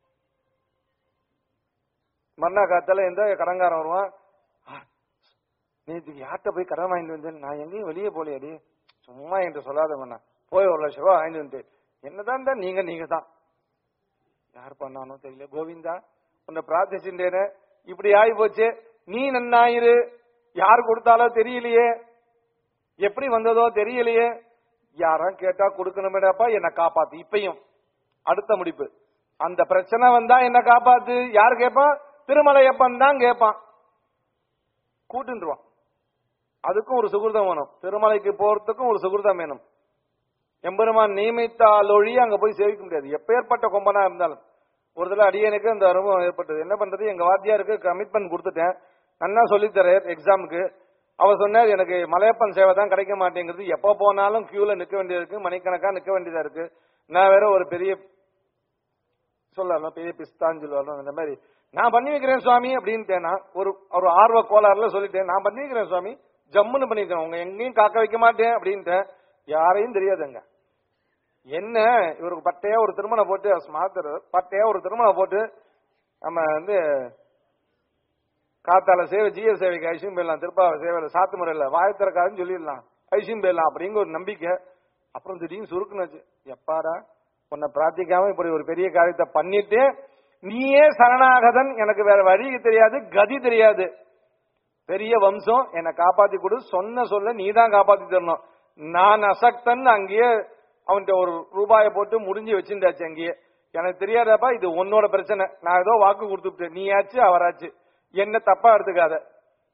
மறுநா காத்தால எந்த கடங்காரன் வருவான் நேற்றுக்கு யார்கிட்ட போய் கடன் வாங்கிட்டு வந்தேன் நான் எங்கேயும் வெளியே போலையடி சும்மா என்று சொல்லாத மண்ணா போய் ஒரு லட்சம் ரூபாய் வாங்கிட்டு வந்து என்னதான் தான் நீங்க நீங்க தான் யார் பண்ணானோ தெரியல கோவிந்தா உன்னை பிரார்த்திச்சுட்டேனே இப்படி ஆகி போச்சு நீ நன்னாயிரு யார் கொடுத்தாலோ தெரியலையே எப்படி வந்ததோ தெரியலையே யாரும் கேட்டா கொடுக்கணுமேடாப்பா என்ன காப்பாத்து இப்பயும் அடுத்த முடிப்பு அந்த பிரச்சனை வந்தா என்ன காப்பாத்து யார் கேட்பான் திருமலையப்பன் தான் கேட்பான் கூட்டுருவான் அதுக்கும் ஒரு சுகிருதம் வேணும் திருமலைக்கு போறதுக்கும் ஒரு சுகிருதம் வேணும் எம்பெருமான் நியமித்தால் ஒழி அங்க போய் சேவிக்க முடியாது எப்பேற்பட்ட கொம்பனா இருந்தாலும் ஒரு தடவை அடியனுக்கு அந்த அனுபவம் ஏற்பட்டது என்ன பண்றது எங்க வாத்தியாருக்கு கமிட்மெண்ட் கொடுத்துட்டேன் நன்னா சொல்லித்தரேன் எக்ஸாமுக்கு அவர் சொன்னார் எனக்கு மலையப்பன் சேவை தான் கிடைக்க மாட்டேங்கிறது எப்போ போனாலும் கியூல நிக்க வேண்டியது இருக்கு மணிக்கணக்கா நிக்க வேண்டியதா இருக்கு நான் வேற ஒரு பெரிய சொல்லலாம் பெரிய பிஸ்தான் சொல்லுவாங்க இந்த மாதிரி நான் பண்ணி வைக்கிறேன் சுவாமி அப்படின்ட்டேன் ஒரு ஒரு ஆர்வ கோளாறுல சொல்லிட்டேன் நான் பண்ணி வைக்கிறேன் சுவாமி ஜம்முன்னு பண்ணிக்கிறேன் உங்க எங்கேயும் காக்க வைக்க மாட்டேன் அப்படின்ட்டேன் யாரையும் தெரியாதுங்க என்ன இவருக்கு பட்டையா ஒரு திருமணம் போட்டு ஸ்மார்த்தர் பட்டையா ஒரு திருமணம் போட்டு நம்ம வந்து காத்தால சேவை ஜிஎ சேவைக்கு ஐசியம் போயிடலாம் திருப்பாவை சேவையில சாத்து முறையில் வாயத்திறக்காதுன்னு சொல்லிடலாம் ஐசியம் போயிடலாம் அப்படிங்கிற ஒரு நம்பிக்கை அப்புறம் திடீர்னு சுருக்குனாச்சு எப்பாடா உன்னை பிரார்த்திக்காம இப்படி ஒரு பெரிய காரியத்தை பண்ணிட்டு நீயே சரணாகதன் எனக்கு வேற வழி தெரியாது கதி தெரியாது பெரிய வம்சம் என்னை காப்பாத்தி கொடு சொன்ன சொல்ல நீ தான் காப்பாத்தி தரணும் நான் அசக்தன் அங்கேயே அவன்கிட்ட ஒரு ரூபாயை போட்டு முடிஞ்சு வச்சிருந்தாச்சு அங்கேயே எனக்கு தெரியாதப்பா இது உன்னோட பிரச்சனை நான் ஏதோ வாக்கு கொடுத்துட்டேன் நீயாச்சு அவராச்சு என்ன தப்பா எடுத்துக்காத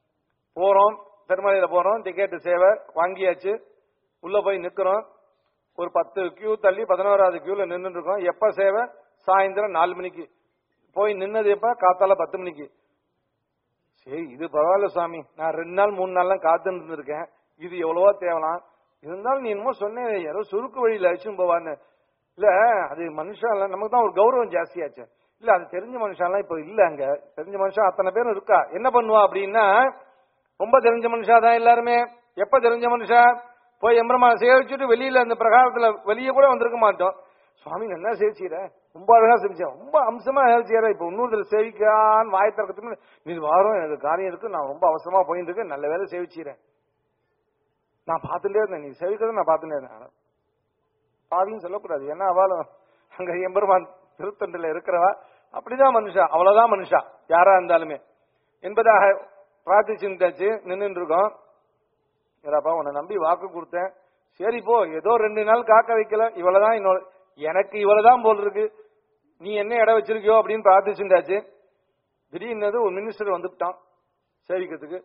போறோம் திருமலையில போறோம் டிக்கெட் சேவை வாங்கியாச்சு உள்ள போய் நிக்கிறோம் ஒரு பத்து கியூ தள்ளி பதினோராவது கியூல நின்னுட்டு இருக்கோம் எப்ப சேவை சாயந்தரம் நாலு மணிக்கு போய் நின்னது எப்ப காத்தால பத்து மணிக்கு சரி இது பரவாயில்ல சுவாமி நான் ரெண்டு நாள் மூணு நாள்லாம் காத்துட்டு இருந்திருக்கேன் இது எவ்வளவோ தேவலாம் இருந்தாலும் நீ என்னமோ சொன்னேன் யாரோ சுருக்கு வழியில அழிச்சும் போவான்னு இல்ல அது மனுஷன் இல்ல நமக்கு தான் ஒரு கௌரவம் ஜாஸ்தியாச்சு இல்ல அது தெரிஞ்ச மனுஷன்லாம் இப்ப இல்ல அங்க தெரிஞ்ச மனுஷன் அத்தனை பேரும் இருக்கா என்ன பண்ணுவா அப்படின்னா ரொம்ப தெரிஞ்ச மனுஷா தான் எல்லாருமே எப்ப தெரிஞ்ச மனுஷா போய் எம்பரமா சேவிச்சுட்டு வெளியில அந்த பிரகாரத்துல வெளியே கூட வந்திருக்க மாட்டோம் சுவாமி நல்லா சேவிச்சீர ரொம்ப அழகா சேவிச்சா ரொம்ப அம்சமா சேவிச்சீர இப்ப இன்னொருத்தர் சேவிக்கான்னு வாய் திறக்கிறதுக்கு முன்னாடி, நீ வாரம் எனக்கு காரியம் இருக்கு நான் ரொம்ப அவசரமா போயிட்டு இருக்கேன் நல்ல வேலை சேவிச்சீரேன் நான் பார்த்துட்டே இருந்தேன் நீ சேவிக்கிறத நான் பார்த்துட்டே இருந்தேன் பாவின்னு சொல்லக்கூடாது ஏன்னா அவளும் அங்க எம்பெருமான் திருத்தண்டில் இருக்கிறவா அப்படிதான் மனுஷா அவ்வளவுதான் மனுஷா யாரா இருந்தாலுமே என்பதாக பிரார்த்திச்சுட்டாச்சு நின்று இருக்கோம் ஏதாப்பா உன்னை நம்பி வாக்கு கொடுத்தேன் சரி போ ஏதோ ரெண்டு நாள் காக்க வைக்கல இவ்வளவுதான் இன்னொரு எனக்கு இவ்வளவுதான் போல் இருக்கு நீ என்ன இடம் வச்சிருக்கியோ அப்படின்னு பிரார்த்திச்சுட்டாச்சு திடீர்னு ஒரு மினிஸ்டர் வந்துட்டான் சேவிக்கிறதுக்கு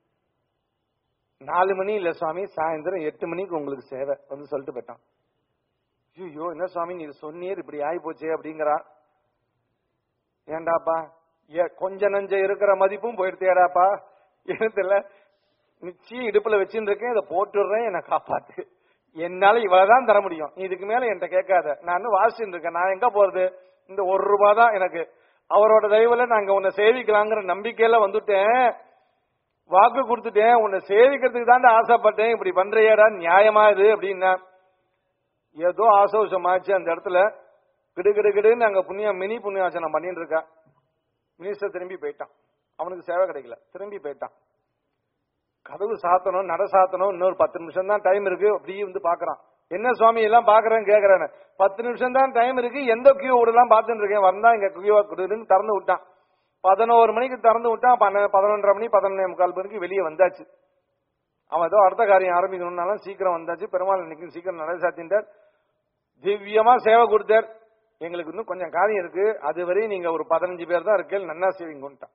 நாலு மணி இல்ல சுவாமி சாயந்தரம் எட்டு மணிக்கு உங்களுக்கு சேவை வந்து சொல்லிட்டு போயிட்டான் ஐயோ என்ன சுவாமி நீ சொன்னீர் இப்படி ஆகி போச்சே அப்படிங்கிறா ஏண்டாப்பா ஏ கொஞ்ச நஞ்ச இருக்கிற மதிப்பும் போயிடுத்தேடாப்பா எழுத்துல நிச்சயம் இடுப்புல வச்சுட்டு இருக்கேன் இதை போட்டுடுறேன் என்னை காப்பாத்து என்னால இவ்வளவுதான் தர முடியும் நீ இதுக்கு மேல என்கிட்ட கேட்காத நான் இன்னும் வாசிச்சுட்டு இருக்கேன் நான் எங்க போறது இந்த ஒரு ரூபா தான் எனக்கு அவரோட தயவுல நாங்க உன்னை சேவிக்கலாங்கிற நம்பிக்கையில வந்துட்டேன் வாக்கு கொடுத்துட்டேன் உன்னை சேவிக்கிறதுக்கு தான் ஆசைப்பட்டேன் இப்படி பண்றியடா நியாயமா இது அப்படின்னா ஏதோ ஆசோஷமாச்சு அந்த இடத்துல கிடு கிடு கிடுன்னு அங்க புண்ணியம் மினி புண்ணியாச்சனம் பண்ணிட்டு இருக்கா மினிஸ்டர் திரும்பி போயிட்டான் அவனுக்கு சேவை கிடைக்கல திரும்பி போயிட்டான் கதவு சாத்தணும் நட சாத்தணும் இன்னொரு பத்து நிமிஷம் தான் டைம் இருக்கு அப்படியே வந்து பாக்குறான் என்ன சுவாமி எல்லாம் பாக்குறேன் கேக்குறேன்னு பத்து நிமிஷம் தான் டைம் இருக்கு எந்த கியூ விடலாம் பார்த்துட்டு இருக்கேன் வந்தா இங்க கியூவா கொடுன்னு திறந்து விட்டான் பதினோரு மணிக்கு திறந்து விட்டான் பன்ன- பதினொன்றரை மணி பதினொன்னே முக்கால் மணிக்கு வெளியே வந்தாச்சு அவன் ஏதோ அடுத்த காரியம் ஆரம்பிக்கணும்னாலும் சீக்கிரம் வந்தாச்சு பெருமாள் இன்னைக்கு சீக்கிரம் நடை சாத்தின்றார் திவ்யமா சேவை கொடுத்தார் எங்களுக்கு இன்னும் கொஞ்சம் காரியம் இருக்கு அதுவரை நீங்க ஒரு பதினஞ்சு பேர் தான் இருக்கேன் நன்னா சேவிங்கன்ட்டான்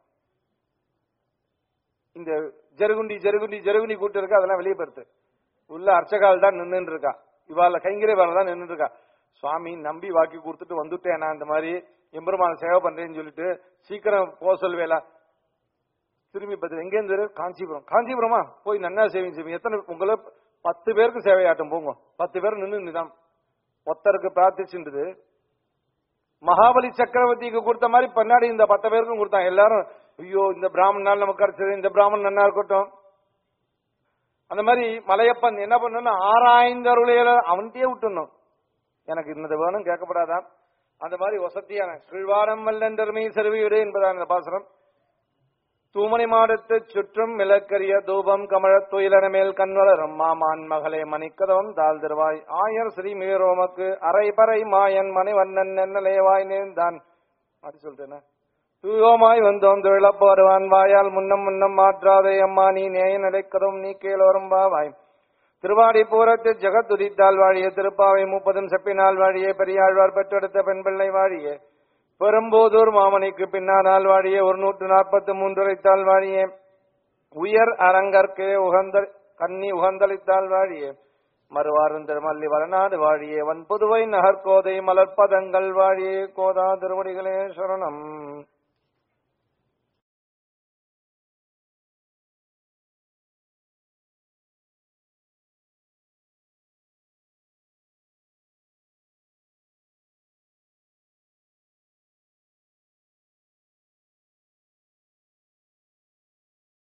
இந்த ஜெருகுண்டி ஜெருகுண்டி ஜெருகுண்டி கூட்டு இருக்கு அதெல்லாம் வெளியே போயிருது உள்ள அர்ச்சகால் தான் நின்னுட்டு இருக்கா இவாள கைங்கரை வேலை தான் நின்னுட்டு இருக்கா சுவாமி நம்பி வாக்கி கொடுத்துட்டு வந்துட்டேன் நான் இந்த மாதிரி எம்பெருமான சேவை பண்றேன்னு சொல்லிட்டு சீக்கிரம் போக சொல்வேலா திரும்பி பார்த்து எங்க இருந்து காஞ்சிபுரம் காஞ்சிபுரமா போய் நன்னா சேவிங் செய்வீங்க எத்தனை உங்களை பத்து பேருக்கு சேவையாட்டம் போங்க பத்து பேர் நின்று நிதாம் ஒத்தருக்கு பிரார்த்திச்சுன்றது மகாபலி சக்கரவர்த்திக்கு கொடுத்த மாதிரி பின்னாடி இந்த பத்து பேருக்கும் கொடுத்தாங்க எல்லாரும் ஐயோ இந்த பிராமணனால் நமக்கு கிடைச்சது இந்த பிராமணன் நன்னா இருக்கட்டும் அந்த மாதிரி மலையப்பன் என்ன பண்ணணும் ஆராய்ந்த அருளையில அவன்கிட்டயே விட்டுணும் எனக்கு இன்னது வேணும் கேட்கப்படாதான் அந்த மாதிரி வசதியான கீழ்வாரம் வல்லண்டர்மை செருவியுடு என்பதான் இந்த பாசனம் தூமணி மாடத்து சுற்றும் மிளக்கரிய தூபம் கமழத் துயிலன மேல் கண்வளரும் மாமான் மகளே மணிக்கதவம் தாழ் திருவாய் ஆயர் ஸ்ரீ மீரோமக்கு அரை பறை மாயன் மணிவண்ணன் என்னலேவாய் நேர்ந்தான் அப்படி சொல்லிட்டேனா தூயோமாய் வந்தோம் தொழிலப்ப வருவான் வாயால் முன்னம் முன்னம் மாற்றாதே அம்மா நீ நேய நடக்கதும் நீ கேளோரும் பாவாய் திருவாடி பூரத்து ஜெகத் உதித்தால் வாழிய திருப்பாவை முப்பதும் செப்பினால் வாழிய பெரியாழ்வார் பெற்றெடுத்த பெண் பிள்ளை வாழிய பெரும்போதூர் மாமணிக்கு பின்னானால் வாழிய ஒரு நூற்று நாற்பத்தி மூன்றுரைத்தால் வாழிய உயர் அரங்கற்கே உகந்த கன்னி உகந்தளித்தால் வாழிய மறுவாருந்தர் மல்லி வளநாடு வாழியே வன்புதுவை நகர்கோதை மலர்ப்பதங்கள் வாழியே கோதா திருவடிகளே சரணம்